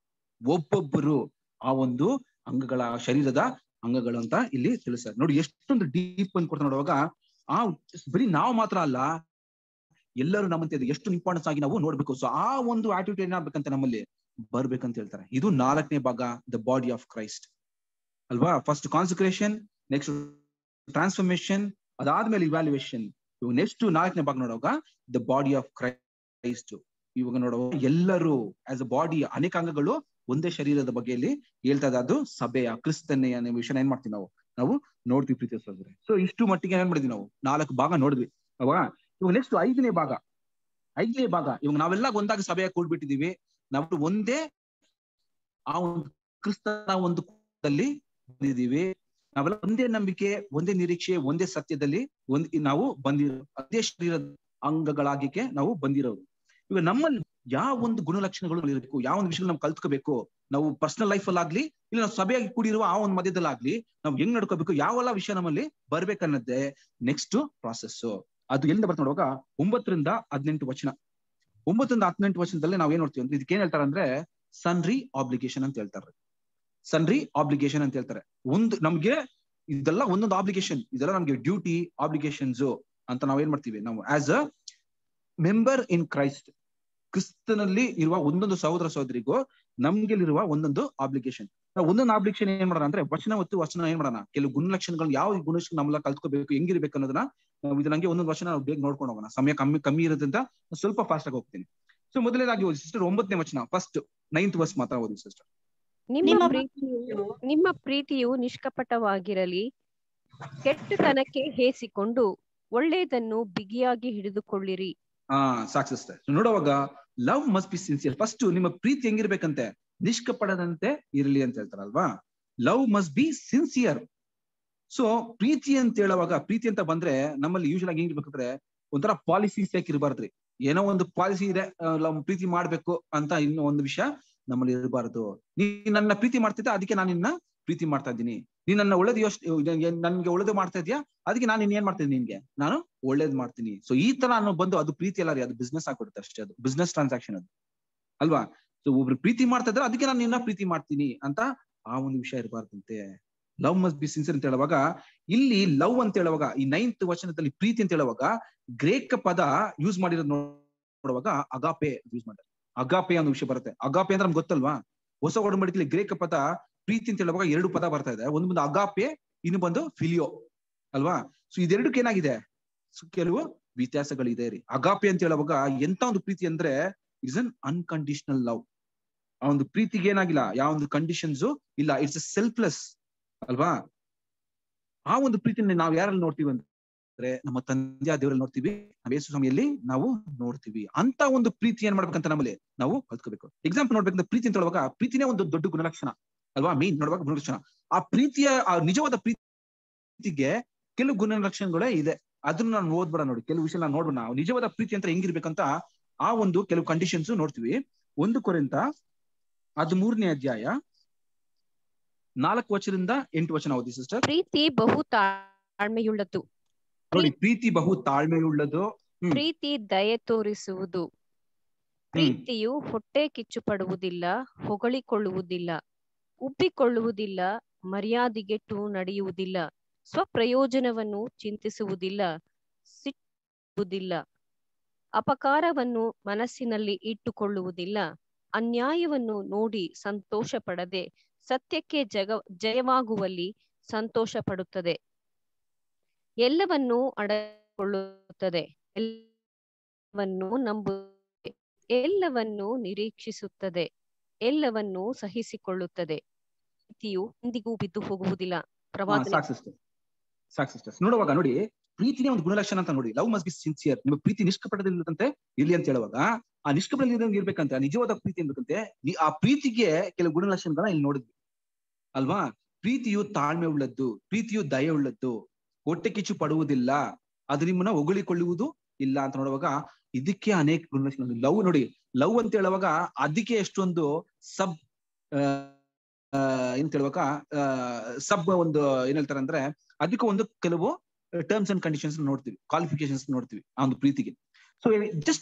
ಒಬ್ಬೊಬ್ಬರು ಆ ಒಂದು ಅಂಗಗಳ ಶರೀರದ ಅಂಗಗಳು ಅಂತ ಇಲ್ಲಿ ತಿಳಿಸ್ತಾರೆ ನೋಡಿ ಎಷ್ಟೊಂದು ಡೀಪ್ ಅಂತ ಕೊಡ್ತಾ ನೋಡುವಾಗ ಆ ಬರೀ ನಾವು ಮಾತ್ರ ಅಲ್ಲ ಎಲ್ಲರೂ ನಮ್ಮಂತೆ ಇದೆ. ಎಷ್ಟು ಇಂಪಾರ್ಟೆನ್ಸ್ ಆಗಿ ನಾವು ನೋಡ್ಬೇಕು ಸೊ ಆ ಒಂದು ಆಟಿಟ್ಯೂಡ್ ಏನಾಗ್ಬೇಕಂತ ನಮ್ಮಲ್ಲಿ ಬರ್ಬೇಕಂತ ಹೇಳ್ತಾರೆ ಇದು ನಾಲ್ಕನೇ ಭಾಗ ದ ಬಾಡಿ ಆಫ್ ಕ್ರೈಸ್ಟ್ ಅಲ್ವಾ ಫಸ್ಟ್ ಕಾನ್ಸಂಟ್ರೇಷನ್ ನೆಕ್ಸ್ಟ್ ಟ್ರಾನ್ಸ್ಫರ್ಮೇಶನ್ ಅದಾದ್ಮೇಲೆ ಇವ್ಯಾಲ್ಯೂಯೇಷನ್ ಇವಾಗ ನೆಕ್ಸ್ಟ್ ನಾಲ್ಕನೇ ಭಾಗ ನೋಡುವಾಗ ದ ಬಾಡಿ ಆಫ್ ಕ್ರೈಸ್ಟ್ ಇವಾಗ ನೋಡುವಾಗ ಎಲ್ಲರೂ ಆಸ್ ಅ ಬಾಡಿ ಅನೇಕ ಅಂಗಗಳು ಒಂದೇ ಶರೀರದ ಬಗ್ಗೆಯಲ್ಲಿ ಹೇಳ್ತಾ ಇದೆ ಅದು ಸಭೆಯ ಕ್ರಿಸ್ತನೆಯ ವಿಷಯ ಏನ್ ಮಾಡ್ತೀವಿ ನಾವು ನಾವು ನೋಡ್ತೀವಿ ಪ್ರೀತಿ ಸಹೋದರರೇ. ಸೊ ಇಷ್ಟು ಮಟ್ಟಿಗೆ ಏನ್ ಮಾಡಿದ್ವಿ ನಾವು ನಾಲ್ಕು ಭಾಗ ನೋಡಿದ್ವಿ ಅಲ್ವಾ ಇವಾಗ ನೆಕ್ಸ್ಟ್ ಐದನೇ ಭಾಗ ಐದನೇ ಭಾಗ ಇವಾಗ ನಾವೆಲ್ಲ ಒಂದಾಗಿ ಸಭೆಯ ಕೂಡ್ಬಿಟ್ಟಿದೀವಿ ನಾವು ಒಂದೇ ಆ ಒಂದು ಕ್ರಿಸ್ತನ ಒಂದು ಕೂಟದಲ್ಲಿ ಬಂದಿದೀವಿ ನಾವೆಲ್ಲ ಒಂದೇ ನಂಬಿಕೆ ಒಂದೇ ನಿರೀಕ್ಷೆ ಒಂದೇ ಸತ್ಯದಲ್ಲಿ ಒಂದ್ ನಾವು ಬಂದಿರೋ ಅದೇ ಶರೀರದ ಅಂಗಗಳಾಗಿಕ್ಕೆ ನಾವು ಬಂದಿರೋದು ಇವಾಗ ನಮ್ಮಲ್ಲಿ ಯಾವ ಒಂದು ಗುಣಲಕ್ಷಣಗಳು ಇರಬೇಕು ಯಾವ ಒಂದು ವಿಷಯ ನಾವು ಕಲ್ತ್ಕೋಬೇಕು ನಾವು ಪರ್ಸನಲ್ ಲೈಫ್ ಅಲ್ಲಿ ಆಗ್ಲಿ ಇಲ್ಲ ನಾವು ಸಭೆಯಾಗಿ ಕೂಡಿರುವ ಆ ಒಂದು ಮಧ್ಯದಲ್ಲಾಗ್ಲಿ ನಾವು ಹೆಂಗ್ ನಡ್ಕೋಬೇಕು ಯಾವೆಲ್ಲ ವಿಷಯ ನಮ್ಮಲ್ಲಿ ಬರ್ಬೇಕನ್ನೋದೇ ನೆಕ್ಸ್ಟ್ ಪ್ರಾಸೆಸ್ ಅದು ಎಲ್ಲಿಂದ ಬರ್ತಾ ನೋಡುವಾಗ ಒಂಬತ್ತರಿಂದ ಹದಿನೆಂಟು ವಚನ ಒಂಬತ್ತರಿಂದ ಹದಿನೆಂಟು ವಚನದಲ್ಲಿ ನಾವ್ ಏನ್ ನೋಡ್ತೀವಿ ಅಂದ್ರೆ ಇದಕ್ಕೆ ಏನ್ ಹೇಳ್ತಾರೆ ಅಂದ್ರೆ ಸನ್ರಿ ಆಬ್ಲಿಗೇಷನ್ ಅಂತ ಹೇಳ್ತಾರೆ ಸನ್ರಿ ಆಬ್ಲಿಗೇಷನ್ ಅಂತ ಹೇಳ್ತಾರೆ ಒಂದು ನಮ್ಗೆ ಇದೆಲ್ಲ ಒಂದೊಂದು ಆಬ್ಲಿಗೇಷನ್ ಇದೆಲ್ಲ ನಮ್ಗೆ ಡ್ಯೂಟಿ ಆಬ್ಲಿಗೇಷನ್ಸ್ ಅಂತ ನಾವ್ ಏನ್ ಮಾಡ್ತೀವಿ ನಾವು as a member in Christ ಕ್ರಿಸ್ತನಲ್ಲಿ ಇರುವ ಒಂದೊಂದು ಸಹೋದರ ಸಹೋದರಿಗೂ ನಮ್ಗೆಲ್ಲಿರುವ ಒಂದೊಂದು ಆಬ್ಲಿಗೇಷನ್ ನಾವು ಒಂದೊಂದು ಆಬ್ಲಿಗೇಷನ್ ಏನ್ ಮಾಡೋಣ ಅಂದ್ರೆ ವಚನ ಮತ್ತು ವಚನ ಏನ್ ಮಾಡೋಣ ಕೆಲವು ಗುಣಲಕ್ಷಣಗಳು ಯಾವ ಗುಣಲಕ್ಷಣ ನಮ್ಮೆಲ್ಲ ಕಲ್ತ್ಕೋಬೇಕು ಹೆಂಗಿರ್ಬೇಕು ಅನ್ನೋದನ್ನ ನಾವು ಇದು ನಂಗೆ ಒಂದೊಂದು ವಚನ ನಾವು ಬೇಗ ನೋಡ್ಕೊಂಡು ಹೋಗೋಣ ಸಮಯ ಕಮ್ಮಿ ಕಮ್ಮಿ ಇರೋದ್ರಿಂದ ನಾನ್ ಸ್ವಲ್ಪ ಫಾಸ್ಟ್ ಆಗಿ ಹೋಗ್ತೀನಿ ಸೊ ಮೊದಲನೇದಾಗಿ ಓದಿ ಸಿಸ್ಟರ್ ಒಂಬತ್ತನೇ ವಚನ ಫಸ್ಟ್ ನೈನ್ತ್ ವರ್ಸ್ ಮಾತ್ರ ಓದಿ ಸಿಸ್ಟರ್ ನಿಮ್ಮ ನಿಮ್ಮ- ಪ್ರೀತಿಯು ನಿಮ್ಮ ಪ್ರೀತಿಯು ನಿಷ್ಕಪಟವಾಗಿರಲಿ ಕೆಟ್ಟತನಕ್ಕೆ ಹೇಸಿಕೊಂಡು ಒಳ್ಳೆಯದನ್ನು ಬಿಗಿಯಾಗಿ ಹಿಡಿದುಕೊಳ್ಳಿರಿ ಹಾ ಸಾಕು ಸಿಸ್ಟರ್ ನೋಡುವಾಗ love must be sincere first ನಿಮ್ಮ ಪ್ರೀತಿ ಹೆಂಗಿರ್ಬೇಕಂತೆ ನಿಷ್ಕಪಡದಂತೆ ಇರಲಿ ಅಂತ ಹೇಳ್ತಾರಲ್ವಾ love must be sincere so ಪ್ರೀತಿ ಅಂತ ಹೇಳುವಾಗ ಪ್ರೀತಿ ಅಂತ ಬಂದ್ರೆ ನಮ್ಮಲ್ಲಿ ಯೂಶಲ್ ಆಗಿ ಹೆಂಗಿರ್ಬೇಕಂದ್ರೆ ಒಂಥರ ಪಾಲಿಸಿ ಸೇಕ್ ಇರಬಾರ್ದ್ರಿ ಏನೋ ಒಂದು ಪಾಲಿಸಿ ಇದೆ ಆ, ಲವ್ ಪ್ರೀತಿ ಮಾಡ್ಬೇಕು ಅಂತ ಇನ್ನೂ ಒಂದು ವಿಷಯ ನಮ್ಮಲ್ಲಿ ಇರಬಾರ್ದು ನೀ ನನ್ನ ಪ್ರೀತಿ ಮಾಡ್ತಿದ್ದೆ ಅದಕ್ಕೆ ನಾನು ನಿನ್ನ ಪ್ರೀತಿ ಮಾಡ್ತಾ ಇದ್ದೀನಿ ನೀನ್ ನನ್ನ ಒಳ್ಳೇದು ಯೋಚ್ ನನ್ಗೆ ಒಳ್ಳೇದು ಮಾಡ್ತಾ ಇದೀಯಾ ಅದಕ್ಕೆ ನಾನು ನಿನ್ ಏನ್ ಮಾಡ್ತೀನಿ ನಿನ್ಗೆ ನಾನು ಒಳ್ಳೇದ್ ಮಾಡ್ತೀನಿ ಸೊ ಈ ತರ ಅನ್ನೋ ಬಂದು ಅದು ಪ್ರೀತಿ ಅಲ್ಲ ರೀ ಅದು ಬಿಸ್ನೆಸ್ ಆಗ್ಬಿಡುತ್ತೆ ಅಷ್ಟೇ ಅದು ಬಿಸ್ನೆಸ್ ಟ್ರಾನ್ಸಾಕ್ಷನ್ ಅದು ಅಲ್ವಾ ಸೊ ಒಬ್ರು ಪ್ರೀತಿ ಮಾಡ್ತಾ ಇದ್ರೆ ಅದಕ್ಕೆ ನಾನು ನಿನ್ನ ಪ್ರೀತಿ ಮಾಡ್ತೀನಿ ಅಂತ ಆ ಒಂದು ವಿಷಯ ಇರಬಾರ್ದಂತೆ ಲವ್ ಮಸ್ಟ್ ಬಿ ಸಿನ್ಸಿಯರ್ ಅಂತ ಹೇಳುವಾಗ ಇಲ್ಲಿ ಲವ್ ಅಂತ ಹೇಳುವಾಗ ಈ ನೈನ್ತ್ ವಚನದಲ್ಲಿ ಪ್ರೀತಿ ಅಂತ ಹೇಳುವಾಗ ಗ್ರೇಕ ಪದ ಯೂಸ್ ಮಾಡಿರೋದು ನೋಡುವಾಗ ಅಗಾಪೆ ಯೂಸ್ ಮಾಡ್ತಾರೆ ಅಗಾಪೆ ಅನ್ನೋ ವಿಷಯ ಬರುತ್ತೆ ಅಗಾಪೆ ಅಂದ್ರೆ ನಮ್ಗೆ ಗೊತ್ತಲ್ವಾ ಹೊಸ ಒಡಂಬಡಿಕೆಯಲ್ಲಿ ಗ್ರೇಕ ಪದ ಪ್ರೀತಿ ಅಂತ ಹೇಳುವಾಗ ಎರಡು ಪದ ಬರ್ತಾ ಇದೆ ಒಂದು ಬಂದು ಅಗಾಪೆ ಇನ್ನು ಬಂದು ಫಿಲಿಯೋ ಅಲ್ವಾ ಸೊ ಇದೆರಡಕ್ಕೆ ಏನಾಗಿದೆ ಸೊ ಕೆಲವು ವ್ಯತ್ಯಾಸಗಳಿದೆ ರೀ ಅಗಾಪೆ ಅಂತ ಹೇಳುವಾಗ ಎಂತ ಒಂದು ಪ್ರೀತಿ ಅಂದ್ರೆ ಇಟ್ಸ್ ಅನ್ ಅನ್ಕಂಡೀಷನಲ್ ಲವ್ ಆ ಒಂದು ಪ್ರೀತಿಗೆ ಏನಾಗಿಲ್ಲ ಯಾವ ಒಂದು ಕಂಡೀಷನ್ಸ್ ಇಲ್ಲ ಇಟ್ಸ್ ಸೆಲ್ಫ್ಲೆಸ್ ಅಲ್ವಾ ಆ ಒಂದು ಪ್ರೀತಿನ ನಾವು ಯಾರಲ್ಲಿ ನೋಡ್ತೀವಿ ಅಂದ್ರೆ ನಮ್ಮ ತಂದೆಯ ದೇವರಲ್ಲಿ ನೋಡ್ತೀವಿ ನಾವು ಯೇಸು ಸ್ವಾಮಿಯಲ್ಲಿ ನಾವು ನೋಡ್ತೀವಿ ಅಂತ ಒಂದು ಪ್ರೀತಿ ಏನ್ ಮಾಡ್ಬೇಕಂತ ನಮ್ಮಲ್ಲಿ ನಾವು ಕಲ್ತ್ಕೋಬೇಕು ಎಕ್ಸಾಂಪಲ್ ನೋಡ್ಬೇಕಂದ್ರೆ ಪ್ರೀತಿ ಅಂತ ಹೇಳುವಾಗ ಪ್ರೀತಿನೇ ಒಂದು ದೊಡ್ಡ ಗುಣಲಕ್ಷಣ ಅಲ್ವಾ ಮೇನ್ ನೋಡುವಾಗ ಗುಣಲಕ್ಷಣ ಆ ಪ್ರೀತಿಯ ಆ ನಿಜವಾದ ಪ್ರೀತಿಗೆ ಕೆಲವು ಗುಣಲಕ್ಷಣಗಳೇ ಇದೆ ಅದನ್ನ ನಾನು ಓದ್ಬೇಡ ನೋಡಿ ಕೆಲವು ವಿಷಯ ನಾವು ನೋಡೋಣ ನಿಜವಾದ ಪ್ರೀತಿ ಅಂತ ಹೆಂಗಿರ್ಬೇಕಂತ ಆ ಒಂದು ಕೆಲವು ಕಂಡೀಷನ್ಸ್ ನೋಡ್ತೀವಿ ಒಂದು ಕೊರಿಂತ ಅದು ಮೂರನೇ ಅಧ್ಯಾಯ ನಾಲ್ಕು ವಚನದಿಂದ ಎಂಟು ವಚನ ಓದಿ ಸಿಸ್ಟರ್ ಪ್ರೀತಿ ಬಹು ತಾಳ್ಮೆಯುಳ್ಳದು ನೋಡಿ ಪ್ರೀತಿ ಬಹು ತಾಳ್ಮೆಯುಳ್ಳದು ಹ್ಮ್. ಪ್ರೀತಿ ದಯೆ ತೋರಿಸುವುದು ಪ್ರೀತಿಯು ಹೊಟ್ಟೆ ಕಿಚ್ಚು ಪಡುವುದಿಲ್ಲ ಹೊಗಳಿಕೊಳ್ಳುವುದಿಲ್ಲ ಉಬ್ಬಿಕೊಳ್ಳುವುದಿಲ್ಲ ಮರ್ಯಾದೆಗೆಟ್ಟು ನಡೆಯುವುದಿಲ್ಲ ಸ್ವಪ್ರಯೋಜನವನ್ನು ಚಿಂತಿಸುವುದಿಲ್ಲ ಸಿಟ್ಟುವುದಿಲ್ಲ ಅಪಕಾರವನ್ನು ಮನಸ್ಸಿನಲ್ಲಿ ಇಟ್ಟುಕೊಳ್ಳುವುದಿಲ್ಲ ಅನ್ಯಾಯವನ್ನು ನೋಡಿ ಸಂತೋಷ ಪಡದೆ ಸತ್ಯಕ್ಕೆ ಜಗ ಜಯವಾಗುವಲ್ಲಿ ಸಂತೋಷ ಪಡುತ್ತದೆ ಎಲ್ಲವನ್ನೂ ಅಡಕೊಳ್ಳುತ್ತದೆ ಎಲ್ಲವನ್ನು ನಂಬುತ್ತದೆ ಎಲ್ಲವನ್ನು ನಿರೀಕ್ಷಿಸುತ್ತದೆ ಎಲ್ಲವನ್ನೂ ಸಹಿಸಿಕೊಳ್ಳುತ್ತದೆ ಪ್ರೀತಿಯು ಎಂದಿಗೂ ಬಿದ್ದು ಹೋಗುವುದಿಲ್ಲ ಪ್ರವಾದನೆ ಸಾಕ್ ಸಿಸ್ಟರ್ ಸಾಕ್ ಸಿಸ್ಟರ್ಸ್ ನೋಡುವಾಗ ನೋಡಿ ಪ್ರೀತಿನೇ ಒಂದು ಗುಣಲಕ್ಷಣ ಅಂತ ನೋಡಿ ಲವ್ ಮಸ್ಟ್ ಬಿ ಸಿನ್ಸಿಯರ್ ನಿಮ್ಮ ಪ್ರೀತಿ ನಿಷ್ಕಪಟದಿಲ್ಲದಂತೆ ಇರ್ಲಿ ಅಂತ ಹೇಳುವಾಗ ಆ ನಿಷ್ಕಪಟದಲ್ಲಿ ಇರ್ಬೇಕಂತೆ ಆ ನಿಜವಾದ ಪ್ರೀತಿ ಇರ್ಬೇಕಂತೆ ಈ- ಆ ಪ್ರೀತಿಗೆ ಕೆಲವು ಗುಣಲಕ್ಷಣಗಳನ್ನ ಇಲ್ಲಿ ನೋಡಿದ್ವಿ ಅಲ್ವಾ ಪ್ರೀತಿಯು ತಾಳ್ಮೆ ಉಳ್ಳದ್ದು ಪ್ರೀತಿಯು ದಯ ಉಳ್ಳದ್ದು ಹೊಟ್ಟೆ ಕಿಚ್ಚು ಪಡುವುದಿಲ್ಲ ಅದು ನಿಮ್ಮನ್ನ ಹೊಗಳಿಕೊಳ್ಳುವುದು ಇಲ್ಲ ಅಂತ ನೋಡುವಾಗ ಇದಕ್ಕೆ ಅನೇಕ ಗುಣಲಕ್ಷಣ ಲವ್ ನೋಡಿ ಲವ್ ಅಂತ ಹೇಳುವಾಗ ಅದಕ್ಕೆ ಎಷ್ಟೊಂದು ಸಬ್ ಏನ್ ಹೇಳುವಾಗ ಸಬ್ ಒಂದು ಏನ್ ಹೇಳ್ತಾರೆ ಅಂದ್ರೆ ಅದಕ್ಕೆ ಒಂದು ಕೆಲವು ಟರ್ಮ್ಸ್ ಅಂಡ್ ಕಂಡೀಷನ್ಸ್ ನೋಡ್ತೀವಿ ಕ್ವಾಲಿಫಿಕೇಶನ್ಸ್ ನೋಡ್ತೀವಿ ಆ ಒಂದು ಪ್ರೀತಿಗೆ ಸೊ ಜಸ್ಟ್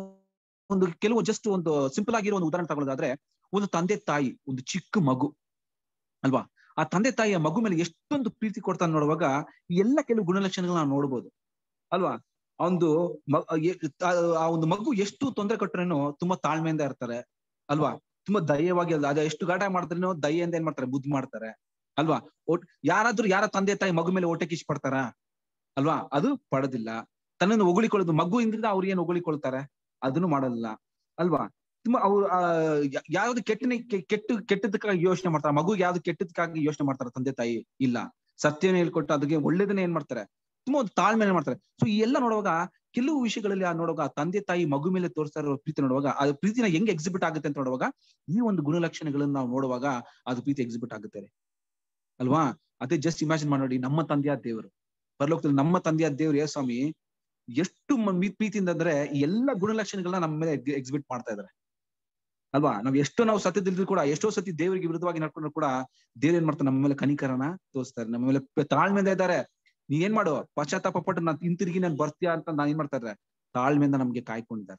ಒಂದು ಕೆಲವು ಜಸ್ಟ್ ಒಂದು ಸಿಂಪಲ್ ಆಗಿರೋ ಒಂದು ಉದಾಹರಣೆ ತಗೊಳ್ಳೋದಾದ್ರೆ ಒಂದು ತಂದೆ ತಾಯಿ ಒಂದು ಚಿಕ್ಕ ಮಗು ಅಲ್ವಾ ಆ ತಂದೆ ತಾಯಿಯ ಮಗು ಮೇಲೆ ಎಷ್ಟೊಂದು ಪ್ರೀತಿ ಕೊಡ್ತಾನೆ ನೋಡುವಾಗ ಈ ಎಲ್ಲ ಕೆಲವು ಗುಣಲಕ್ಷಣಗಳನ್ನ ನಾವು ನೋಡ್ಬೋದು ಅಲ್ವಾ ಆ ಒಂದು ಮ- ಎ- ಆ- ಆ ಒಂದು ಮಗು ಎಷ್ಟು ತೊಂದರೆ ಕೊಟ್ಟರೇನು ತುಂಬಾ ತಾಳ್ಮೆಯಿಂದ ಇರ್ತಾರೆ ಅಲ್ವಾ ತುಂಬಾ ದಯವಾಗಿ ಅಲ್ಲ ಅದ ಎಷ್ಟು ಗಾಟ ಮಾಡಿದ್ರೇನು ದಯೆಯಿಂದ ಏನ್ ಮಾಡ್ತಾರೆ ಬುದ್ಧಿ ಮಾಡ್ತಾರೆ ಅಲ್ವಾ ಒಟ್ ಯಾರಾದ್ರೂ ಯಾರ ತಂದೆ ತಾಯಿ ಮಗು ಮೇಲೆ ಹೊಟ್ಟೆ ಕಿಶ್ ಪಡ್ತಾರ ಅಲ್ವಾ ಅದು ಪಡೋದಿಲ್ಲ ತನ್ನನ್ನು ಹೊಗಳಿಕೊಳ್ಳೋದು ಮಗು ಇಂದ್ರಿಂದ ಅವ್ರು ಏನ್ ಹೊಗಳಿಕೊಳ್ತಾರೆ ಅದನ್ನು ಮಾಡಲ್ಲ ಅಲ್ವಾ ತುಂಬಾ ಅವ್ರು ಆ, ಯಾ- ಯಾವ್ದು ಕೆಟ್ಟನೆ ಕೆ- ಕೆಟ್ಟ ಕೆಟ್ಟದಕ್ಕಾಗಿ ಯೋಚನೆ ಮಾಡ್ತಾರೆ ಮಗು ಯಾವ್ದು ಕೆಟ್ಟದಕ್ಕಾಗಿ ಯೋಚನೆ ಮಾಡ್ತಾರೆ ತಂದೆ ತಾಯಿ ಇಲ್ಲ ಸತ್ಯನ ಹೇಳ್ಕೊಟ್ಟು ಅದಕ್ಕೆ ಒಳ್ಳೇದನ್ನ ಏನ್ ಮಾಡ್ತಾರೆ ತುಂಬಾ ಒಂದು ತಾಳ್ಮೆ ಮಾಡ್ತಾರೆ ಸೊ ಈ ಎಲ್ಲ ನೋಡುವಾಗ ಕೆಲವು ವಿಷಯಗಳಲ್ಲಿ ಆ ನೋಡುವಾಗ ಆ ತಂದೆ ತಾಯಿ ಮಗು ಮೇಲೆ ತೋರಿಸ್ತಾ ಇರೋ ಪ್ರೀತಿ ನೋಡುವಾಗ ಆ ಪ್ರೀತಿನ ಹೆಂಗ್ ಎಕ್ಸಿಬಿಟ್ ಆಗುತ್ತೆ ಅಂತ ನೋಡುವಾಗ ಈ ಒಂದು ಗುಣಲಕ್ಷಣಗಳನ್ನ ನಾವು ನೋಡುವಾಗ ಅದು ಪ್ರೀತಿ ಎಕ್ಸಿಬಿಟ್ ಆಗುತ್ತೆ ರೀ. ಅಲ್ವಾ ಅದೇ ಜಸ್ಟ್ ಇಮ್ಯಾಜಿನ್ ಮಾಡಿ ನಮ್ಮ ತಂದೆಯ ದೇವರು ಪರಲೋಕದಲ್ಲಿ ನಮ್ಮ ತಂದೆಯ ದೇವರು ಯೇ ಸ್ವಾಮಿ ಎಷ್ಟು ಮ- ಮಿ- ಪ್ರೀತಿಯಿಂದ ಅಂದ್ರೆ ಈ ಎಲ್ಲ ಗುಣಲಕ್ಷಣಗಳನ್ನ ನಮ್ಮ ಮೇಲೆ ಎಕ್ಸಿಬಿಟ್ ಮಾಡ್ತಾ ಇದಾರೆ ಅಲ್ವಾ ನಾವ್ ಎಷ್ಟೋ ನಾವು ಸತ್ಯದಿದ್ರು ಕೂಡ ಎಷ್ಟೋ ಸತಿ ದೇವರಿಗೆ ವಿರುದ್ಧವಾಗಿ ನಡ್ಕೊಂಡ್ರು ಕೂಡ ದೇವ್ರ ಏನ್ ಮಾಡ್ತಾರೆ ನಮ್ಮ ಮೇಲೆ ಕನಿಕರನ ತೋರಿಸ್ತಾರೆ ನಮ್ಮ ಮೇಲೆ ಪ- ತಾಳ್ಮೆಯಿಂದ ಇದ್ದಾರೆ ನೀ ಏನ್ ಮಾಡು ಪಶ್ಚಾತ್ತಾಪ ಪಟ್ಟು ನಾನು ಹಿಂತಿರುಗಿ ನಾನು ಬರ್ತೀಯಾ ಅಂತ ನಾನು ಏನ್ ಮಾಡ್ತಾ ಇದ್ದಾರೆ ತಾಳ್ಮೆಯಿಂದ ನಮ್ಗೆ ಕಾಯ್ಕೊಂಡಿದ್ದಾರೆ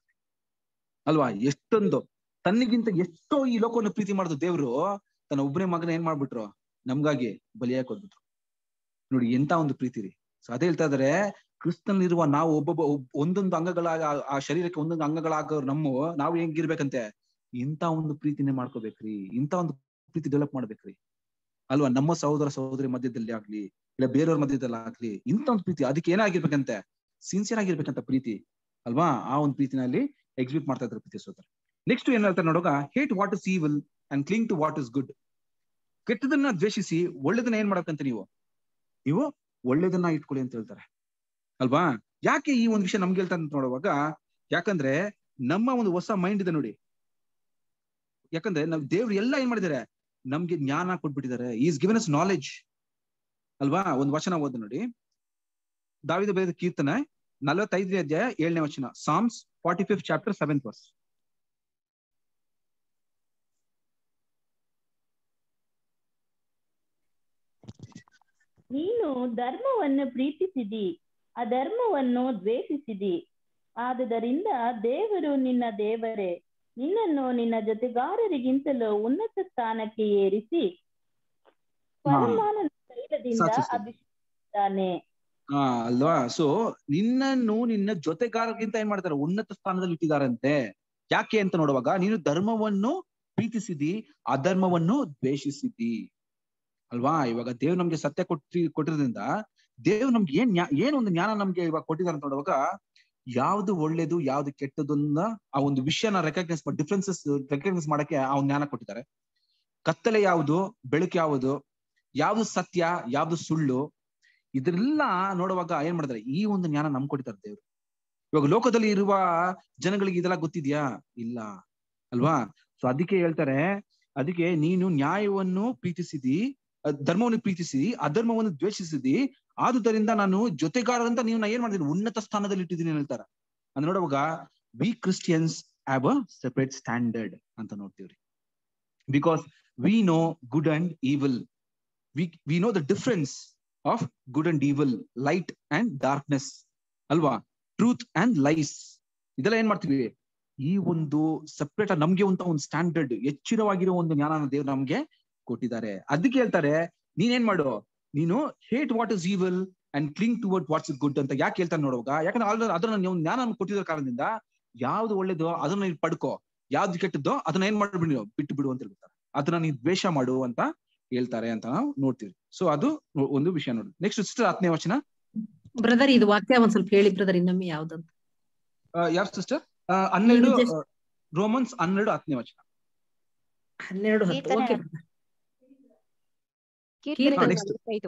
ಅಲ್ವಾ ಎಷ್ಟೊಂದು ತನ್ನಿಗಿಂತ ಎಷ್ಟೋ ಈ ಲೋಕವನ್ನು ಪ್ರೀತಿ ಮಾಡಿದ್ರು ದೇವ್ರು ತನ್ನ ಒಬ್ಬನೇ ಮಗನ ಏನ್ ಮಾಡ್ಬಿಟ್ರು ನಮ್ಗಾಗಿ ಬಲಿಯಾಗಿ ಕೊಟ್ಬಿಟ್ರು ನೋಡಿ ಎಂತ ಒಂದು ಪ್ರೀತಿ ರೀ ಸೊ ಅದೇ ಹೇಳ್ತಾ ಇದಾರೆ ಕ್ರಿಸ್ತನಲ್ಲಿರುವ ನಾವು ಒಬ್ಬೊಬ್ಬ ಒಬ್- ಒಂದೊಂದು ಅಂಗಗಳಾಗ ಆ- ಆ ಶರೀರಕ್ಕೆ ಒಂದೊಂದು ಅಂಗಗಳಾಗೋರು ನಮ್ಮ ನಾವು ಹೆಂಗಿರ್ಬೇಕಂತೆ ಇಂತ ಒಂದು ಪ್ರೀತಿನೇ ಮಾಡ್ಕೋಬೇಕ್ರಿ ಇಂತ ಒಂದು ಪ್ರೀತಿ ಡೆವಲಪ್ ಮಾಡ್ಬೇಕ್ರಿ ಅಲ್ವಾ ನಮ್ಮ ಸಹೋದರ ಸಹೋದರಿ ಮಧ್ಯದಲ್ಲಿ ಆಗ್ಲಿ ಇಲ್ಲ ಬೇರೆಯವ್ರ ಮಧ್ಯದಲ್ಲಿ ಆಗ್ಲಿ ಇಂತ ಒಂದು ಪ್ರೀತಿ ಅದಕ್ಕೆ ಏನಾಗಿರ್ಬೇಕಂತೆ ಸಿನ್ಸಿಯರ್ ಆಗಿರ್ಬೇಕಂತ ಪ್ರೀತಿ ಅಲ್ವಾ ಆ ಒಂದು ಪ್ರೀತಿನಲ್ಲಿ ಎಕ್ಸಿಬಿಟ್ ಮಾಡ್ತಾ ಇದ್ದಾರೆ ಪ್ರೀತಿ ಸೋದರ ನೆಕ್ಸ್ಟ್ ಏನ್ ಹೇಳ್ತಾರೆ ನೋಡುವಾಗ hate what is evil and cling to what is good ಕೆಟ್ಟದನ್ನ ದ್ವೇಷಿಸಿ ಒಳ್ಳೇದನ್ನ ಏನ್ ಮಾಡಬೇಕಂತ ನೀವು ನೀವು ಒಳ್ಳೇದನ್ನ ಇಟ್ಕೊಳ್ಳಿ ಅಂತ ಹೇಳ್ತಾರೆ ಅಲ್ವಾ ಯಾಕೆ ಈ ಒಂದು ವಿಷಯ ನಮ್ಗೆ ಹೇಳ್ತಾರೆ ಅಂತ ನೋಡುವಾಗ ಯಾಕಂದ್ರೆ ನಮ್ಮ ಒಂದು ಹೊಸ ಮೈಂಡ್ ಇದೆ ನೋಡಿ ಯಾಕಂದ್ರೆ ನಾವ್ ದೇವ್ರು ಎಲ್ಲ ಏನ್ ಮಾಡಿದ್ದಾರೆ ನಮ್ಗೆ ಜ್ಞಾನ ಕೊಟ್ಬಿಟ್ಟಿದ್ದಾರೆ ಈಸ್ ಗಿವನ್ ಅಸ್ ನಾಲೆಜ್ ಅಲ್ವಾ ಒಂದು ವಚನ ಓದ ನೋಡಿ ದಾವಿದ ಬೇದ ಕೀರ್ತನೆ ನಲವತ್ತೈದನೇ ಅಧ್ಯಾಯ ಏಳನೇ ವಚನ Psalms forty fifth chapter seventh verse ನೀನು ಧರ್ಮವನ್ನು ಪ್ರೀತಿಸಿದಿ ಅಧರ್ಮವನ್ನು ದ್ವೇಷಿಸಿದಿ ಆದುದರಿಂದ ದೇವರು ನಿನ್ನ ದೇವರೇ ನಿನ್ನನ್ನು ನಿನ್ನ ಜೊತೆಗಾರರಿಗಿಂತಲೂ ಉನ್ನತ ಸ್ಥಾನಕ್ಕೆ ಏರಿಸಿ ಪರಮಾನಂದ ತೈಲದಿಂದ ಸಾಕು ಸರ್. ಅಭಿಷೇಕಿಸಿದ್ದಾನೆ ಹಾ ಅಲ್ವಾ ಸೊ ನಿನ್ನನ್ನು ನಿನ್ನ ಜೊತೆಗಾರರಿಗಿಂತ ಏನ್ ಮಾಡ್ತಾರೆ ಉನ್ನತ ಸ್ಥಾನದಲ್ಲಿ ಇಟ್ಟಿದಾರಂತೆ ಯಾಕೆ ಅಂತ ನೋಡುವಾಗ ನೀನು ಧರ್ಮವನ್ನು ಪ್ರೀತಿಸಿದಿ ಅಧರ್ಮವನ್ನು ದ್ವೇಷಿಸಿದಿ ಅಲ್ವಾ ಇವಾಗ ದೇವ್ ನಮ್ಗೆ ಸತ್ಯ ಕೊಟ್ಟಿ ಕೊಟ್ಟಿರೋದ್ರಿಂದ ದೇವ್ ನಮ್ಗೆ ಏನ್ ಜ್ಞಾ- ಏನ್ ಒಂದು ಜ್ಞಾನ ನಮ್ಗೆ ಇವಾಗ ಕೊಟ್ಟಿದ್ದಾರೆ ಅಂತ ನೋಡುವಾಗ ಯಾವ್ದು ಒಳ್ಳೇದು ಯಾವ್ದು ಕೆಟ್ಟದನ್ನ ಆ ಒಂದು ವಿಷಯನ ರೆಕಗ್ನೈಸ್ ಮಾಡಿ ಡಿಫ್ರೆನ್ಸಸ್ ರೆಕಗ್ನೈಸ್ ಮಾಡಕ್ಕೆ ಆ ಒಂದು ಜ್ಞಾನ ಕೊಟ್ಟಿದ್ದಾರೆ ಕತ್ತಲೆ ಯಾವುದು ಬೆಳಕು ಯಾವುದು ಯಾವ್ದು ಸತ್ಯ ಯಾವ್ದು ಸುಳ್ಳು ಇದೆಲ್ಲ ನೋಡುವಾಗ ಏನ್ ಮಾಡಿದ್ದಾರೆ ಈ ಒಂದು ಜ್ಞಾನ ನಮ್ ಕೊಟ್ಟಿದ್ದಾರೆ ದೇವ್ರು ಇವಾಗ ಲೋಕದಲ್ಲಿ ಇರುವ ಜನಗಳಿಗೆ ಇದೆಲ್ಲ ಗೊತ್ತಿದ್ಯಾ ಇಲ್ಲ ಅಲ್ವಾ ಸೊ ಅದಕ್ಕೆ ಹೇಳ್ತಾರೆ ಅದಕ್ಕೆ ನೀನು ನ್ಯಾಯವನ್ನು ಪ್ರೀತಿಸಿದಿ ಅಹ್, ಧರ್ಮವನ್ನು ಪ್ರೀತಿಸಿದಿ ಅಧರ್ಮವನ್ನು ದ್ವೇಷಿಸಿದಿ ಆದುದರಿಂದ ನಾನು ಜೊತೆಗಾರರಂತ ನೀವು ಏನ್ ಮಾಡಿದೀನಿ ಉನ್ನತ ಸ್ಥಾನದಲ್ಲಿ ಇಟ್ಟಿದ್ದೀನಿ ಅಂತ ಹೇಳ್ತಾರೆ ಅಂದ್ರೆ ನೋಡುವಾಗ we Christians have a separate standard ಅಂತ ನೋಡ್ತೀವ್ರಿ because we know good and evil we we know the difference of good and evil light and darkness ಅಲ್ವಾ ಟ್ರೂತ್ ಅಂಡ್ ಲೈಸ್ ಇದೆಲ್ಲ ಏನ್ ಮಾಡ್ತೀವಿ ಈ ಒಂದು ಸೆಪರೇಟ್ ನಮ್ಗೆ ಅಂತ ಒಂದು ಸ್ಟ್ಯಾಂಡರ್ಡ್ ಎಚ್ಚರವಾಗಿರೋ ಒಂದು ಜ್ಞಾನ ದೇವ್ರು ನಮ್ಗೆ ಕೊಟ್ಟಿದ್ದಾರೆ ಅದಕ್ಕೆ ಹೇಳ್ತಾರೆ ನೀನೇನ್ ಮಾಡು ನೀನು hate what is evil and cling to word what's is good ಅಂತ ಯಾಕೆ ಹೇಳ್ತಾರೆ ನೋಡುವಾಗ ಯಾಕಂದ್ರೆ ಆಲ್ರೆಡಿ ಅದನ್ನ ನೀವು ಜ್ಞಾನ ನಮ್ಗೆ ಕೊಟ್ಟಿರೋ ಕಾರಣದಿಂದ ಯಾವ್ದು ಒಳ್ಳೇದೋ ಅದನ್ನ ನೀನು ಪಡ್ಕೋ ಯಾವ್ದು ಕೆಟ್ಟದ್ದೋ ಅದನ್ನ ಏನ್ ಮಾಡ್ಬಿಡಿ ನೀವು ಬಿಟ್ಟು ಬಿಡು ಅಂತ ಹೇಳ್ತಾರೆ ಅದನ್ನ ನೀನ್ ದ್ವೇಷ ಮಾಡು ಅಂತ ಹೇಳ್ತಾರೆ ಅಂತ ನಾವು ನೋಡ್ತೀವಿ ಸೊ ಅದು ಒಂದು ವಿಷಯ ನೋಡಿ ನೆಕ್ಸ್ಟ್ ಸಿಸ್ಟರ್ ಹತ್ತನೇ ವಚನ ಬ್ರದರ್ ಇದು ವಾಕ್ಯ ಒಂದ್ ಸ್ವಲ್ಪ ಹೇಳಿ ಬ್ರದರ್ ಇನ್ನೊಮ್ಮೆ ಯಾವ್ದಂತ ಯಾವ ಸಿಸ್ಟರ್ ಹನ್ನೆರಡು ನೀವು just- ರೋಮನ್ಸ್ ಹನ್ನೆರಡು ಹತ್ತನೇ ವಚನ ಹನ್ನೆರಡು ಹತ್ತು ಕೀರ್ತನೆ. ಓಕೆ ಕೀರ್ತನೆ ಹಾ, next. ನಲವತ್ತೈದು.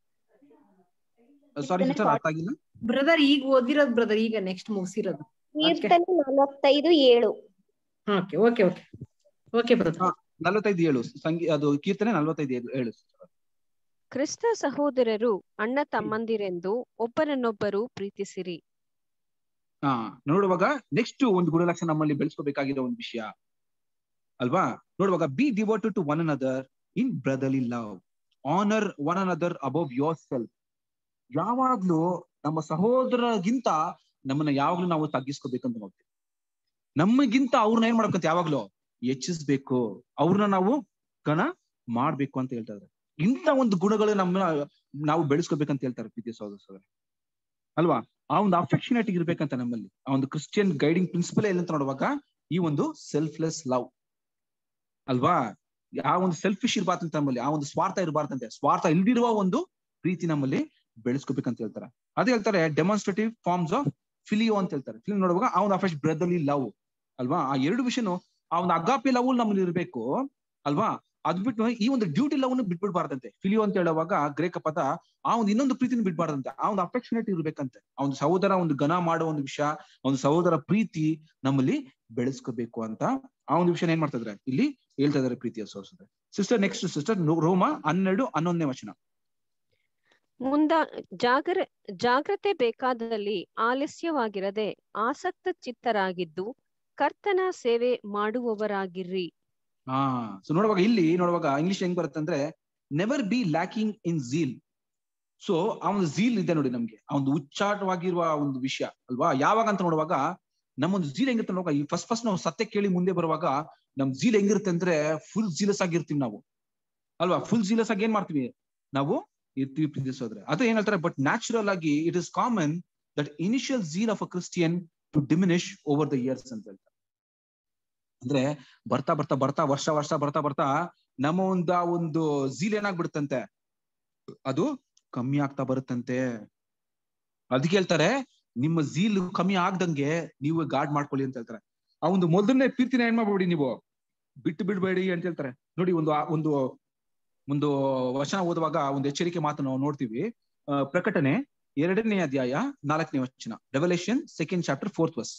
ಸಾರಿ ಸಿಸ್ಟರ್ ಅರ್ಥ ಆಗಿಲ್ಲ ಬ್ರದರ್ ಈಗ ಓದಿರೋದು ಬ್ರದರ್ ಈಗ ನೆಕ್ಸ್ಟ್ ಮುಗಿಸಿರೋದು ಕೀರ್ತನೆ ನಲವತ್ತೈದು ಏಳು okay okay okay okay brother ಹಾ. ನಲವತ್ತೈದು ಏಳು ಸಂಗೀ ಅದು ಕೀರ್ತನೆ ನಲವತ್ತೈದು ಏಳು ಏಳು ಕ್ರಿಸ್ತ ಸಹೋದರರು ಅಣ್ಣ ತಮ್ಮಂದಿರೆಂದು ಒಬ್ಬರನ್ನೊಬ್ಬರು ಪ್ರೀತಿಸಿರಿ ಹಾ ನೋಡುವಾಗ ನೆಕ್ಸ್ಟ್ ಒಂದು ಗುಣಲಕ್ಷಣ ನಮ್ಮಲ್ಲಿ ಬೆಳೆಸ್ಕೋಬೇಕಾಗಿರೋ ಒಂದು ವಿಷಯ ಅಲ್ವಾ ನೋಡುವಾಗ be devoted to one another in brotherly love honour one another above your self ಯಾವಾಗ್ಲೂ ನಮ್ಮ ಸಹೋದರಗಿಂತ ನಮ್ಮನ್ನ ಯಾವಾಗ್ಲೂ ನಾವು ತಗ್ಗಿಸ್ಕೋಬೇಕಂತ ನೋಡ್ತೀವಿ ನಮಗಿಂತ ಅವ್ರನ್ನ ಏನ್ ಮಾಡ್ಬೇಕಂತ ಯಾವಾಗ್ಲೂ ಹೆಚ್ಚಿಸ್ಬೇಕು ಅವ್ರನ್ನ ನಾವು ಗಣ ಮಾಡ್ಬೇಕು ಅಂತ ಹೇಳ್ತಾರೆ ಇಂಥ ಒಂದು ಗುಣಗಳು ನಮ್ಮ ನಾವು ಬೆಳೆಸ್ಕೋಬೇಕಂತ ಹೇಳ್ತಾರೆ ಪ್ರೀತಿ ಸಹೋದರ ಸಹೋದರ ಅಲ್ವಾ ಆ ಒಂದು ಅಫೆಕ್ಷನೇಟ್ ಇರ್ಬೇಕಂತ ನಮ್ಮಲ್ಲಿ ಆ ಒಂದು ಕ್ರಿಶ್ಚಿಯನ್ ಗೈಡಿಂಗ್ ಪ್ರಿನ್ಸಿಪಲ್ ಏನಂತ ನೋಡುವಾಗ ಈ ಒಂದು ಸೆಲ್ಫ್ಲೆಸ್ ಲವ್ ಅಲ್ವಾ ಆ ಒಂದು ಸೆಲ್ಫಿಶ್ ಇರಬಾರ್ದಂತ ನಮ್ಮಲ್ಲಿ ಆ ಒಂದು ಸ್ವಾರ್ಥ ಇರಬಾರ್ದಂತೆ ಸ್ವಾರ್ಥ ಇಲ್ದಿರುವ ಒಂದು ಪ್ರೀತಿ ನಮ್ಮಲ್ಲಿ ಬೆಳೆಸ್ಕೋಬೇಕಂತ ಹೇಳ್ತಾರೆ ಅದೇ ಹೇಳ್ತಾರೆ ಡೆಮಾನ್ಸ್ಟ್ರೇಟಿವ್ ಫಾರ್ಮ್ಸ್ ಆಫ್ ಫಿಲಿಯೋ ಅಂತ ಹೇಳ್ತಾರೆ ಫಿಲಿಂ ನೋಡುವಾಗ ಆ ಒಂದು ಅಫೆಕ್ಟ್ ಬ್ರದರ್ಲಿ ಲವ್ ಅಲ್ವಾ ಆ ಎರಡು ವಿಷಯನು ಆ ಒಂದು ಅಗಾಪಿ ಲವ್ ನಮ್ಮಲ್ಲಿ ಇರಬೇಕು ಅಲ್ವಾ ಅದ್ ಬಿಟ್ಟು ಈ ಒಂದು ಡ್ಯೂಟಿ ಲವ್ ಬಿಟ್ಬಿಡ್ಬಾರ್ದಂತೆ ಫಿಲಿಯೋ ಅಂತ ಹೇಳುವಾಗ ಗ್ರೇಕ ಪದ ಆ ಒಂದು ಇನ್ನೊಂದು ಪ್ರೀತಿನ ಬಿಡ್ಬಾರ್ದಂತೆ ಆ ಒಂದು ಅಫೆಕ್ಷನೇಟ್ ಇರ್ಬೇಕಂತೆ ಆ ಒಂದು ಸಹೋದರ ಒಂದು ಘನ ಮಾಡೋ ಒಂದು ವಿಷಯ ಆ ಒಂದು ಸಹೋದರ ಪ್ರೀತಿ ನಮ್ಮಲ್ಲಿ ಬೆಳೆಸ್ಕೋಬೇಕು ಅಂತ ಆ ಒಂದು ವಿಷಯ ಏನ್ ಮಾಡ್ತಾ ಇದಾರೆ ಇಲ್ಲಿ ಹೇಳ್ತಾ ಇದಾರೆ ಪ್ರೀತಿಯ ಸೋಸದೆ ಸಿಸ್ಟರ್ ನೆಕ್ಸ್ಟ್ ಸಿಸ್ಟರ್ ರೋಮ ಹನ್ನೆರಡು ಹನ್ನೊಂದನೇ ವಚನ ಮುಂದ ಜಾಗ್ರ ಜಾಗ್ರತೆ ಬೇಕಾದಲ್ಲಿ ಆಲಸ್ಯವಾಗಿರದೆ ಆಸಕ್ತ ಚಿತ್ತರಾಗಿದ್ದು ಕರ್ತನ ಸೇವೆ ಮಾಡುವವರಾಗಿರ್ರಿ ಹಾ ಸೊ ನೋಡುವಾಗ ಇಲ್ಲಿ ನೋಡುವಾಗ ಇಂಗ್ಲಿಷ್ ಹೆಂಗ್ ಬರುತ್ತೆ ಅಂದ್ರೆ never be lacking in zeal so ಆ ಒಂದು ಝೀಲ್ ಇದೆ ನೋಡಿ ನಮ್ಗೆ ಆ ಒಂದು ಉಚ್ಚಾಟವಾಗಿರುವ ಒಂದು ವಿಷಯ ಅಲ್ವಾ ಯಾವಾಗ ಅಂತ ನೋಡುವಾಗ ನಮ್ಮೊಂದು ಝೀಲ್ ಹೆಂಗಿರುತ್ತೆ ನೋಡುವಾಗ ಈ ಫಸ್ಟ್ ಫಸ್ಟ್ ನಾವು ಸತ್ಯ ಕೇಳಿ ಮುಂದೆ ಬರುವಾಗ ನಮ್ ಝೀಲ್ ಹೆಂಗಿರುತ್ತೆ ಅಂದ್ರೆ ಫುಲ್ ಜೀಲಸ್ ಆಗಿರ್ತೀವಿ ನಾವು ಅಲ್ವಾ ಫುಲ್ ಜೀಲಸ್ ಆಗಿ ಏನ್ ಮಾಡ್ತೀವಿ ನಾವು ಇರ್ತೀವಿ ಪ್ರೀತಿಸೋದ್ರೆ ಅದು ಏನ್ ಹೇಳ್ತಾರೆ ಬಟ್ ನ್ಯಾಚುರಲ್ ಆಗಿ it is common that initial zeal of a Christian to diminish over the years ಅಂತ ಹೇಳ್ತಾರೆ ಅಂದ್ರೆ ಬರ್ತಾ ಬರ್ತಾ ಬರ್ತಾ ವರ್ಷ ವರ್ಷ ಬರ್ತಾ ಬರ್ತಾ ನಮ್ಮ ಒಂದ ಒಂದು ಝೀಲ್ ಏನಾಗ್ಬಿಡುತ್ತಂತೆ ಅದು ಕಮ್ಮಿ ಆಗ್ತಾ ಬರುತ್ತಂತೆ ಅದಕ್ಕೆ ಹೇಳ್ತಾರೆ ನಿಮ್ಮ ಝೀಲ್ ಕಮ್ಮಿ ಆಗ್ದಂಗೆ ನೀವು ಗಾರ್ಡ್ ಮಾಡ್ಕೊಳ್ಳಿ ಅಂತ ಹೇಳ್ತಾರೆ ಆ ಒಂದು ಮೊದಲನೇ ಪ್ರೀತಿನ ಏನ್ ಮಾಡ್ಬೇಡಿ ನೀವು ಬಿಟ್ಟು ಬಿಡ್ಬೇಡಿ ಅಂತ ಹೇಳ್ತಾರೆ ನೋಡಿ ಒಂದು ಆ ಒಂದು ಒಂದು ವಚನ ಓದುವಾಗ ಒಂದು ಎಚ್ಚರಿಕೆ ಮಾತು ನಾವು ನೋಡ್ತೀವಿ ಆ, ಪ್ರಕಟಣೆ ಎರಡನೇ ಅಧ್ಯಾಯ ನಾಲ್ಕನೇ ವಚನ Revelation second chapter fourth verse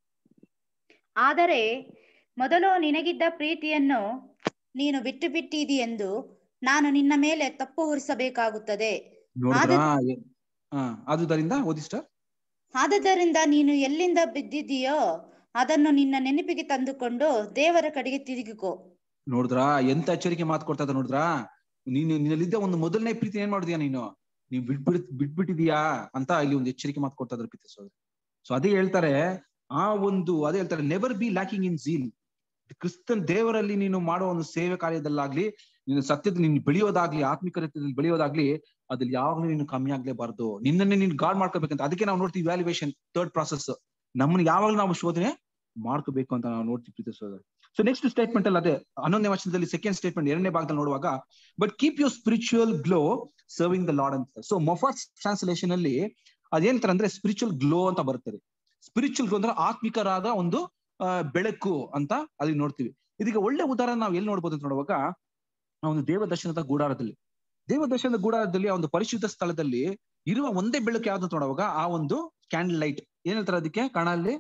ಆದರೆ ಮೊದಲು ನಿನಗಿದ್ದ ಪ್ರೀತಿಯನ್ನು ನೀನು ಬಿಟ್ಟು ಬಿಟ್ಟಿದೆಯೆಂದು ನಾನು ನಿನ್ನ ಮೇಲೆ ತಪ್ಪು ಹೊರಿಸಬೇಕಾಗುತ್ತದೆ ನೋಡಿದ್ರಾ ಹಾ ಆದುದರಿಂದ ಓದಿ ಸ್ಟಾರ್ ಆದುದರಿಂದ ನೀನು ಎಲ್ಲಿಂದ ಬಿದ್ದಿದೆಯೋ ಅದನ್ನು ನಿನ್ನ ನೆನಪಿಗೆ ತಂದುಕೊಂಡು ದೇವರ ಕಡೆಗೆ ತಿರುಗಿಕೋ ನೋಡಿದ್ರಾ ಎಂತ ಎಚ್ಚರಿಕೆ ಮಾತು ಕೊಡ್ತಾ ಇದ್ದ ನೋಡಿದ್ರಾ ನೀನು ನಿನ್ನಲ್ಲಿದ್ದ ಒಂದು ಮೊದಲನೇ ಪ್ರೀತಿ ಏನ್ ಮಾಡಿದ್ಯಾ ನೀನು ನೀವ್ ಬಿಟ್ಬಿಡ್ ಬಿಟ್ಬಿಟ್ಟಿದೀಯಾ ಅಂತ ಇಲ್ಲಿ ಒಂದು ಎಚ್ಚರಿಕೆ ಮಾತು ಕೊಡ್ತಾ ಇದ್ರು ಪ್ರೀತಿ ಸೋದರ ಸೊ ಅದೇ ಹೇಳ್ತಾರೆ ಆ ಒಂದು ಅದೇ ಹೇಳ್ತಾರೆ never be lacking in zeal ಕ್ರಿಸ್ತನ್ ದೇವರಲ್ಲಿ ನೀನು ಮಾಡೋ ಒಂದು ಸೇವೆ ಕಾರ್ಯದಲ್ಲಾಗ್ಲಿ ನೀನು ಸತ್ಯದ ನೀನು ಬೆಳೆಯೋದಾಗ್ಲಿ ಆತ್ಮಿಕ ರೀತಿಯಲ್ಲಿ ಬೆಳೆಯೋದಾಗ್ಲಿ ಅದ್ರಲ್ಲಿ ಯಾವಾಗ್ಲೂ ನೀನು ಕಮ್ಮಿ ಆಗ್ಲೇಬಾರ್ದು ನಿನ್ನನ್ನೇ ನೀನು ಗಾಡ್ ಮಾಡ್ಕೋಬೇಕಂತ ಅದಕ್ಕೆ ನಾವು ನೋಡ್ತೀವಿ ವ್ಯಾಲ್ಯೂಯೇಷನ್ ಥರ್ಡ್ ಪ್ರಾಸೆಸ್ ನಮ್ಮನ್ನ ಯಾವಾಗ್ಲೂ ನಾವು ಶೋಧನೆ ಮಾಡ್ಕೋಬೇಕು ಅಂತ ನಾವು ನೋಡ್ತೀವಿ ಪ್ರೀತಿಸೋದು ಸೊ ನೆಕ್ಸ್ಟ್ ಸ್ಟೇಟ್ಮೆಂಟ್ ಅಲ್ಲಿ ಅದೇ ಹನ್ನೊಂದನೇ ವರ್ಷದಲ್ಲಿ ಸೆಕೆಂಡ್ ಸ್ಟೇಟ್ಮೆಂಟ್ ಎರಡನೇ ಭಾಗದಲ್ಲಿ ನೋಡುವಾಗ but keep your spiritual glow serving the lord ಅಂತ ಸೊ ಮೊಫಾಟ್ ಟ್ರಾನ್ಸ್ಲೇಷನ್ ಅಲ್ಲಿ ಅದೇನಂತಾರೆ ಅಂದ್ರೆ ಸ್ಪಿರಿಚುವಲ್ ಗ್ಲೋ ಅಂತ ಬರ್ತದೆ ಸ್ಪಿರಿಚುವಲ್ ಗ್ಲೋ ಅಂದ್ರೆ ಆತ್ಮಿಕರಾದ ಒಂದು ಆ, ಬೆಳಕು ಅಂತ ಅಲ್ಲಿ ನೋಡ್ತೀವಿ ಇದೀಗ ಒಳ್ಳೆ ಉದಾಹರಣೆ ನಾವು ಎಲ್ಲಿ ನೋಡ್ಬೋದು ಅಂತ ನೋಡುವಾಗ ಆ ಒಂದು ದೇವದರ್ಶನದ ಗೂಡಾರದಲ್ಲಿ ದೇವದರ್ಶನದ ಗೂಡಾರದಲ್ಲಿ ಆ ಒಂದು ಪರಿಶುದ್ಧ ಸ್ಥಳದಲ್ಲಿ ಇರುವ ಒಂದೇ ಬೆಳಕು ಯಾವ್ದು ಅಂತ ನೋಡುವಾಗ ಆ ಒಂದು ಕ್ಯಾಂಡಲ್ ಲೈಟ್ ಏನ್ ಹೇಳ್ತಾರೆ ಅದಕ್ಕೆ ಕಾಣ ಅಲ್ಲಿ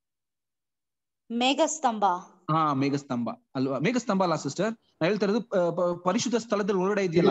ಮೇಘಸ್ತಂಭ ಹಾ ಮೇಘಸ್ತಂಭ ಅಲ್ವಾ ಮೇಘಸ್ತಂಭ ಅಲ್ಲ ಸಿಸ್ಟರ್ ನಾ ಹೇಳ್ತಾ ಇರೋದು ಆ, ಪ- ಪರಿಶುದ್ಧ ಸ್ಥಳದಲ್ಲಿ ಒಳಗಡೆ ಇದೆಯಲ್ಲ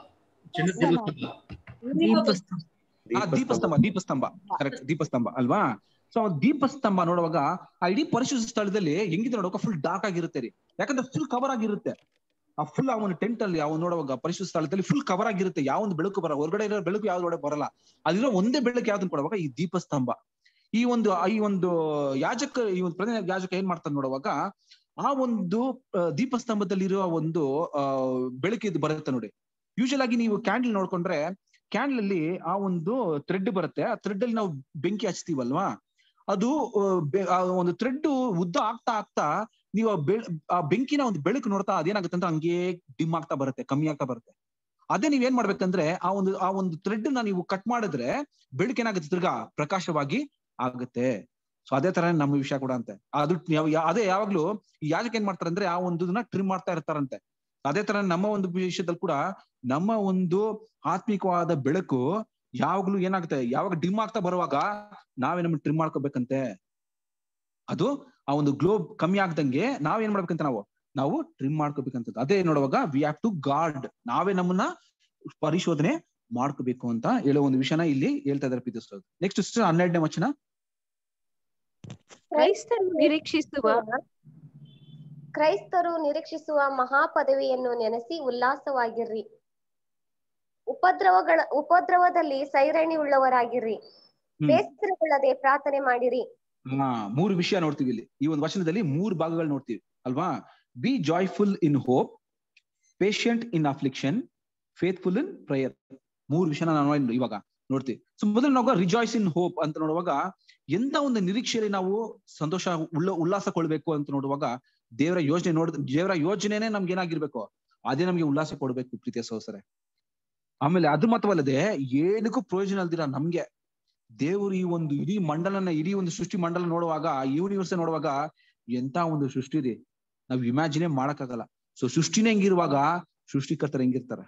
ದೀಪಸ್ತಂಭ ಆ ದೀಪಸ್ತಂಭ ದೀಪಸ್ತಂಭ ಕರೆಕ್ಟ್ ದೀಪಸ್ತಂಭ ಅಲ್ವಾ ಸೊ ದೀಪಸ್ತಂಭ ನೋಡುವಾಗ ಆ ಇಡೀ ಪರಿಶುದ್ಧ ಸ್ಥಳದಲ್ಲಿ ಹೆಂಗಿದೆ ನೋಡುವಾಗ ಫುಲ್ ಡಾರ್ಕ್ ಆಗಿರುತ್ತೆ ರೀ ಯಾಕಂದ್ರೆ ಫುಲ್ ಕವರ್ ಆಗಿರುತ್ತೆ ಆ ಫುಲ್ ಆ ಒಂದು ಟೆಂಟ್ ಅಲ್ಲಿ ಅವ್ನು ನೋಡುವಾಗ ಪರಿಶುದ್ಧ ಸ್ಥಳದಲ್ಲಿ ಫುಲ್ ಕವರ್ ಆಗಿರುತ್ತೆ ಯಾವ ಒಂದು ಬೆಳಕು ಬರ ಹೊರಗಡೆ ಇರೋ ಬೆಳಕು ಯಾವ್ದು ಒಳಗೆ ಬರಲ್ಲ ಅಲ್ಲಿರೋ ಒಂದೇ ಬೆಳಕು ಯಾವ್ದನ್ನ ಕೊಡುವಾಗ ಈ ದೀಪಸ್ತಂಭ ಈ ಒಂದು ಈ ಒಂದು ಯಾಜಕ ಈ ಒಂದು ಪ್ರಧಾನ ಯಾಜಕ ಏನ್ ಮಾಡ್ತಾನೆ ನೋಡುವಾಗ ಆ ಒಂದು ಆ, ದೀಪಸ್ತಂಭದಲ್ಲಿರುವ ಒಂದು ಆ ಬೆಳಕಿದ್ ಬರುತ್ತೆ ನೋಡಿ ಯೂಶಲ್ ಆಗಿ ನೀವು ಕ್ಯಾಂಡಲ್ ನೋಡ್ಕೊಂಡ್ರೆ ಕ್ಯಾಂಡಲ್ ಅಲ್ಲಿ ಆ ಒಂದು ಥ್ರೆಡ್ ಬರುತ್ತೆ ಆ ಥ್ರೆಡ್ ಅಲ್ಲಿ ನಾವು ಬೆಂಕಿ ಹಚ್ತೀವಲ್ವಾ ಅದು ಆ, ಬೆ- ಆ ಒಂದು ಥ್ರೆಡ್ ಉದ್ದ ಆಗ್ತಾ ಆಗ್ತಾ ನೀವು ಆ ಬೆಳ್ ಆ ಬೆಂಕಿನ ಒಂದು ಬೆಳಕು ನೋಡ್ತಾ ಅದೇನಾಗುತ್ತೆ ಅಂತ ಹಂಗೆ ಡಿಮ್ ಆಗ್ತಾ ಬರುತ್ತೆ ಕಮ್ಮಿ ಆಗ್ತಾ ಬರುತ್ತೆ ಅದೇ ನೀವ್ ಏನ್ ಮಾಡ್ಬೇಕಂದ್ರೆ ಆ ಒಂದು ಆ ಒಂದು ಥ್ರೆಡ್ ನ ನೀವು ಕಟ್ ಮಾಡಿದ್ರೆ ಬೆಳಕು ಏನಾಗುತ್ತೆ ತಿರ್ಗಾ ಪ್ರಕಾಶವಾಗಿ ಆಗುತ್ತೆ ಸೊ ಅದೇ ತರ ನಮ್ಮ ವಿಷಯ ಕೂಡ ಅಂತೆ ಅದು ಯಾವ- ಯಾ- ಅದೇ ಯಾವಾಗ್ಲೂ ಈ ಯಾಜಕ ಏನ್ ಮಾಡ್ತಾರೆ ಅಂದ್ರೆ ಆ ಒಂದು ಟ್ರಿಮ್ ಮಾಡ್ತಾ ಇರ್ತಾರಂತೆ ಅದೇ ತರ ನಮ್ಮ ಒಂದು ವಿಷಯದಲ್ಲಿ ಕೂಡ ನಮ್ಮ ಒಂದು ಆತ್ಮಿಕವಾದ ಬೆಳಕು ಯಾವಾಗ್ಲೂ ಏನಾಗುತ್ತೆ ಯಾವಾಗ ಡಿಮ್ ಆಗ್ತಾ ಬರುವಾಗ ನಾವೇ ನಮ್ಮನ್ನ ಟ್ರಿಮ್ ಮಾಡ್ಕೋಬೇಕಂತೆ ಅದು ಆ ಒಂದು ಗ್ಲೋಬ್ ಕಮ್ಮಿ ಆಗ್ದಂಗೆ ನಾವೇನ್ ಮಾಡ್ಬೇಕಂತ ನಾವು ನಾವು ಟ್ರಿಮ್ ಮಾಡ್ಕೋಬೇಕಂತ ಅದೇ ನೋಡುವಾಗ ವಿ ಹ್ಯಾವ್ ಟು ಗಾರ್ಡ್ ನಾವೇ ನಮ್ಮನ್ನ ಪರಿಶೋಧನೆ ಮಾಡ್ಕೋಬೇಕು ಅಂತ ಹೇಳೋ ಒಂದು ವಿಷಯನ ಇಲ್ಲಿ ಹೇಳ್ತಾ ಇದ್ದಾರೆ ಪ್ರೀತಿಸೋದು ನೆಕ್ಸ್ಟ್ ಹನ್ನೆರಡನೇ ವಚನ ಕ್ರೈಸ್ತರು ನಿರೀಕ್ಷಿಸುವ ಕ್ರೈಸ್ತರು ನಿರೀಕ್ಷಿಸುವ ಮಹಾ ಪದವಿಯನ್ನು ನೆನೆಸಿ ಉಲ್ಲಾಸವಾಗಿರ್ರಿ ಉಪದ್ರವಗಳ ಉಪದ್ರವದಲ್ಲಿ ಸೈರಣಿ ಉಳ್ಳವರಾಗಿರ್ರಿ ಹ್ಮ್. ಬೇಸರಗೊಳ್ಳದೆ ಪ್ರಾರ್ಥನೆ ಮಾಡಿರಿ ಹಾ ಮೂರು ವಿಷಯ ನೋಡ್ತೀವಿ ಇಲ್ಲಿ ಈ ಒಂದು ವಚನದಲ್ಲಿ ಮೂರು ಭಾಗಗಳು ನೋಡ್ತೀವಿ ಅಲ್ವಾ be joyful in hope patient in affliction faithful in prayer ಮೂರು ವಿಷಯನ ನಾವು ನೋಡಿ ಇವಾಗ ನೋಡ್ತೀವಿ ಸೊ ಮೊದಲು ನಾವು ರಿಜಾಯ್ಸ್ ಇನ್ ಹೋಪ್ ಅಂತ ನೋಡುವಾಗ ಎಂತ ಒಂದು ನಿರೀಕ್ಷೆಯಲ್ಲಿ ನಾವು ಸಂತೋಷ ಉಲ್ಲ ಉಲ್ಲಾಸಕೊಳ್ಬೇಕು ಅಂತ ನೋಡುವಾಗ ದೇವರ ಯೋಜನೆ ನೋಡ್ ದೇವರ ಯೋಜನೆನೇ ನಮ್ಗೆ ಏನಾಗಿರ್ಬೇಕು ಅದೇ ನಮ್ಗೆ ಉಲ್ಲಾಸ ಕೊಡ್ಬೇಕು ಪ್ರೀತಿಯ ಸಹೋಸರೆ ಆಮೇಲೆ ಅದು ಮಾತ್ರವಲ್ಲದೆ ಏನಕ್ಕೂ ಪ್ರಯೋಜನ ಅಲ್ದಿರ ನಮ್ಗೆ ದೇವರು ಈ ಒಂದು ಇಡೀ ಮಂಡಲನ ಇಡೀ ಒಂದು ಸೃಷ್ಟಿ ಮಂಡಲ ನೋಡುವಾಗ ಯೂನಿವರ್ಸ್ ನೋಡುವಾಗ ಎಂತ ಒಂದು ಸೃಷ್ಟಿ ಇದೆ ನಾವ್ ಇಮ್ಯಾಜಿನೇ ಮಾಡಕ್ಕಾಗಲ್ಲ ಸೊ ಸೃಷ್ಟಿನೇ ಹೆಂಗಿರುವಾಗ ಸೃಷ್ಟಿಕರ್ತರು ಹೆಂಗಿರ್ತಾರೆ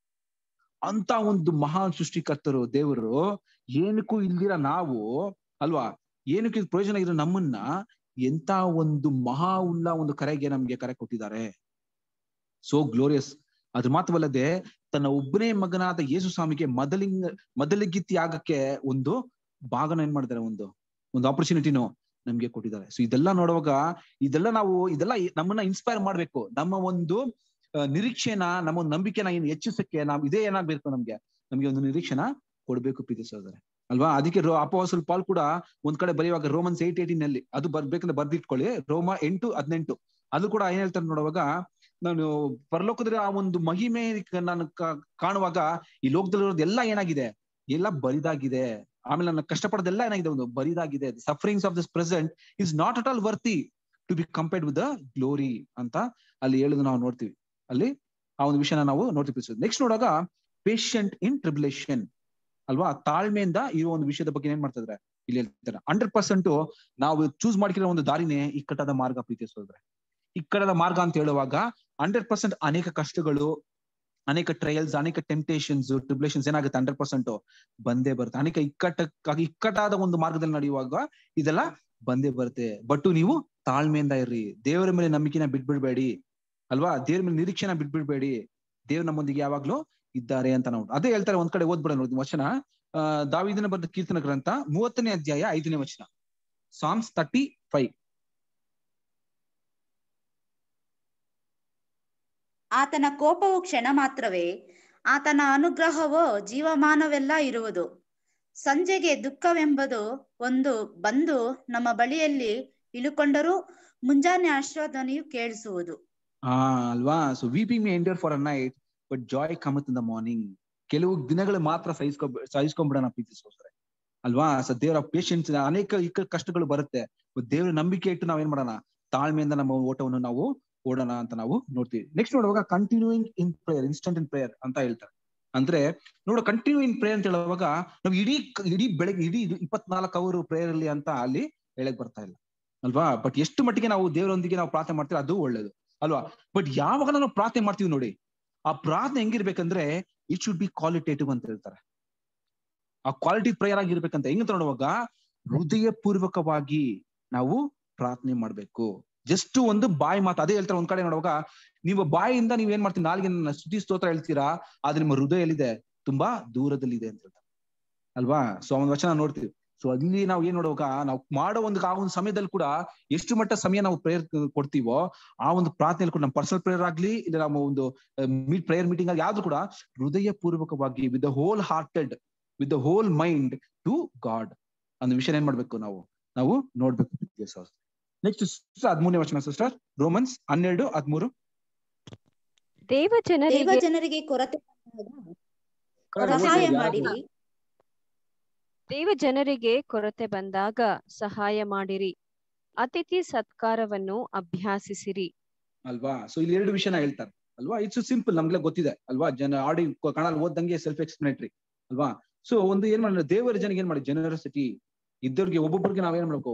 ಅಂತ ಒಂದು ಮಹಾನ್ ಸೃಷ್ಟಿಕರ್ತರು ದೇವರು ಏನಕ್ಕೂ ಇಲ್ದಿರ ನಾವು ಅಲ್ವಾ ಏನಕ್ಕೆ ಇದು ಪ್ರಯೋಜನ ಇರೋ ನಮ್ಮನ್ನ ಎಂತ ಒಂದು ಮಹಾ ಉಲ್ಲ ಒಂದು ಕರೆಗೆ ನಮ್ಗೆ ಕರೆ ಕೊಟ್ಟಿದ್ದಾರೆ ಸೋ ಗ್ಲೋರಿಯಸ್ ಅದು ಮಾತ್ರವಲ್ಲದೆ ತನ್ನ ಒಬ್ಬನೇ ಮಗನಾದ ಯೇಸು ಸ್ವಾಮಿಗೆ ಮೊದಲಿಂಗ ಮೊದಲಿಗಿತ್ತಿ ಆಗಕ್ಕೆ ಒಂದು ಭಾಗನ ಏನ್ ಮಾಡಿದ್ದಾರೆ ಒಂದು ಒಂದು ಆಪರ್ಚುನಿಟಿನೂ ನಮ್ಗೆ ಕೊಟ್ಟಿದ್ದಾರೆ ಸೊ ಇದೆಲ್ಲ ನೋಡುವಾಗ ಇದೆಲ್ಲ ನಾವು ಇದೆಲ್ಲ ನಮ್ಮನ್ನ ಇನ್ಸ್ಪೈರ್ ಮಾಡ್ಬೇಕು ನಮ್ಮ ಒಂದು ಆ, ನಿರೀಕ್ಷೆನ ನಮ್ಮ ಒಂದು ನಂಬಿಕೆನ ಏನು ಹೆಚ್ಚಿಸಕ್ಕೆ ನಾವು ಇದೇ ಏನಾಗ್ಬೇಕು ನಮ್ಗೆ ನಮ್ಗೆ ಒಂದು ನಿರೀಕ್ಷೆನ ಕೊಡ್ಬೇಕು ಪ್ರೀತಿ ಸಹೋದರ ಅಲ್ವಾ ಅದಕ್ಕೆ ರೋ ಅಪವಾಸಲ್ ಪಾಲ್ ಕೂಡ ಒಂದ್ ಕಡೆ ಬರೆಯುವಾಗ ರೋಮನ್ಸ್ ಏಟ್ ಏಟೀನ್ ನಲ್ಲಿ ಅದು ಬರ್ಬೇಕಂದ್ರೆ ಬರ್ದಿಟ್ಕೊಳ್ಳಿ ರೋಮ ಎಂಟು ಹದಿನೆಂಟು ಅದು ಕೂಡ ಏನ್ ಹೇಳ್ತಾರೆ ನೋಡುವಾಗ ನಾನು ಪರಲೋಕದಲ್ಲಿ ಆ ಒಂದು ಮಹಿಮೆ ನಾನು ಕಾ- ಕಾಣುವಾಗ ಈ ಲೋಕದಲ್ಲಿರೋದು ಎಲ್ಲ ಏನಾಗಿದೆ ಎಲ್ಲ ಬರಿದಾಗಿದೆ ಆಮೇಲೆ ನನ್ನ ಕಷ್ಟಪಡೋದೆಲ್ಲ ಏನಾಗಿದೆ ಒಂದು ಬರಿದಾಗಿದೆ sufferings of this present is not at all worthy to be compared with the glory ಅಂತ ಅಲ್ಲಿ ಹೇಳುದು ನಾವು ನೋಡ್ತೀವಿ ಅಲ್ಲಿ ಆ ಒಂದು ವಿಷಯನ ನಾವು ನೋಡ್ತೀವಿ ನೆಕ್ಸ್ಟ್ ನೋಡುವಾಗ ಪೇಷಂಟ್ ಇನ್ ಟ್ರಿಬುಲೇಷನ್ ಅಲ್ವಾ ತಾಳ್ಮೆಯಿಂದ ಇರೋ ಒಂದು ವಿಷಯದ ಬಗ್ಗೆ ಏನ್ ಮಾಡ್ತಾ ಇದಾರೆ ಇಲ್ಲಿ ಹೇಳ್ತಾರೆ ಹಂಡ್ರೆಡ್ ಪರ್ಸೆಂಟ್ ನಾವು ಚೂಸ್ ಮಾಡ್ಕಿರೋ ಒಂದು ದಾರಿನೇ ಇಕ್ಕಟ್ಟಾದ ಮಾರ್ಗ ಪ್ರೀತಿಸೋದ್ರೆ ಇಕ್ಕಡದ ಮಾರ್ಗ ಅಂತ ಹೇಳುವಾಗ ಹಂಡ್ರೆಡ್ ಪರ್ಸೆಂಟ್ ಅನೇಕ ಕಷ್ಟಗಳು ಅನೇಕ ಟ್ರಯಲ್ಸ್ ಅನೇಕ ಟೆಂಪ್ಟೇಷನ್ಸ್ ಟ್ರಿಬ್ಯುಲೇಷನ್ಸ್ ಏನಾಗುತ್ತೆ ಹಂಡ್ರೆಡ್ ಪರ್ಸೆಂಟ್ ಬಂದೇ ಬರುತ್ತೆ ಅನೇಕ ಇಕ್ಕಟ್ಟ ಇಕ್ಕಟ್ಟಾದ ಒಂದು ಮಾರ್ಗದಲ್ಲಿ ನಡೆಯುವಾಗ ಇದೆಲ್ಲ ಬಂದೇ ಬರುತ್ತೆ ಬಟ್ ನೀವು ತಾಳ್ಮೆಯಿಂದ ಇರ್ರಿ ದೇವರ ಮೇಲೆ ನಂಬಿಕೆನ ಬಿಟ್ಬಿಡ್ಬೇಡಿ ಅಲ್ವಾ ದೇವ್ರ ಮೇಲೆ ನಿರೀಕ್ಷೆನ ಬಿಟ್ಬಿಡ್ಬೇಡಿ ದೇವ್ರ ನಮ್ಮೊಂದಿಗೆ ಯಾವಾಗ್ಲೂ ಇದ್ದಾರೆ ಅಂತ ನಾವು ಅದೇ ಹೇಳ್ತಾರೆ ಒಂದ್ ಕಡೆ ಓದ್ಬಿಡ ನೋಡಿ ವಚನ ಆ ದಾವಿದನ ಬರೆದ ಕೀರ್ತನ ಗ್ರಂಥ ಮೂವತ್ತನೇ ಅಧ್ಯಾಯ ಐದನೇ ವಚನ ಸಾಮ್ಸ್ ತರ್ಟಿ ಫೈವ್ ಆತನ ಕೋಪವು ಕ್ಷಣ ಮಾತ್ರವೇ ಆತನ ಅನುಗ್ರಹವೋ ಜೀವಮಾನವೆಲ್ಲ ಇರುವುದು ಸಂಜೆಗೆ ದುಃಖವೆಂಬುದು ಒಂದು ಬಂದು ನಮ್ಮ ಬಳಿಯಲ್ಲಿ ಇಳುಕೊಂಡರೂ ಮುಂಜಾನೆ ಆಶ್ವಾದನೆಯು ಕೇಳಿಸುವುದು ಆ ಅಲ್ವಾ so weeping may endure for a night but joy cometh in the morning ಕೆಲವು ದಿನಗಳು ಮಾತ್ರ ಸಹಿಸ್ಕೊ ಸಹಿಸ್ಕೊಂಡ್ಬಿಡೋಣ ಪ್ರೀತಿಸೋಸ್ಕರ ಅಲ್ವಾ ಸ ದೇವರ ಪೇಷನ್ಸ್ ಅನೇಕ ಈ ಕಷ್ಟಗಳು ಬರುತ್ತೆ ದೇವರ ನಂಬಿಕೆ ಇಟ್ಟು ನಾವೇನ್ ಮಾಡೋಣ ತಾಳ್ಮೆಯಿಂದ ನಮ್ಮ ಓಟವನ್ನು ನಾವು ಓಡೋಣ ಅಂತ ನಾವು ನೋಡ್ತೀವಿ ನೆಕ್ಸ್ಟ್ ನೋಡುವಾಗ continuing in prayer instant in prayer ಅಂತ ಹೇಳ್ತಾರೆ ಅಂದ್ರೆ ನೋಡ ಕಂಟಿನ್ಯೂ ಇನ್ ಪ್ರೇಯರ್ ಅಂತ ಹೇಳುವಾಗ ನಾವು ಇಡೀ ಇಡೀ ಬೆಳಗ್ಗೆ ಇಡೀ ಇಪ್ಪತ್ನಾಲ್ಕು ಅವರು ಪ್ರೇಯರ್ ಅಲ್ಲಿ ಅಂತ ಅಲ್ಲಿ ಹೇಳಕ್ ಬರ್ತಾ ಇಲ್ಲ ಅಲ್ವಾ ಬಟ್ ಎಷ್ಟು ಮಟ್ಟಿಗೆ ನಾವು ದೇವರೊಂದಿಗೆ ನಾವು ಪ್ರಾರ್ಥನೆ ಮಾಡ್ತೀವಿ ಅದು ಒಳ್ಳೇದು ಅಲ್ವಾ ಬಟ್ ಯಾವಾಗ ನಾವು ಪ್ರಾರ್ಥನೆ ಮಾಡ್ತೀವಿ ನೋಡಿ ಆ ಪ್ರಾರ್ಥನೆ ಹೆಂಗಿರ್ಬೇಕಂದ್ರೆ ಇಟ್ ಶುಡ್ ಬಿ ಕ್ವಾಲಿಟೇಟಿವ್ ಅಂತ ಹೇಳ್ತಾರೆ ಆ ಕ್ವಾಲಿಟಿ ಪ್ರೇಯರ್ ಆಗಿರ್ಬೇಕಂತ ಹೆಂಗಂತ ನೋಡುವಾಗ ಹೃದಯ ಪೂರ್ವಕವಾಗಿ ನಾವು ಪ್ರಾರ್ಥನೆ ಮಾಡ್ಬೇಕು ಜಸ್ಟ್ ಒಂದು ಬಾಯಿ ಮಾತು ಅದೇ ಹೇಳ್ತಾರೆ ಒಂದ್ ಕಡೆ ನೋಡುವಾಗ ನೀವು ಬಾಯಿಯಿಂದ ನೀವ್ ಏನ್ ಮಾಡ್ತೀರಿ ನಾಲ್ಗೆ ಸ್ತುತಿ ಸ್ತೋತ್ರ ಹೇಳ್ತೀರಾ ಆದ್ರೆ ನಿಮ್ಮ ಹೃದಯ ಎಲ್ಲಿದೆ ತುಂಬಾ ದೂರದಲ್ಲಿದೆ ಅಂತ ಹೇಳ್ತಾರೆ ಅಲ್ವಾ ಸೊ ಒಂದ್ ವಚನ ನೋಡ್ತೀವಿ ಸೊ ಅಲ್ಲಿ ನಾವು ಏನ್ ನೋಡುವಾಗ ನಾವು ಮಾಡೋ ಒಂದು ಆ ಒಂದು ಸಮಯದಲ್ಲಿ ಕೂಡ ಎಷ್ಟು ಮಟ್ಟ ಸಮಯ ನಾವು ಪ್ರೇಯರ್ ಕೊಡ್ತೀವೋ ಆ ಒಂದು ಪ್ರಾರ್ಥನೆ ಕೂಡ ನಮ್ಮ ಪರ್ಸನಲ್ ಪ್ರೇಯರ್ ಆಗ್ಲಿ ಇಲ್ಲ ನಮ್ಮ ಒಂದು ಮೀಟ್ ಪ್ರೇಯರ್ ಮೀಟಿಂಗ್ ಆಗಿ ಯಾವ್ದು ಕೂಡ ಹೃದಯ ಪೂರ್ವಕವಾಗಿ with the whole hearted with the whole mind to God ಅನ್ನೋ ವಿಷಯ ಏನ್ ಮಾಡ್ಬೇಕು ನಾವು ನಾವು ನೋಡ್ಬೇಕು ನೆಕ್ಸ್ಟ್ ಹದಿಮೂರನೇ ವಚನ ಸಿಸ್ಟರ್ ರೋಮನ್ಸ್ ಹನ್ನೆರಡು ಹದಿಮೂರು ದೇವ ದೇವ ಜನರಿಗೆ ಜನರಿಗೆ ಕೊರತೆ ಬಂದಾಗ ಸಹಾಯ ಮಾಡಿರಿ ದೇವ ಜನರಿಗೆ ಕೊರತೆ ಬಂದಾಗ ಸಹಾಯ ಮಾಡಿರಿ ಅತಿಥಿ ಸತ್ಕಾರವನ್ನು ಅಭ್ಯಾಸಿಸಿರಿ ಅಲ್ವಾ ಸೊ ಇಲ್ಲಿ ಎರಡು ವಿಷಯನ ಹೇಳ್ತಾರೆ ಅಲ್ವಾ ಇಟ್ಸ್ ಸಿಂಪಲ್ ನಮ್ಗೆ ಗೊತ್ತಿದೆ ಅಲ್ವಾ ಜನ ಆಡಿ ಕಣಲ್ ಓದ್ದಂಗೆ ಸೆಲ್ಫ್ ಎಕ್ಸ್ಪ್ಲನೇಟರಿ ಅಲ್ವಾ ಸೊ ಒಂದು ಏನ್ ಮಾಡಿದ್ರೆ ದೇವರ ಜನಗೆ ಏನ್ ಮಾಡಿ ಜನರಸಿಟಿ ಇದ್ದವ್ರಿಗೆ ಒಬ್ಬೊಬ್ಬರಿಗೆ ನಾವೇನ್ ಮಾಡ್ಬೇಕು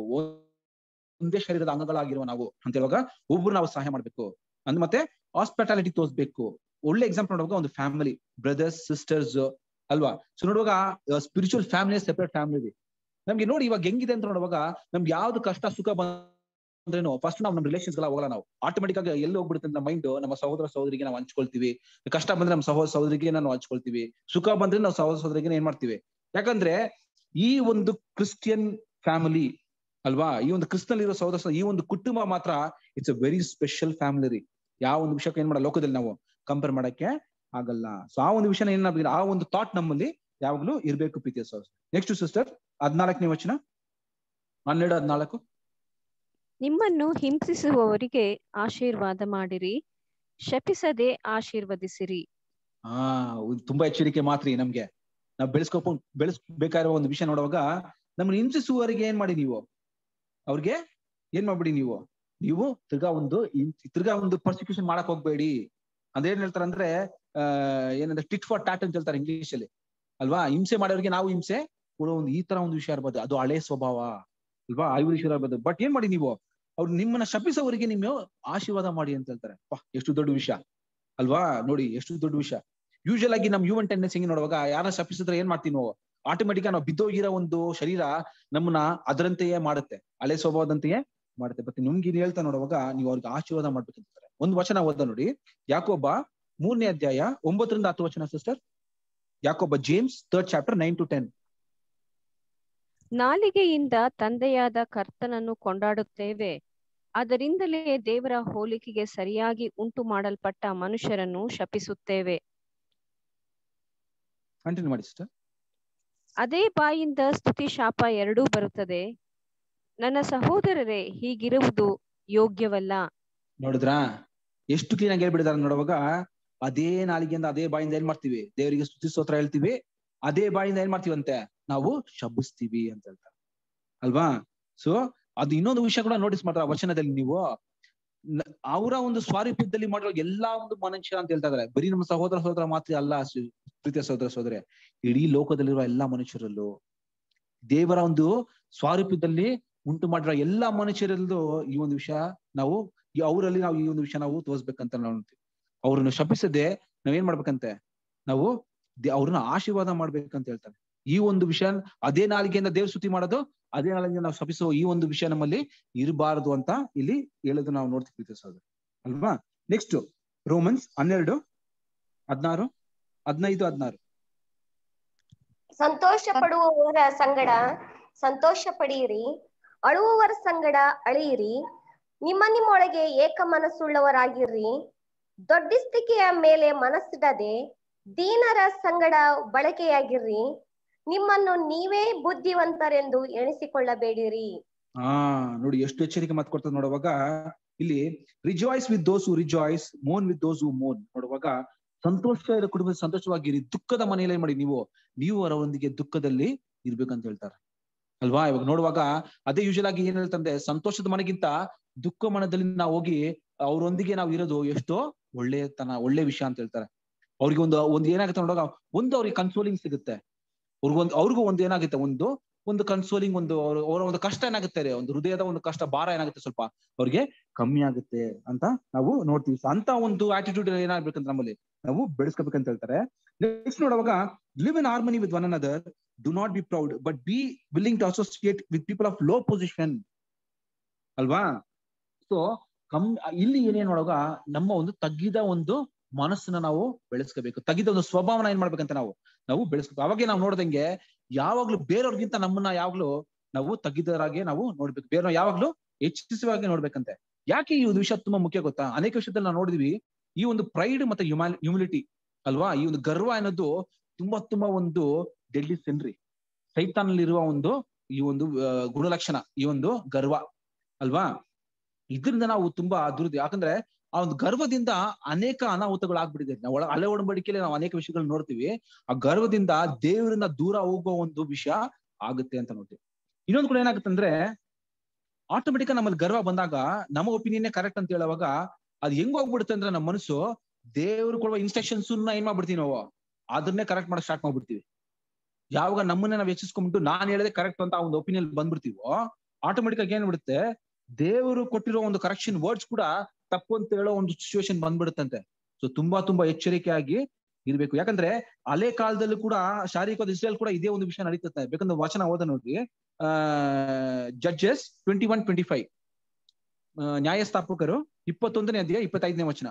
ಒಂದೇ ಶರೀರದ ಅಂಗಗಳಾಗಿರುವ ನಾವು ಅಂತ ಹೇಳುವಾಗ ಒಬ್ಬರು ನಾವು ಸಹಾಯ ಮಾಡ್ಬೇಕು ಅಂದ್ ಮತ್ತೆ ಹಾಸ್ಪಿಟಾಲಿಟಿ ತೋರಿಸ್ಬೇಕು ಒಳ್ಳೆ ಎಕ್ಸಾಂಪಲ್ ನೋಡುವಾಗ ಒಂದು ಫ್ಯಾಮಿಲಿ ಬ್ರದರ್ಸ್ ಸಿಸ್ಟರ್ಸ್ ಅಲ್ವಾ ಸೊ ನೋಡುವಾಗ ಸ್ಪಿರಿಚುವಲ್ ಫ್ಯಾಮಿಲಿ ಸೆಪರೇಟ್ ಫ್ಯಾಮಿಲಿ ನಮ್ಗೆ ನೋಡಿ ಇವಾಗ ಹೆಂಗಿದೆ ಅಂತ ನೋಡುವಾಗ ನಮ್ಗೆ ಯಾವ್ದು ಕಷ್ಟ ಸುಖ ಬಂದ್ರೇನು ಫಸ್ಟ್ ನಾವು ನಮ್ಮ ರಿಲೇಷನ್ಸ್ ಗಳ ಹೋಗಲ್ಲ ನಾವು ಆಟೋಮೆಟಿಕ್ ಆಗಿ ಎಲ್ಲಿ ಹೋಗ್ಬಿಡುತ್ತೆ ನಮ್ಮ ಮೈಂಡ್ ನಮ್ಮ ಸಹೋದರ ಸಹೋದರಿಗೆ ನಾವು ಹಂಚ್ಕೊಳ್ತೀವಿ ಕಷ್ಟ ಬಂದ್ರೆ ನಮ್ಮ ಸಹೋದರ ಸಹೋದರಿಗೆ ನಾವು ಹಂಚ್ಕೊಳ್ತೀವಿ ಸುಖ ಬಂದ್ರೆ ನಾವು ಸಹೋದರ ಸಹೋದರಿಗೆ ಏನ್ ಮಾಡ್ತೀವಿ ಯಾಕಂದ್ರೆ ಈ ಒಂದು ಕ್ರಿಸ್ಟಿಯನ್ ಫ್ಯಾಮಿಲಿ ಅಲ್ವಾ ಈ ಒಂದು ಕ್ರಿಸ್ತನ್ ಇರೋ ಸಹೋದರ ಸಹೋದರ- ಈ ಒಂದು ಕುಟುಂಬ ಮಾತ್ರ it's a very special family ರೀ ಯಾವ ಒಂದು ವಿಷಯಕ್ಕೆ ಏನ್ ಮಾಡಲ್ಲ ಲೋಕದಲ್ಲಿ ನಾವು ಕಂಪೇರ್ ಮಾಡಕ್ಕೆ ಆಗಲ್ಲ ಸೊ ಆ ಒಂದು ವಿಷಯನ ಏನ್ ಆ ಒಂದು ಥಾಟ್ ನಮ್ಮಲ್ಲಿ ಯಾವಾಗ್ಲೂ ಇರ್ಬೇಕು ಪ್ರೀತಿಯ ಸಹೋದರ ನೆಕ್ಸ್ಟ್ ಸಿಸ್ಟರ್ ಹದ್ನಾಲ್ಕನೇ ವಚನ ಹನ್ನೆರಡು ಹದ್ನಾಲ್ಕು ನಿಮ್ಮನ್ನು ಹಿಂಸಿಸುವವರಿಗೆ ಆಶೀರ್ವಾದ ಮಾಡಿರಿ ಶಪಿಸದೆ ಆಶೀರ್ವದಿಸಿರಿ ಹಾ ಇದು ತುಂಬಾ ಎಚ್ಚರಿಕೆ ಮಾತ್ರಿ ನಮ್ಗೆ ನಾವು ಬೆಳೆಸ್ಕೊಪ ಬೆಳೆಸ್ಬೇಕಾಗಿರೋ ಒಂದು ವಿಷಯ ನೋಡುವಾಗ ನಮ್ಮನ್ನ ಹಿಂಸಿಸುವವರಿಗೆ ಏನ್ ಮಾಡಿ ನೀವು ಅವ್ರಿಗೆ ಏನ್ ಮಾಡ್ಬಿಡಿ ನೀವು ನೀವು ತಿರ್ಗಾ ಒಂದು ಹಿಂಸ್- ತಿರ್ಗಾ ಒಂದು ಪ್ರಾಸಿಕ್ಯೂಷನ್ ಮಾಡಕ್ ಹೋಗ್ಬೇಡಿ ಅದೇನ್ ಹೇಳ್ತಾರೆ ಅಂದ್ರೆ ಆ ಏನಂದ್ರೆ ಟಿಟ್ ಫಾರ್ ಟಾಟ್ ಅಂತ ಹೇಳ್ತಾರೆ ಇಂಗ್ಲಿಷ್ ಅಲ್ಲಿ ಅಲ್ವಾ ಹಿಂಸೆ ಮಾಡೋರಿಗೆ ನಾವು ಹಿಂಸೆ ಕೊಡೋ ಒಂದು ಈ ತರ ಒಂದು ವಿಷಯ ಇರ್ಬೋದು ಅದು ಹಳೆ ಸ್ವಭಾವ ಅಲ್ವಾ ಐದು ವಿಷಯ ಇರ್ಬೋದು ಬಟ್ ಏನ್ ಮಾಡಿ ನೀವು ಅವ್ರು ನಿಮ್ಮನ್ನ ಶಪಿಸೋವರಿಗೆ ನೀವು ಆಶೀರ್ವಾದ ಮಾಡಿ ಅಂತ ಹೇಳ್ತಾರೆ ಪಾ ಎಷ್ಟು ದೊಡ್ಡ ವಿಷಯ ಅಲ್ವಾ ನೋಡಿ ಎಷ್ಟು ದೊಡ್ಡ ವಿಷಯ ಯೂಶಲ್ ಆಗಿ ನಮ್ ಹ್ಯೂಮನ್ ಟೆಂಡೆನ್ಸಿ ಹೆಂಗೆ ನೋಡುವಾಗ ಯಾರ ಶಪಿಸಿದ್ರೆ ಏನ್ ಮಾಡ್ತೀವಿ ನಾವು ಆಟೋಮೆಟಿಕ್ ನಾವು ಬಿದ್ದೋಗಿರೋ ಒಂದು ಶರೀರ ನಮ್ಮನ್ನ ಅದರಂತೆಯೇ ಮಾಡುತ್ತೆ ಹಳೆ ಸ್ವಭಾವದಂತೆಯೇ ಮಾಡುತ್ತೆ ಬಟ್ ನಿಮ್ಗೆ ಇಲ್ಲಿ ಹೇಳ್ತಾ ನೋಡುವಾಗ ನೀವು ಅವ್ರಿಗೆ ಆಶೀರ್ವಾದ ಮಾಡ್ಬೇಕಂತಾರೆ ಒಂದು ವಚನ ಓದ ನೋಡಿ ಯಾಕೊಬ್ಬ ಮೂರನೇ ಅಧ್ಯಾಯ ಒಂಬತ್ತರಿಂದ ಹತ್ತು ವಚನ ಸಿಸ್ಟರ್ ಯಾಕೊಬ್ಬ James third chapter nine to ten ನಾಲಿಗೆಯಿಂದ ತಂದೆಯಾದ ಕರ್ತನನ್ನು ಕೊಂಡಾಡುತ್ತೇವೆ ಅದರಿಂದಲೇ ದೇವರ ಹೋಲಿಕೆಗೆ ಸರಿಯಾಗಿ ಉಂಟು ಮಾಡಲ್ಪಟ್ಟ ಮನುಷ್ಯರನ್ನು ಶಪಿಸುತ್ತೇವೆ ಕಂಟಿನ್ಯೂ ಮಾಡಿ ಸಿಸ್ಟರ್ ಅದೇ ಬಾಯಿಂದ ಸ್ತುತಿ ಶಾಪ ಎರಡೂ ಬರುತ್ತದೆ ನನ್ನ ಸಹೋದರರೇ ಹೀಗಿರುವುದು ಯೋಗ್ಯವಲ್ಲ ನೋಡಿದ್ರಾ ಎಷ್ಟು ಕ್ಲೀನ್ ಆಗಿ ಹೇಳ್ಬಿಡಿದಾರೆ ನೋಡುವಾಗ ಅದೇ ನಾಲಿಗೆಯಿಂದ ಅದೇ ಬಾಯಿಂದ ಏನ್ ಮಾಡ್ತೀವಿ ದೇವರಿಗೆ ಸ್ತುತಿ ಸ್ತೋತ್ರ ಹೇಳ್ತೀವಿ ಅದೇ ಬಾಯಿಂದ ಏನ್ ಮಾಡ್ತೀವಂತೆ ನಾವು ಶಬ್ಬಿಸ್ತೀವಿ ಅಂತ ಹೇಳ್ತಾರೆ ಅಲ್ವಾ ಸೊ ಅದು ಇನ್ನೊಂದು ವಿಷಯ ಕೂಡ ನೋಟಿಸ್ ಮಾಡ್ತಾರೆ ಆ ವಚನದಲ್ಲಿ ನೀವು ನ- ಅವರ ಒಂದು ಸ್ವಾರೂಪ್ಯದಲ್ಲಿ ಮಾಡಿರೋ ಎಲ್ಲಾ ಒಂದು ಮನುಷ್ಯ ಅಂತ ಹೇಳ್ತಾ ಇದಾರೆ ಬರೀ ನಮ್ಮ ಸಹೋದರ ಸಹೋದರ ಮಾತ್ರ ಅಲ್ಲ ಸು- ಪ್ರೀತಿಯ ಸಹೋದರ ಸಹೋದರ ಇಡೀ ಲೋಕದಲ್ಲಿರುವ ಎಲ್ಲಾ ಮನುಷ್ಯರಲ್ಲೂ ದೇವರ ಒಂದು ಸ್ವಾರೂಪ್ಯದಲ್ಲಿ ಉಂಟು ಮಾಡಿರೋ ಎಲ್ಲಾ ಮನುಷ್ಯರಲ್ಲೂ ಈ ಒಂದು ವಿಷಯ ನಾವು ಈ ಅವರಲ್ಲಿ ನಾವು ಈ ಒಂದು ವಿಷಯ ನಾವು ತೋರಿಸ್ಬೇಕಂತ ನಾವು ನೋಡ್ತೀವಿ ಅವ್ರನ್ನ ಶಪಿಸದೆ ನಾವೇನ್ ಮಾಡ್ಬೇಕಂತೆ ನಾವು ದೇ- ಅವ್ರನ್ನ ಆಶೀರ್ವಾದ ಮಾಡ್ಬೇಕಂತ ಹೇಳ್ತಾರೆ ಈ ಒಂದು ವಿಷಯ ಅದೇ ನಾಲಿಗೆಯಿಂದ ದೇವ್ರ ಸ್ತುತಿ ಮಾಡೋದು ಅದೇ ನಾಲಿಗೆಯಿಂದ ನಾವು ಶಪಿಸೋ ಈ ಒಂದು ವಿಷಯ ನಮ್ಮಲ್ಲಿ ಇರಬಾರದು ಅಂತ ಇಲ್ಲಿ ಹೇಳೋದು ನಾವು ನೋಡ್ತೀವಿ ಪ್ರೀತಿಯ ಸಹೋದರ ಅಲ್ವಾ ನೆಕ್ಸ್ಟ್ ರೋಮನ್ಸ್ ಹನ್ನೆರಡು ಹದ್ನಾರು ಹದಿನೈದು ಹದ್ನಾರು ಸಂತೋಷ ಪಡುವವರ ಸಂಗಡ ಸಂತೋಷ ಪಡೆಯಿರಿ ಅಳುವವರ ಸಂಗಡ ಅಳೆಯಿರಿ ನಿಮ್ಮ ನಿಮ್ಮೊಳಗೆ ಏಕ ಮನಸ್ಸುಳ್ಳವರಾಗಿರ್ರಿ ದೊಡ್ಡಿಸ್ತಿಕೆಯ ಮೇಲೆ ಮನಸ್ಸಿಡದೆ ದೀನರ ಸಂಗಡ ಬಳಕೆಯಾಗಿರ್ರಿ ನಿಮ್ಮನ್ನು ನೀವೇ ಬುದ್ಧಿವಂತರೆಂದು ಎಣಿಸಿಕೊಳ್ಳಬೇಡಿರಿ ಹಾ ನೋಡಿ ಎಷ್ಟು ಎಚ್ಚರಿಕೆ ಮಾತು ಕೊಡ್ತದೆ ನೋಡುವಾಗ ಇಲ್ಲಿ rejoice with those rejoice ಮೋನ್ with those ಮೋನ್ ನೋಡುವಾಗ ಸಂತೋಷ ಇರೋ ಕುಟುಂಬದ ಸಂತೋಷವಾಗಿರಿ ದುಃಖದ ಮನೆಯಲ್ಲಿ ಏನ್ ಮಾಡಿ ನೀವು ನೀವು ಅವರೊಂದಿಗೆ ದುಃಖದಲ್ಲಿ ಇರ್ಬೇಕಂತ ಹೇಳ್ತಾರೆ ಅಲ್ವಾ ಇವಾಗ ನೋಡುವಾಗ ಅದೇ ಯೂಶಲ್ ಆಗಿ ಏನ್ ಹೇಳ್ತಂದ್ರೆ ಸಂತೋಷದ ಮನೆಗಿಂತ ದುಃಖ ಮನದಲ್ಲಿ ನಾವು ಹೋಗಿ ಅವರೊಂದಿಗೆ ನಾವು ಇರೋದು ಎಷ್ಟೋ ಒಳ್ಳೆತನ ಒಳ್ಳೆ ವಿಷಯ ಅಂತ ಹೇಳ್ತಾರೆ ಅವ್ರಿಗೆ ಒಂದು ಒಂದು ಏನಾಗುತ್ತೆ ನೋಡುವಾಗ ಒಂದು ಅವ್ರಿಗೆ ಕನ್ಸೋಲಿಂಗ್ ಸಿಗುತ್ತೆ ಅವ್ರಿಗೊಂದು ಅವ್ರಿಗೂ ಒಂದು ಏನಾಗುತ್ತೆ ಒಂದು ಒಂದು ಕನ್ಸೋಲಿಂಗ್ ಒಂದು ಅವ್ರ ಅವರ ಒಂದು ಕಷ್ಟ ಏನಾಗುತ್ತೆ ರೀ, ಒಂದು ಹೃದಯದ ಒಂದು ಕಷ್ಟ ಭಾರ ಏನಾಗುತ್ತೆ ಸ್ವಲ್ಪ ಅವ್ರಿಗೆ ಕಮ್ಮಿ ಆಗುತ್ತೆ ಅಂತ ನಾವು ನೋಡ್ತೀವಿ So ಅಂತ ಒಂದು ಆಟಿಟ್ಯೂಡ್ ಏನಾಗ್ಬೇಕಂತ ನಮ್ಮಲ್ಲಿ ನಾವು ಬೆಳೆಸ್ಕೋಬೇಕಂತ ಹೇಳ್ತಾರೆ ನೆಕ್ಸ್ಟ್ ನೋಡುವಾಗ live in harmony with one another do not be proud but be willing to associate with people of low position ಅಲ್ವಾ ಸೊ ಕಮ್ ಇಲ್ಲಿ ಏನೇನ್ ಮಾಡುವಾಗ ನಮ್ಮ ಒಂದು ತಗ್ಗಿದ ಒಂದು ಮನಸ್ಸನ್ನ ನಾವು ಬೆಳೆಸ್ಕೋಬೇಕು ತಗ್ಗಿದ ಒಂದು ಸ್ವಭಾವನ ಏನ್ ಮಾಡ್ಬೇಕಂತ ನಾವು ನಾವು ಬೆಳೆಸ್ಬೇಕು ಅವಾಗೆ ನಾವು ನೋಡ್ದಂಗೆ ಯಾವಾಗ್ಲೂ ಬೇರೆಯವ್ರಿಗಿಂತ ನಮ್ಮನ್ನ ಯಾವಾಗ್ಲೂ ನಾವು ತಗ್ಗಿದರಾಗೆ ನಾವು ನೋಡ್ಬೇಕು ಬೇರೆ ಯಾವಾಗ್ಲೂ ಹೆಚ್ಚಿಸುವಾಗೆ ನೋಡ್ಬೇಕಂತೆ ಯಾಕೆ ಈ ಒಂದು ವಿಷಯ ತುಂಬಾ ಮುಖ್ಯ ಗೊತ್ತಾ ಅನೇಕ ವಿಷಯದಲ್ಲಿ ನಾವು ನೋಡಿದ್ವಿ ಈ ಒಂದು ಪ್ರೈಡ್ ಮತ್ತೆ ಹ್ಯುಮಾಲ್ ಹ್ಯೂಮಿಲಿಟಿ ಅಲ್ವಾ ಈ ಒಂದು ಗರ್ವ ಅನ್ನೋದು ತುಂಬಾ ತುಂಬಾ ಒಂದು ಡೆಡ್ಲಿ ಸೆನ್ರಿ ಸೈತಾನಲ್ಲಿರುವ ಒಂದು ಈ ಒಂದು ಆ, ಗುಣಲಕ್ಷಣ ಈ ಒಂದು ಗರ್ವ ಅಲ್ವಾ ಇದರಿಂದ ನಾವು ತುಂಬಾ ದುರ್ದಿ ಯಾಕಂದ್ರೆ ಆ ಒಂದು ಗರ್ವದಿಂದ ಅನೇಕ ಅನಾಹುತಗಳು ಆಗ್ಬಿಟ್ಟಿದೆ ನಾವು ಒಳ ಹಳೆ ಒಡಂಬಡಿಕೆಯಲ್ಲಿ ನಾವು ಅನೇಕ ವಿಷಯಗಳು ನೋಡ್ತೀವಿ ಆ ಗರ್ವದಿಂದ ದೇವರಿಂದ ದೂರ ಹೋಗುವ ಒಂದು ವಿಷಯ ಆಗುತ್ತೆ ಅಂತ ನೋಡ್ತೀವಿ ಇನ್ನೊಂದು ಕೂಡ ಏನಾಗುತ್ತೆ ಅಂದ್ರೆ ಆಟೋಮೆಟಿಕ್ ನಮ್ಮಲ್ಲಿ ಗರ್ವ ಬಂದಾಗ ನಮ್ಮ ಒಪಿನಿಯನ್ ಕರೆಕ್ಟ್ ಅಂತ ಹೇಳುವಾಗ ಅದು ಹೆಂಗ್ ಹೋಗ್ಬಿಡುತ್ತೆ ಅಂದ್ರೆ ನಮ್ಮ ಮನಸ್ಸು ದೇವ್ರು ಕೊಡುವ ಇನ್ಸ್ಟ್ರಕ್ಷನ್ಸ್ ಏನ್ ಮಾಡ್ಬಿಡ್ತೀವಿ ನಾವು ಅದನ್ನೇ ಕರೆಕ್ಟ್ ಮಾಡಕ್ ಸ್ಟಾರ್ಟ್ ಮಾಡ್ಬಿಡ್ತೀವಿ ಯಾವಾಗ ನಮ್ಮನ್ನೇ ನಾವು ಹೆಚ್ಚಿಸ್ಕೊಂಡ್ಬಿಟ್ಟು ನಾನ್ ಹೇಳದೆ ಕರೆಕ್ಟ್ ಅಂತ ಆ ಒಂದು ಒಪಿನಿಯನ್ ಬಂದ್ಬಿಡ್ತೀವೋ ಆಟೋಮೆಟಿಕ್ ಆಗಿ ಏನ್ ಬಿಡುತ್ತೆ ದೇವರು ಕೊಟ್ಟಿರೋ ಒಂದು ಕರೆಕ್ಷನ್ ವರ್ಡ್ಸ್ ಕೂಡ ತಪ್ಪು ಅಂತ ಹೇಳೋ ಒಂದು ಸಿಚುವೇಶನ್ ಬಂದ್ಬಿಡುತ್ತಂತೆ ಸೊ ತುಂಬಾ ತುಂಬಾ ಎಚ್ಚರಿಕೆಯಾಗಿ ಇರ್ಬೇಕು ಯಾಕಂದ್ರೆ ಹಳೆ ಕಾಲದಲ್ಲೂ ಕೂಡ ಶಾರೀರಿಕವಾದ ಇಸ್ರೇಲ್ ಕೂಡ ಇದೇ ಒಂದು ವಿಷಯ ನಡೀತದೆ ಬೇಕಂದ್ರೆ ವಚನ ಓದ ನೋಡ್ರಿ ಆ Judges twenty one twenty five ನ್ಯಾಯಸ್ಥಾಪಕರು ಇಪ್ಪತ್ತೊಂದನೇ ಅಧ್ಯಾಯ ಇಪ್ಪತ್ತೈದನೇ ವಚನ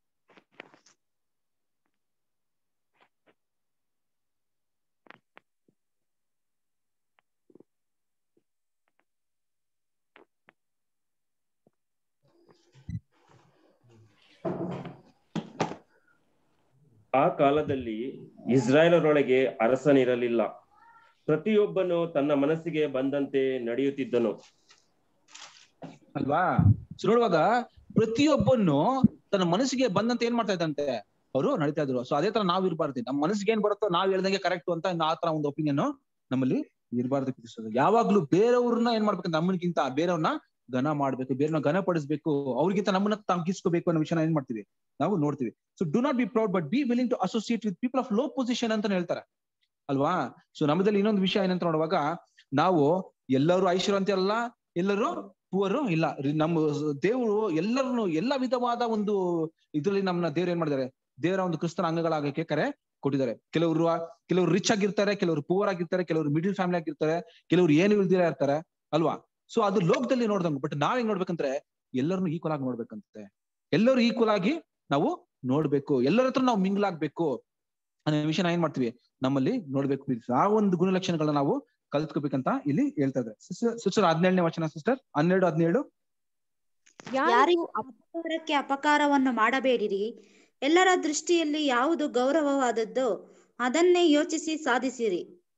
ಆ ಕಾಲದಲ್ಲಿ ಇಸ್ರಾಯೇಲರೊಳಗೆ ಅರಸನಿರಲಿಲ್ಲ ಪ್ರತಿಯೊಬ್ಬನು ತನ್ನ ಮನಸ್ಸಿಗೆ ಬಂದಂತೆ ನಡೆಯುತ್ತಿದ್ದನು ಅಲ್ವಾ ಸೊ ನೋಡುವಾಗ ಪ್ರತಿಯೊಬ್ಬನ್ನು ತನ್ನ ಮನಸ್ಸಿಗೆ ಬಂದಂತೆ ಏನ್ ಮಾಡ್ತಾ ಇದ್ದಂತೆ ಅವರು ನಡೀತಾ ಇದ್ರು ಸೊ ಅದೇ ತರ ನಾವ್ ಇರಬಾರ್ದು ನಮ್ಮ ಮನಸ್ಸಿಗೆ ಏನ್ ಬರುತ್ತೋ ನಾವ್ ಹೇಳ್ದಂಗೆ ಕರೆಕ್ಟ್ ಅಂತ ಆ ತರ ಒಂದು ಒಪಿನಿಯನ್ ನಮ್ಮಲ್ಲಿ ಇರಬಾರ್ದು ಪ್ರೀತಿಸೋದು ಯಾವಾಗ್ಲೂ ಬೇರೆಯವ್ರನ್ನ ಏನ್ ಮಾಡ್ಬೇಕು ನಮ್ಮನ್ಗಿಂತ ಬೇರೆಯವ್ರನ್ನ ಘನ ಮಾಡ್ಬೇಕು ಬೇರೆಯವ್ರನ್ನ ಘನಪಡಿಸ್ಬೇಕು ಅವ್ರಿಗಿಂತ ನಮ್ಮನ್ನ ತಗ್ಗಿಸ್ಕೋಬೇಕು ಅನ್ನೋ ವಿಷಯನ ಏನ್ ಮಾಡ್ತೀವಿ ನಾವು ನೋಡ್ತೀವಿ so do not be proud but be willing to associate with people of low position ಅಂತ ಹೇಳ್ತಾರೆ ಅಲ್ವಾ ಸೊ ನಮ್ಮದಲ್ಲಿ ಇನ್ನೊಂದು ವಿಷಯ ಏನಂತ ನೋಡುವಾಗ ನಾವು ಎಲ್ಲರೂ ಐಶ್ವರ್ಯವಂತ ಅಲ್ಲ ಎಲ್ಲರೂ ಪೂವರು ಇಲ್ಲ ರಿ- ನಮ್ಮ ದೇವರು ಎಲ್ಲರನ್ನು ಎಲ್ಲ ವಿಧವಾದ ಒಂದು ಇದ್ರಲ್ಲಿ ನಮ್ಮನ್ನ ದೇವ್ರು ಏನ್ ಮಾಡಿದ್ದಾರೆ ದೇವರ ಒಂದು ಕ್ರಿಸ್ತನ ಅಂಗಗಳಾಗಕ್ಕೆ ಕರೆ ಕೊಟ್ಟಿದ್ದಾರೆ ಕೆಲವರು ಕೆಲವರು ರಿಚ್ ಆಗಿರ್ತಾರೆ ಕೆಲವರು ಪೂವರ್ ಆಗಿರ್ತಾರೆ ಕೆಲವರು ಮಿಡಿಲ್ ಫ್ಯಾಮಿಲಿ ಆಗಿರ್ತಾರೆ ಕೆಲವರು ಏನು ಇಲ್ದಿರ ಇರ್ತಾರೆ ಅಲ್ವಾ ಸೊ ಅದು ಲೋಕದಲ್ಲಿ ನೋಡ್ದಂಗ ಬಟ್ ನಾವ್ ಹೆಂಗ್ ನೋಡ್ಬೇಕಂದ್ರೆ ಎಲ್ಲರನ್ನು ಈಕ್ವಲ್ ಆಗಿ ನೋಡ್ಬೇಕಂತೆ ಎಲ್ಲರೂ ಈಕ್ವಲ್ ಆಗಿ ನಾವು ನೋಡ್ಬೇಕು ಎಲ್ಲರ ಹತ್ರ ನಾವು ಮಿಂಗ್ಲ್ ಆಗ್ಬೇಕು ಅನ್ನೋ ವಿಷಯನ ಏನ್ ಮಾಡ್ತೀವಿ ನಮ್ಮಲ್ಲಿ ನೋಡ್ಬೇಕು please. ಆ ಒಂದು ಗುಣಲಕ್ಷಣಗಳನ್ನ ನಾವು ಕಲ್ತ್ಕೋಬೇಕಂತ ಇಲ್ಲಿ ಹೇಳ್ತಾ ಇದ್ದಾರೆ ಸಿಸ್ಟರ್ ಹದಿನೇಳನೇ ವಚನ ಸಿಸ್ಟರ್ ಹನ್ನೆರಡು ಹದಿನೇಳು ಯಾರಿಗೂ ಯಾರಿಗೂ ಅಪಕಾರಕ್ಕೆ ಅಪಕಾರವನ್ನು ಮಾಡಬೇಡಿರಿ ಎಲ್ಲರ ದೃಷ್ಟಿಯಲ್ಲಿ ಯಾವುದು ಗೌರವವಾದದ್ದೋ ಅದನ್ನೇ ಯೋಚಿಸಿ ಸಾಧಿಸಿರಿ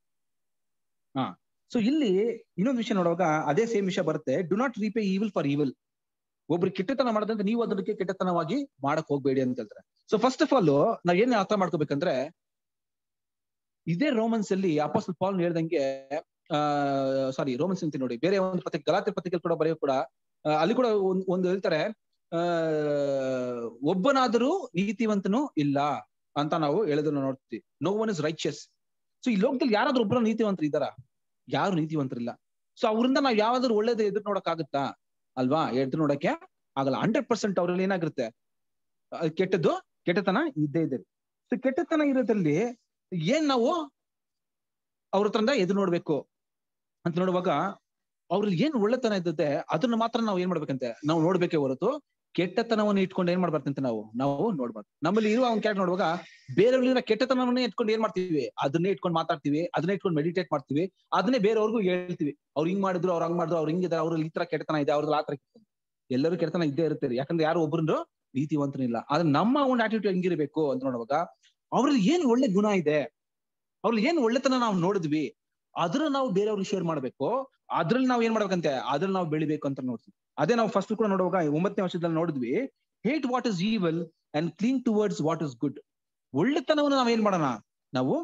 ಸೊ ಇಲ್ಲಿ ಇನ್ನೊಂದು ವಿಷಯ ನೋಡುವಾಗ ಅದೇ ಸೇಮ್ ವಿಷಯ ಬರುತ್ತೆ do not repay evil for evil ಒಬ್ರು ಕೆಟ್ಟತನ ಮಾಡೋದಂದ್ರೆ ನೀವು ಅದಕ್ಕೆ ಕೆಟ್ಟತನವಾಗಿ ಮಾಡಕ್ ಹೋಗ್ಬೇಡಿ ಅಂತ ಹೇಳ್ತಾರೆ ಸೊ ಫಸ್ಟ್ ಆಫ್ ಆಲ್ ನಾವ್ ಏನ್ ಅರ್ಥ ಮಾಡ್ಕೋಬೇಕಂದ್ರೆ ಇದೇ ರೋಮನ್ಸ್ ಅಲ್ಲಿ ಅಪೋಸ್ಟಲ್ ಪಾಲ್ ಹೇಳ್ದಂಗೆ ಆ ಸಾರಿ ರೋಮನ್ಸ್ ಅಂತ ನೋಡಿ ಬೇರೆ ಒಂದು ಪತ್ರಿಕೆ ಗಲಾತೆ ಪತ್ರಿಕೆ ಕೂಡ ಬರೆಯೋ ಕೂಡ ಆ, ಅಲ್ಲಿ ಕೂಡ ಒಂದ್ ಒಂದು ಹೇಳ್ತಾರೆ ಆ ಒಬ್ಬನಾದರೂ ನೀತಿವಂತನು ಇಲ್ಲ ಅಂತ ನಾವು ಹೇಳೋದನ್ನ ನೋಡ್ತೀವಿ no one is righteous so ಈ ಲೋಕದಲ್ಲಿ ಯಾರಾದ್ರೂ ಒಬ್ಬರು ನೀತಿವಂತರು ಇದ್ದಾರಾ ಯಾರು ನೀತಿವಂತರಿಲ್ಲ ಸೊ ಅವರಿಂದ ನಾವ್ ಯಾವ್ದಾದ್ರು ಒಳ್ಳೇದು ಎದುರು ನೋಡಕ್ ಆಗುತ್ತಾ ಅಲ್ವಾ ಎದುರು ನೋಡಕ್ಕೆ ಆಗಲ್ಲ ಹಂಡ್ರೆಡ್ ಪರ್ಸೆಂಟ್ ಅವ್ರಲ್ಲಿ ಏನಾಗಿರುತ್ತೆ ಅಹ್ ಕೆಟ್ಟದ್ದು ಕೆಟ್ಟತನ ಇದ್ದೇ ಇದೆ ಸೊ ಕೆಟ್ಟತನ ಇರೋದ್ರಲ್ಲಿ ಏನ್ ನಾವು ಅವ್ರ ಹತ್ರಿಂದ ಎದುರು ನೋಡ್ಬೇಕು ಅಂತ ನೋಡುವಾಗ ಅವ್ರಲ್ಲಿ ಏನ್ ಒಳ್ಳೆತನ ಇದ್ದದೆ ಅದನ್ನ ಮಾತ್ರ ನಾವು ಏನ್ ಮಾಡ್ಬೇಕಂತೆ ನಾವು ನೋಡ್ಬೇಕೇ ಹೊರತು ಕೆಟ್ಟತನವನ್ನು ಇಟ್ಕೊಂಡು ಏನ್ ಮಾಡ್ಬಾರ್ದಂತೆ ನಾವು ನಾವು ನೋಡ್ಬಾರ್ದು ನಮ್ಮಲ್ಲಿ ಇರುವ ಒಂದು ಕ್ಯಾರೆಕ್ಟರ್ ನೋಡುವಾಗ ಬೇರೆಯವ್ರಲ್ಲಿರೋ ಕೆಟ್ಟತನವನ್ನೇ ಇಟ್ಕೊಂಡು ಏನ್ ಮಾಡ್ತೀವಿ ಅದನ್ನೇ ಇಟ್ಕೊಂಡು ಮಾತಾಡ್ತೀವಿ ಅದನ್ನೇ ಇಟ್ಕೊಂಡು ಮೆಡಿಟೇಟ್ ಮಾಡ್ತೀವಿ ಅದನ್ನೇ ಬೇರೆಯವ್ರಿಗೂ ಹೇಳ್ತೀವಿ ಅವ್ರು ಹಿಂಗ್ ಮಾಡಿದ್ರು ಅವ್ರು ಹಂಗ್ ಮಾಡಿದ್ರು ಅವ್ರು ಹಿಂಗಿದ್ದಾರೆ ಅವ್ರಲ್ಲಿ ಈ ತರ ಕೆಟ್ಟತನ ಇದೆ ಅವ್ರದ್ದು ಆ ತರ ಕೆಟ್ಟತನ. ಎಲ್ಲರೂ ಕೆಟ್ಟತನ ಇದ್ದೇ ಇರ್ತಾರೆ ಯಾಕಂದ್ರೆ ಯಾರು ಒಬ್ರು ನೀತಿವಂತನಿಲ್ಲ ಆದ್ರೆ ನಮ್ಮ ಒಂದು ಆಟಿಟ್ಯೂಡ್ ಹೆಂಗಿರ್ಬೇಕು ಅಂತ ನೋಡುವಾಗ ಅವ್ರಲ್ಲಿ ಏನ್ ಒಳ್ಳೆ ಗುಣ ಇದೆ ಅವ್ರಲ್ಲಿ ಏನ್ ಒಳ್ಳೆತನ ನಾವು ನೋಡಿದ್ವಿ ಅದನ್ನ ನಾವು ಬೇರೆಯವ್ರಿಗೆ ಶೇರ್ ಮಾಡ್ಬೇಕು ಅದ್ರಲ್ಲಿ ನಾವ್ ಏನ್ ಮಾಡ್ಬೇಕಂತೆ ಅದ್ರಲ್ಲಿ ನಾವು ಬೆಳಿಬೇಕು ಅಂತ ನೋಡ್ತೀವಿ ಅದೇ ನಾವು ಫಸ್ಟ್ ಕೂಡ ನೋಡುವಾಗ ಒಂಬತ್ತನೇ ವರ್ಷದಲ್ಲಿ ನೋಡಿದ್ವಿ hate what is evil and clean towards what is good ಒಳ್ಳೆತನವನ್ನು ನಾವ್ ಏನ್ ಮಾಡೋಣ ನಾವು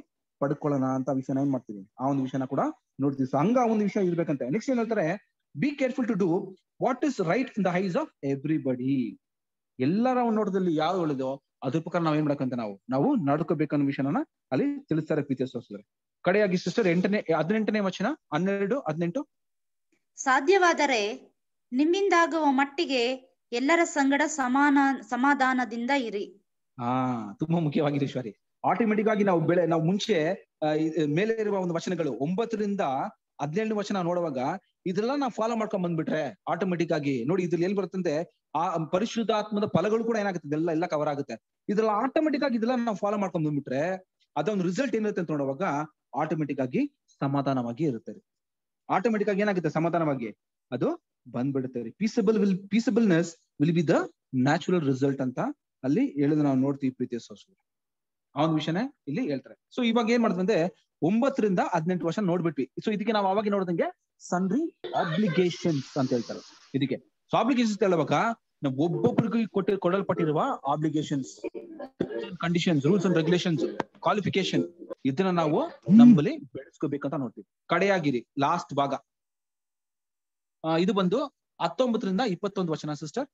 ಪಡ್ಕೊಳ್ಳೋಣ ಅಂತ ವಿಷಯನ ಏನ್ ಮಾಡ್ತೀವಿ ಆ ಒಂದು ವಿಷಯನ ಕೂಡ ನೋಡ್ತೀವಿ ಸೊ ಹಂಗ ಆ ಒಂದು ವಿಷಯ ಇರ್ಬೇಕಂತೆ ನೆಕ್ಸ್ಟ್ ಏನ್ ಹೇಳ್ತಾರೆ be careful to do what is right in the eyes of everybody ಎಲ್ಲರ ನೋಟದಲ್ಲಿ ಯಾವ್ದು ಒಳ್ಳೇದೋ ಅದ್ರ ಪ್ರಕಾರ ನಾವ್ ಏನ್ ಮಾಡಕಂತ ನಾವು ನಾವು ನಡ್ಕೋಬೇಕನ್ನೋ ವಿಷಯನ ಅಲ್ಲಿ ತಿಳಿಸ್ತಾರೆ ಪ್ರೀತಿಯ ಸೋಸಿದ್ರೆ ಕಡೆಯಾಗಿ ಸಿಸ್ಟರ್ ಎಂಟನೇ ಹದಿನೆಂಟನೇ ವಚನ ಹನ್ನೆರಡು ಹದಿನೆಂಟು ಸಾಧ್ಯವಾದರೆ ನಿಮ್ಮಿಂದಾಗುವ ಮಟ್ಟಿಗೆ ಎಲ್ಲರ ಸಂಗಡ ಸಮಾನ ಸಮಾಧಾನದಿಂದ ಇರಿ ಹಾ ತುಂಬಾ ಮುಖ್ಯವಾಗಿದೆ ಈಶ್ವರಿ ಆಟೋಮೆಟಿಕ್ ಆಗಿ ನಾವು ಬೆಳೆ ನಾವು ಮುಂಚೆ ಆ, ಇ- ಮೇಲೆ ಇರುವ ಒಂದು ವಚನಗಳು ಒಂಬತ್ತರಿಂದ ಹದಿನೇಳು ವಚನ ನೋಡುವಾಗ ಇದೆಲ್ಲ ನಾವು ಫಾಲೋ ಮಾಡ್ಕೊಂಡ್ ಬಂದ್ಬಿಟ್ರೆ ಆಟೋಮೆಟಿಕ್ ಆಗಿ ನೋಡಿ ಇದ್ರಲ್ಲಿ ಎಲ್ಲಿ ಬರುತ್ತಂತೆ ಆ ಪರಿಶುದ್ಧಾತ್ಮದ ಫಲಗಳು ಕೂಡ ಏನಾಗುತ್ತೆ ಇದೆಲ್ಲ ಎಲ್ಲ ಕವರ್ ಆಗುತ್ತೆ ಇದೆಲ್ಲ ಆಟೋಮೆಟಿಕ್ ಆಗಿ ಇದೆಲ್ಲ ನಾವು ಫಾಲೋ ಮಾಡ್ಕೊಂಡ್ ಬಂದ್ಬಿಟ್ರೆ ಅದೊಂದು ರಿಸಲ್ಟ್ ಏನಿರುತ್ತೆ ಅಂತ ನೋಡುವಾಗ ಆಟೋಮೆಟಿಕ್ ಆಗಿ ಸಮಾಧಾನವಾಗಿ ಇರುತ್ತೆ ಆಟೋಮೆಟಿಕ್ ಆಗಿ ಏನಾಗುತ್ತೆ ಸಮಾಧಾನವಾಗಿ ಅದು ಬಂದ್ಬಿಡುತ್ತೆ ರೀ peaceable will peaceableness will be the natural result ಅಂತ ಅಲ್ಲಿ ಹೇಳೋದು ನಾವು ನೋಡ್ತೀವಿ ಪ್ರೀತಿಯ ಸೋಸು ಆ ಒಂದು ವಿಷಯನೇ ಇಲ್ಲಿ ಹೇಳ್ತಾರೆ ಸೊ ಇವಾಗ ಏನ್ ಮಾಡಿದ್ರಂದ್ರೆ ಒಂಬತ್ತರಿಂದ ಹದಿನೆಂಟು ವರ್ಷ ನೋಡ್ಬಿಟ್ವಿ ಸೊ ಇದಕ್ಕೆ ನಾವು ಅವಾಗ ನೋಡಿದಂಗೆ ಸನ್ರಿ ಆಬ್ಲಿಗೇಷನ್ಸ್ ಅಂತ ಹೇಳ್ತಾರೆ ಇದಕ್ಕೆ ಸೊ ಆಬ್ಲಿಗೇಷನ್ಸ್ ಹೇಳುವಾಗ ನಾವು ಒಬ್ಬೊಬ್ಬರಿಗೂ ಕೊಟ್ಟಿ ಕೊಡಲ್ಪಟ್ಟಿರುವ obligations conditions rules and regulations qualification ಇದನ್ನ ನಾವು ನಮ್ಮಲ್ಲಿ ಬೆಳೆಸ್ಕೋಬೇಕಂತ ನೋಡ್ತೀವಿ ಕಡೆಯಾಗಿರಿ ಲಾಸ್ಟ್ ಭಾಗ ಆ, ಇದು ಬಂದು ಹತ್ತೊಂಬತ್ತರಿಂದ ಇಪ್ಪತ್ತೊಂದು ವಚನ ಸಿಸ್ಟರ್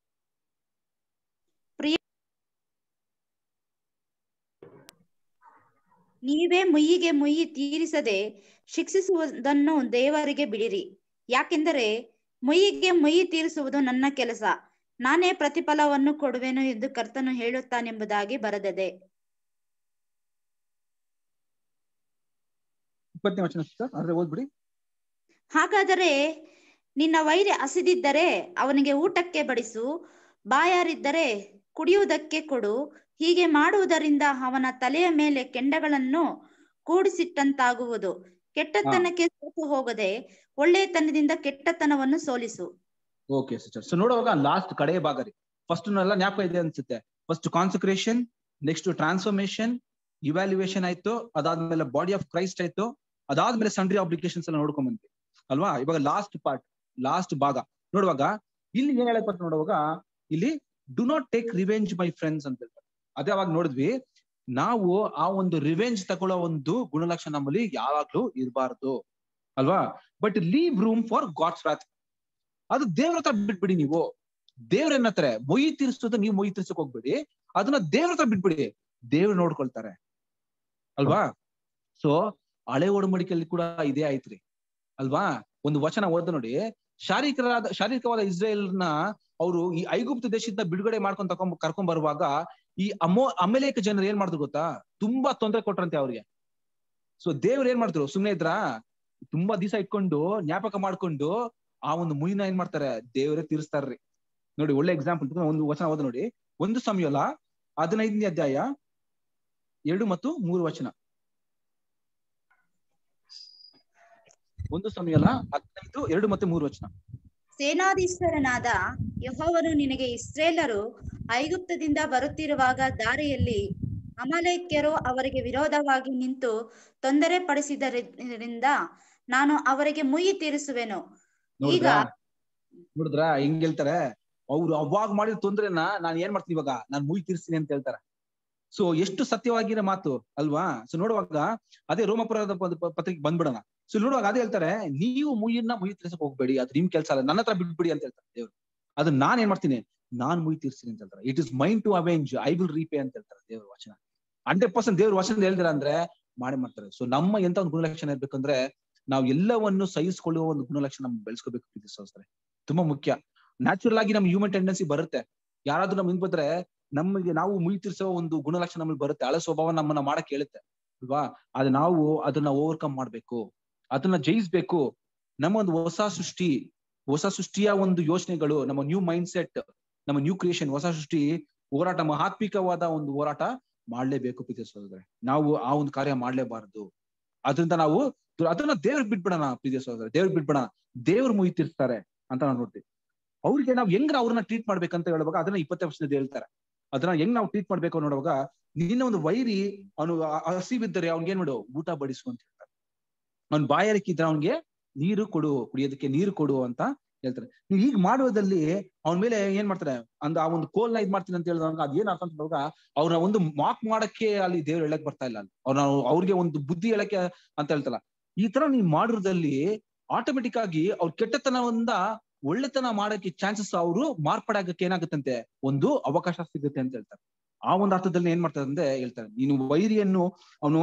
ನೀವೇ ಮುಯ್ಯಿಗೆ ಮುಯ್ಯಿ ತೀರಿಸದೆ ಶಿಕ್ಷಿಸುವುದನ್ನು ದೇವರಿಗೆ ಬಿಡಿರಿ ಯಾಕೆಂದರೆ ಮುಯ್ಯಿಗೆ ಮುಯ್ಯಿ ತೀರಿಸುವುದು ನನ್ನ ಕೆಲಸ ನಾನೇ ಪ್ರತಿಫಲವನ್ನು ಕೊಡುವೆನು ಎಂದು ಕರ್ತನು ಹೇಳುತ್ತಾನೆಂಬುದಾಗಿ ಬರೆದದೆ ಇಪ್ಪತ್ತನೇ ವಚನ ಸಿಸ್ಟರ್ ಆದ್ರೆ ಓದ್ಬಿಡಿ ಹಾಗಾದರೆ ನಿನ್ನ ವೈರಿ ಹಸಿದಿದ್ದರೆ ಅವನಿಗೆ ಊಟಕ್ಕೆ ಬಡಿಸು ಬಾಯಾರಿದ್ದರೆ ಕುಡಿಯುವುದಕ್ಕೆ ಕೊಡು ಹೀಗೆ ಮಾಡುವುದರಿಂದ ಅವನ ತಲೆಯ ಮೇಲೆ ಕೆಂಡಗಳನ್ನು ಕೂಡಿಸಿಟ್ಟಂತಾಗುವುದು ಕೆಟ್ಟತನಕ್ಕೆ ಸೋತು ಹೋಗದೆ ಒಳ್ಳೆಯತನದಿಂದ ಕೆಟ್ಟತನವನ್ನು ಸೋಲಿಸು ಓಕೆ ಸಿಸ್ಟರ್ ಸೊ ನೋಡುವಾಗ ಲಾಸ್ಟ್ ಕಡೆ ಭಾಗ ರೀ ಫಸ್ಟ್ ಎಲ್ಲ ಜ್ಞಾಪಕ ಇದೆ ಅನ್ಸುತ್ತೆ first concentration next transformation evaluation ಆಯ್ತು ಅದಾದ್ಮೇಲೆ ಬಾಡಿ ಆಫ್ ಕ್ರೈಸ್ಟ್ ಆಯ್ತು ಅದಾದ್ಮೇಲೆ ಸನ್ರಿ ಅಪ್ಲಿಕೇಶನ್ಸ್ ಎಲ್ಲ ನೋಡ್ಕೊಂಡ್ ಬಂದ್ವಿ ಅಲ್ವಾ ಇವಾಗ ಲಾಸ್ಟ್ ಪಾರ್ಟ್ ಲಾಸ್ಟ್ ಭಾಗ ನೋಡುವಾಗ ಇಲ್ಲಿ ಏನ್ ಹೇಳಕ್ ನೋಡುವಾಗ ಇಲ್ಲಿ do not take revenge my friends ಅಂತ ಹೇಳ್ತಾರೆ ಅದೇ ಅವಾಗ ನೋಡಿದ್ವಿ ನಾವು ಆ ಒಂದು ರಿವೆಂಜ್ ತಗೊಳ್ಳೋ ಒಂದು ಗುಣಲಕ್ಷಣ ನಮ್ಮಲ್ಲಿ ಯಾವಾಗ್ಲೂ ಇರಬಾರ್ದು ಅಲ್ವಾ but leave room for God's wrath ಅದು ದೇವ್ರ ಹತ್ರ ಬಿಟ್ಬಿಡಿ ನೀವು ದೇವ್ರ ಏನತ್ತಾರೆ ಮೊಯ್ ತೀರ್ಸೋದು ನೀವು ಮೊಯ್ ತೀರ್ಸಕ್ ಹೋಗ್ಬೇಡಿ ಅದನ್ನ ದೇವ್ರ ಹತ್ರ ಬಿಟ್ಬಿಡಿ ದೇವ್ರು ನೋಡ್ಕೊಳ್ತಾರೆ ಅಲ್ವಾ ಸೊ ಹಳೆ ಒಡಂಬಡಿಕೆಯಲ್ಲಿ ಕೂಡ ಇದೇ ಆಯ್ತ್ರಿ ಅಲ್ವಾ ಒಂದು ವಚನ ಓದ ನೋಡಿ ಶಾರೀರಿಕರಾದ ಶಾರೀರಿಕವಾದ ಇಸ್ರೇಲ್ನ ಅವರು ಈ ಐಗುಪ್ತ ದೇಶದಿಂದ ಬಿಡುಗಡೆ ಮಾಡ್ಕೊಂಡ್ ತಕೊಂಡ್ ಕರ್ಕೊಂಡ್ ಬರುವಾಗ ಈ ಅಮೋ ಅಮೇಲೇಕ ಜನರು ಏನ್ ಮಾಡಿದ್ರು ಗೊತ್ತಾ ತುಂಬಾ ತೊಂದರೆ ಕೊಟ್ರಂತೆ ಅವ್ರಿಗೆ ಸೊ ದೇವ್ರು ಏನ್ ಮಾಡಿದ್ರು ಸುಮ್ನೆ ಇದ್ರಾ ತುಂಬಾ ದಿವಸ ಇಟ್ಕೊಂಡು ಜ್ಞಾಪಕ ಮಾಡ್ಕೊಂಡು ಆ ಒಂದು ಮುಯಿನ ಏನ್ ಮಾಡ್ತಾರೆ ದೇವರೇ ತೀರಿಸ್ತಾರ್ರಿ ನೋಡಿ ಒಳ್ಳೆ ಎಕ್ಸಾಂಪಲ್ ಒಂದು ವಚನ ಓದ ನೋಡಿ ಒಂದು ಸಮಯಲ್ಲ ಹದಿನೈದನೇ ಅಧ್ಯಾಯ ಎರಡು ಮತ್ತು ಮೂರು ವಚನ ಒಂದು ಸಮಯಲ್ಲ ಹದಿನೈದು ಎರಡು ಮತ್ತೆ ಮೂರು ವಚನ ಸೇನಾಧೀಶ್ವರನಾದ ಯೆಹೋವನು ನಿನಗೆ ಇಸ್ರೇಲರು ಐಗುಪ್ತದಿಂದ ಬರುತ್ತಿರುವಾಗ ದಾರಿಯಲ್ಲಿ ಅಮಲೇಕ್ಯರು ಅವರಿಗೆ ವಿರೋಧವಾಗಿ ನಿಂತು ತೊಂದರೆ ಪಡಿಸಿದರಿಂದ ನಾನು ಅವರಿಗೆ ಮುಯ್ಯಿ ತೀರಿಸುವೆನು ಈಗ ನೋಡಿದ್ರಾ ನೋಡಿದ್ರ ಹೆಂಗ್ ಹೇಳ್ತಾರೆ ಅವ್ರು ಅವಾಗ ಮಾಡಿದ ತೊಂದ್ರೆನ ನಾನ್ ಏನ್ ಮಾಡ್ತೀನಿ ಇವಾಗ ನಾನ್ ಮುಯ್ ತೀರ್ಸ್ತೀನಿ ಅಂತ ಹೇಳ್ತಾರೆ ಸೊ ಎಷ್ಟು ಸತ್ಯವಾಗಿರೋ ಮಾತು ಅಲ್ವಾ ಸೊ ನೋಡುವಾಗ ಅದೇ ರೋಮಪುರದ ಪ- ಪ- ಪತ್ರಿಕೆ ಬಂದ್ಬಿಡೋಣ ಸೊ ನೋಡುವಾಗ ಅದೇ ಹೇಳ್ತಾರೆ ನೀವು ಮುಯ್ಯನ್ನ ಮುಯ್ ತೀರ್ಸಕ್ ಹೋಗ್ಬೇಡಿ ಅದು ನಿಮ್ ಕೆಲಸ ಅಲ್ಲ ನನ್ನ ಹತ್ರ ಬಿಟ್ಬಿಡಿ ಅಂತ ಹೇಳ್ತಾರೆ ದೇವ್ರು ಅದು ನಾನ್ ಏನ್ ಮಾಡ್ತೀನಿ ನಾನ್ ಮುಯ್ ತೀರ್ಸ್ತೀನಿ ಅಂತ ಹೇಳ್ತಾರೆ it is mine to avenge I will repay ಅಂತ ಹೇಳ್ತಾರೆ ದೇವ್ರ ವಚನ ಹಂಡ್ರೆಡ್ ಪರ್ಸೆಂಟ್ ದೇವ್ರ ವಚನ ಹೇಳ್ದಿರ ಅಂದ್ರೆ ಮಾಡೇ ಮಾಡ್ತಾರೆ ಸೊ ನಮ್ಮ ಎಂತ ಒಂದು ಗುಣಲಕ್ಷಣ ಇರ್ಬೇಕಂದ್ರೆ ನಾವು ಎಲ್ಲವನ್ನು ಸಹಿಸಿಕೊಳ್ಳುವ ಒಂದು ಗುಣಲಕ್ಷಣ ನಮ್ಗೆ ಬೆಳೆಸ್ಕೋಬೇಕು ಪ್ರೀತಿ ಸಹೋದರರೇ. ತುಂಬಾ ಮುಖ್ಯ ನ್ಯಾಚುರಲ್ ಆಗಿ ನಮ್ ಹ್ಯೂಮನ್ ಟೆಂಡೆನ್ಸಿ ಬರುತ್ತೆ ಯಾರಾದ್ರೂ ನಮ್ ಹಿಂಗ್ ಬಂದ್ರೆ ನಮಗೆ ನಾವು ಮುಯಿ ತೀರ್ಸೋ ಒಂದು ಗುಣಲಕ್ಷಣ ನಮ್ಮಲ್ಲಿ ಬರುತ್ತೆ ಹಳೆ ಸ್ವಭಾವ ನಮ್ಮನ್ನ ಮಾಡಕ್ ಹೇಳುತ್ತೆ ಅಲ್ವಾ ಅದು ನಾವು ಅದನ್ನ ಓವರ್ಕಮ್ ಮಾಡ್ಬೇಕು ಅದನ್ನ ಜಯಿಸ್ಬೇಕು ನಮ್ಮ ಒಂದು ಹೊಸ ಸೃಷ್ಟಿ ಹೊಸ ಸೃಷ್ಟಿಯ ಒಂದು ಯೋಚನೆಗಳು ನಮ್ಮ ನ್ಯೂ ಮೈಂಡ್ ಸೆಟ್ ನಮ್ಮ ನ್ಯೂ ಕ್ರಿಯೇಷನ್ ಹೊಸ ಸೃಷ್ಟಿ ಹೋರಾಟ ನಮ್ಮ ಆತ್ಮಿಕವಾದ ಒಂದು ಹೋರಾಟ ಮಾಡ್ಲೇಬೇಕು ಪ್ರೀತಿ ಸಹೋದರರೇ ನಾವು ಆ ಒಂದು ಕಾರ್ಯ ಮಾಡ್ಲೇಬಾರದು ಅದರಿಂದ ನಾವು ಅದನ್ನ ದೇವ್ರಿಗೆ ಬಿಟ್ಬಿಡೋಣ ಪ್ರೀತಿ ಸಹೋದರ ದೇವ್ರಿಗೆ ಬಿಟ್ಬಿಡೋಣ ದೇವ್ರ ಮುಯಿ ತೀರ್ಸ್ತಾರೆ ಅಂತ ನಾವು ನೋಡ್ತೀವಿ ಅವ್ರಿಗೆ ನಾವು ಹೆಂಗ್ ಅವ್ರನ್ನ ಟ್ರೀಟ್ ಮಾಡ್ಬೇಕಂತ ಹೇಳುವಾಗ ಅದನ್ನ ಇಪ್ಪತ್ತೇ ವರ್ಷದ ಹೇಳ್ತಾರೆ ಅದನ್ನ ಹೆಂಗ್ ನಾವು ಟ್ರೀಟ್ ಮಾಡ್ಬೇಕು ನೋಡುವಾಗ ನಿನ್ನ ಒಂದು ವೈರಿ ಅವನು ಹಸಿವಿದ್ದರೆ ಅವ್ನಿಗೆ ಏನ್ ಮಾಡು ಊಟ ಬಡಿಸು ಅಂತ ಹೇಳ್ತಾರೆ ಅವ್ನ್ ಬಾಯಾರಿಕೆ ಇದ್ರೆ ಅವ್ನಿಗೆ ನೀರು ಕೊಡು ಕುಡಿಯೋದಕ್ಕೆ ನೀರು ಕೊಡು ಅಂತ ಹೇಳ್ತಾರೆ ನೀವು ಈಗ ಮಾಡುವುದಲ್ಲಿ ಅವನ ಮೇಲೆ ಏನ್ ಮಾಡ್ತಾರೆ ಅಂದ ಆ ಒಂದು ಕೋಲ್ನ ಇದ್ ಮಾಡ್ತೀನಿ ಅಂತ ಹೇಳಿದಾಗ ಅದ್ ಏನ್ ಅರ್ಥ ಅಂತ ಹೇಳಿದಾಗ ಅವ್ರನ್ನ ಒಂದು ಮಾಕ್ ಮಾಡಕ್ಕೆ ಅಲ್ಲಿ ದೇವ್ರು ಹೇಳಕ್ ಬರ್ತಾ ಇಲ್ಲ ಅಲ್ಲಿ ಅವ್ರನ್ನ ಅವ್ರಿಗೆ ಒಂದು ಬುದ್ಧಿ ಹೇಳಕ್ಕೆ ಅಂತ ಹೇಳ್ತಲ್ಲ ಈ ತರ ನೀವು ಮಾಡಿರೋದ್ರಲ್ಲಿ ಆಟೋಮೆಟಿಕ್ ಆಗಿ ಅವ್ರ ಕೆಟ್ಟತನದಿಂದ ಒಳ್ಳೆತನ ಮಾಡಕ್ಕೆ ಚಾನ್ಸಸ್ ಅವರು ಮಾರ್ಪಾಡಾಗಕ್ಕೆ ಏನಾಗುತ್ತಂತೆ ಒಂದು ಅವಕಾಶ ಸಿಗುತ್ತೆ ಅಂತ ಹೇಳ್ತಾರೆ ಆ ಒಂದು ಅರ್ಥದಲ್ಲಿ ಏನ್ ಮಾಡ್ತಾರೆ ಅಂದ್ರೆ ಹೇಳ್ತಾರೆ ನೀನು ವೈರಿಯನ್ನು ಅವನು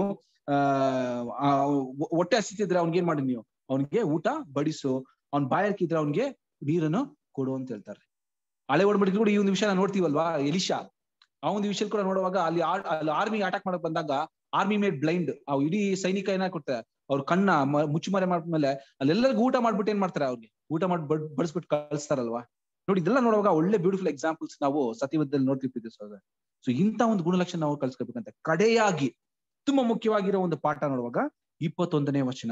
ಆ ಹೊಟ್ಟೆ ಹಸಿತಿದ್ರೆ ಅವ್ನಿಗೆ ಏನ್ ಮಾಡಿ ನೀವು ಅವನಿಗೆ ಊಟ ಬಡಿಸು ಅವ್ನ್ ಬಾಯರ್ಕಿದ್ರೆ ಅವ್ನಿಗೆ ನೀರನ್ನು ಕೊಡು ಅಂತ ಹೇಳ್ತಾರೆ ಹಳೆ ಒಡಂಬಡಿಕೆ ಕೂಡ ಈ ಒಂದು ವಿಷಯ ನೋಡ್ತೀವಲ್ವಾ ಎಲಿಶಾ ಆ ಒಂದು ವಿಷಯ ಕೂಡ ನೋಡುವಾಗ ಅಲ್ಲಿ ಅಲ್ಲಿ ಆರ್ಮಿ ಅಟ್ಯಾಕ್ ಮಾಡಕ್ ಬಂದಾಗ ಆರ್ಮಿ ಮೇಡ್ ಬ್ಲೈಂಡ್ ಆ ಇಡೀ ಸೈನಿಕ ಏನಾಗ ಕೊಡ್ತಾರೆ ಅವ್ರ ಕಣ್ಣ ಮುಚ್ಚುಮರೆ ಮಾಡ್ಮೇಲೆ ಅಲ್ಲೆಲ್ಲರಿಗೂ ಊಟ ಮಾಡ್ಬಿಟ್ಟು ಏನ್ ಮಾಡ್ತಾರೆ ಅವ್ರಿಗೆ ಊಟ ಮಾಡಿ ಬಡ್ ಬಡಿಸ್ಬಿಟ್ಟು ಕಳಿಸ್ತಾರಲ್ವಾ ನೋಡಿ ಇದೆಲ್ಲ ನೋಡುವಾಗ ಒಳ್ಳೆ ಬ್ಯೂಟಿಫುಲ್ ಎಕ್ಸಾಂಪಲ್ಸ್ ನಾವು ಸತ್ಯವದಲ್ಲಿ ನೋಡ್ತಿರ್ತೀವಿ ಸರ್ ಸೊ ಇಂತ ಒಂದು ಗುಣಲಕ್ಷಣ ನಾವು ಕಳ್ಸ್ಕೋಬೇಕಂತ ಕಡೆಯಾಗಿ ತುಂಬಾ ಮುಖ್ಯವಾಗಿರೋ ಒಂದು ಪಾಠ ನೋಡುವಾಗ ಇಪ್ಪತ್ತೊಂದನೇ ವಚನ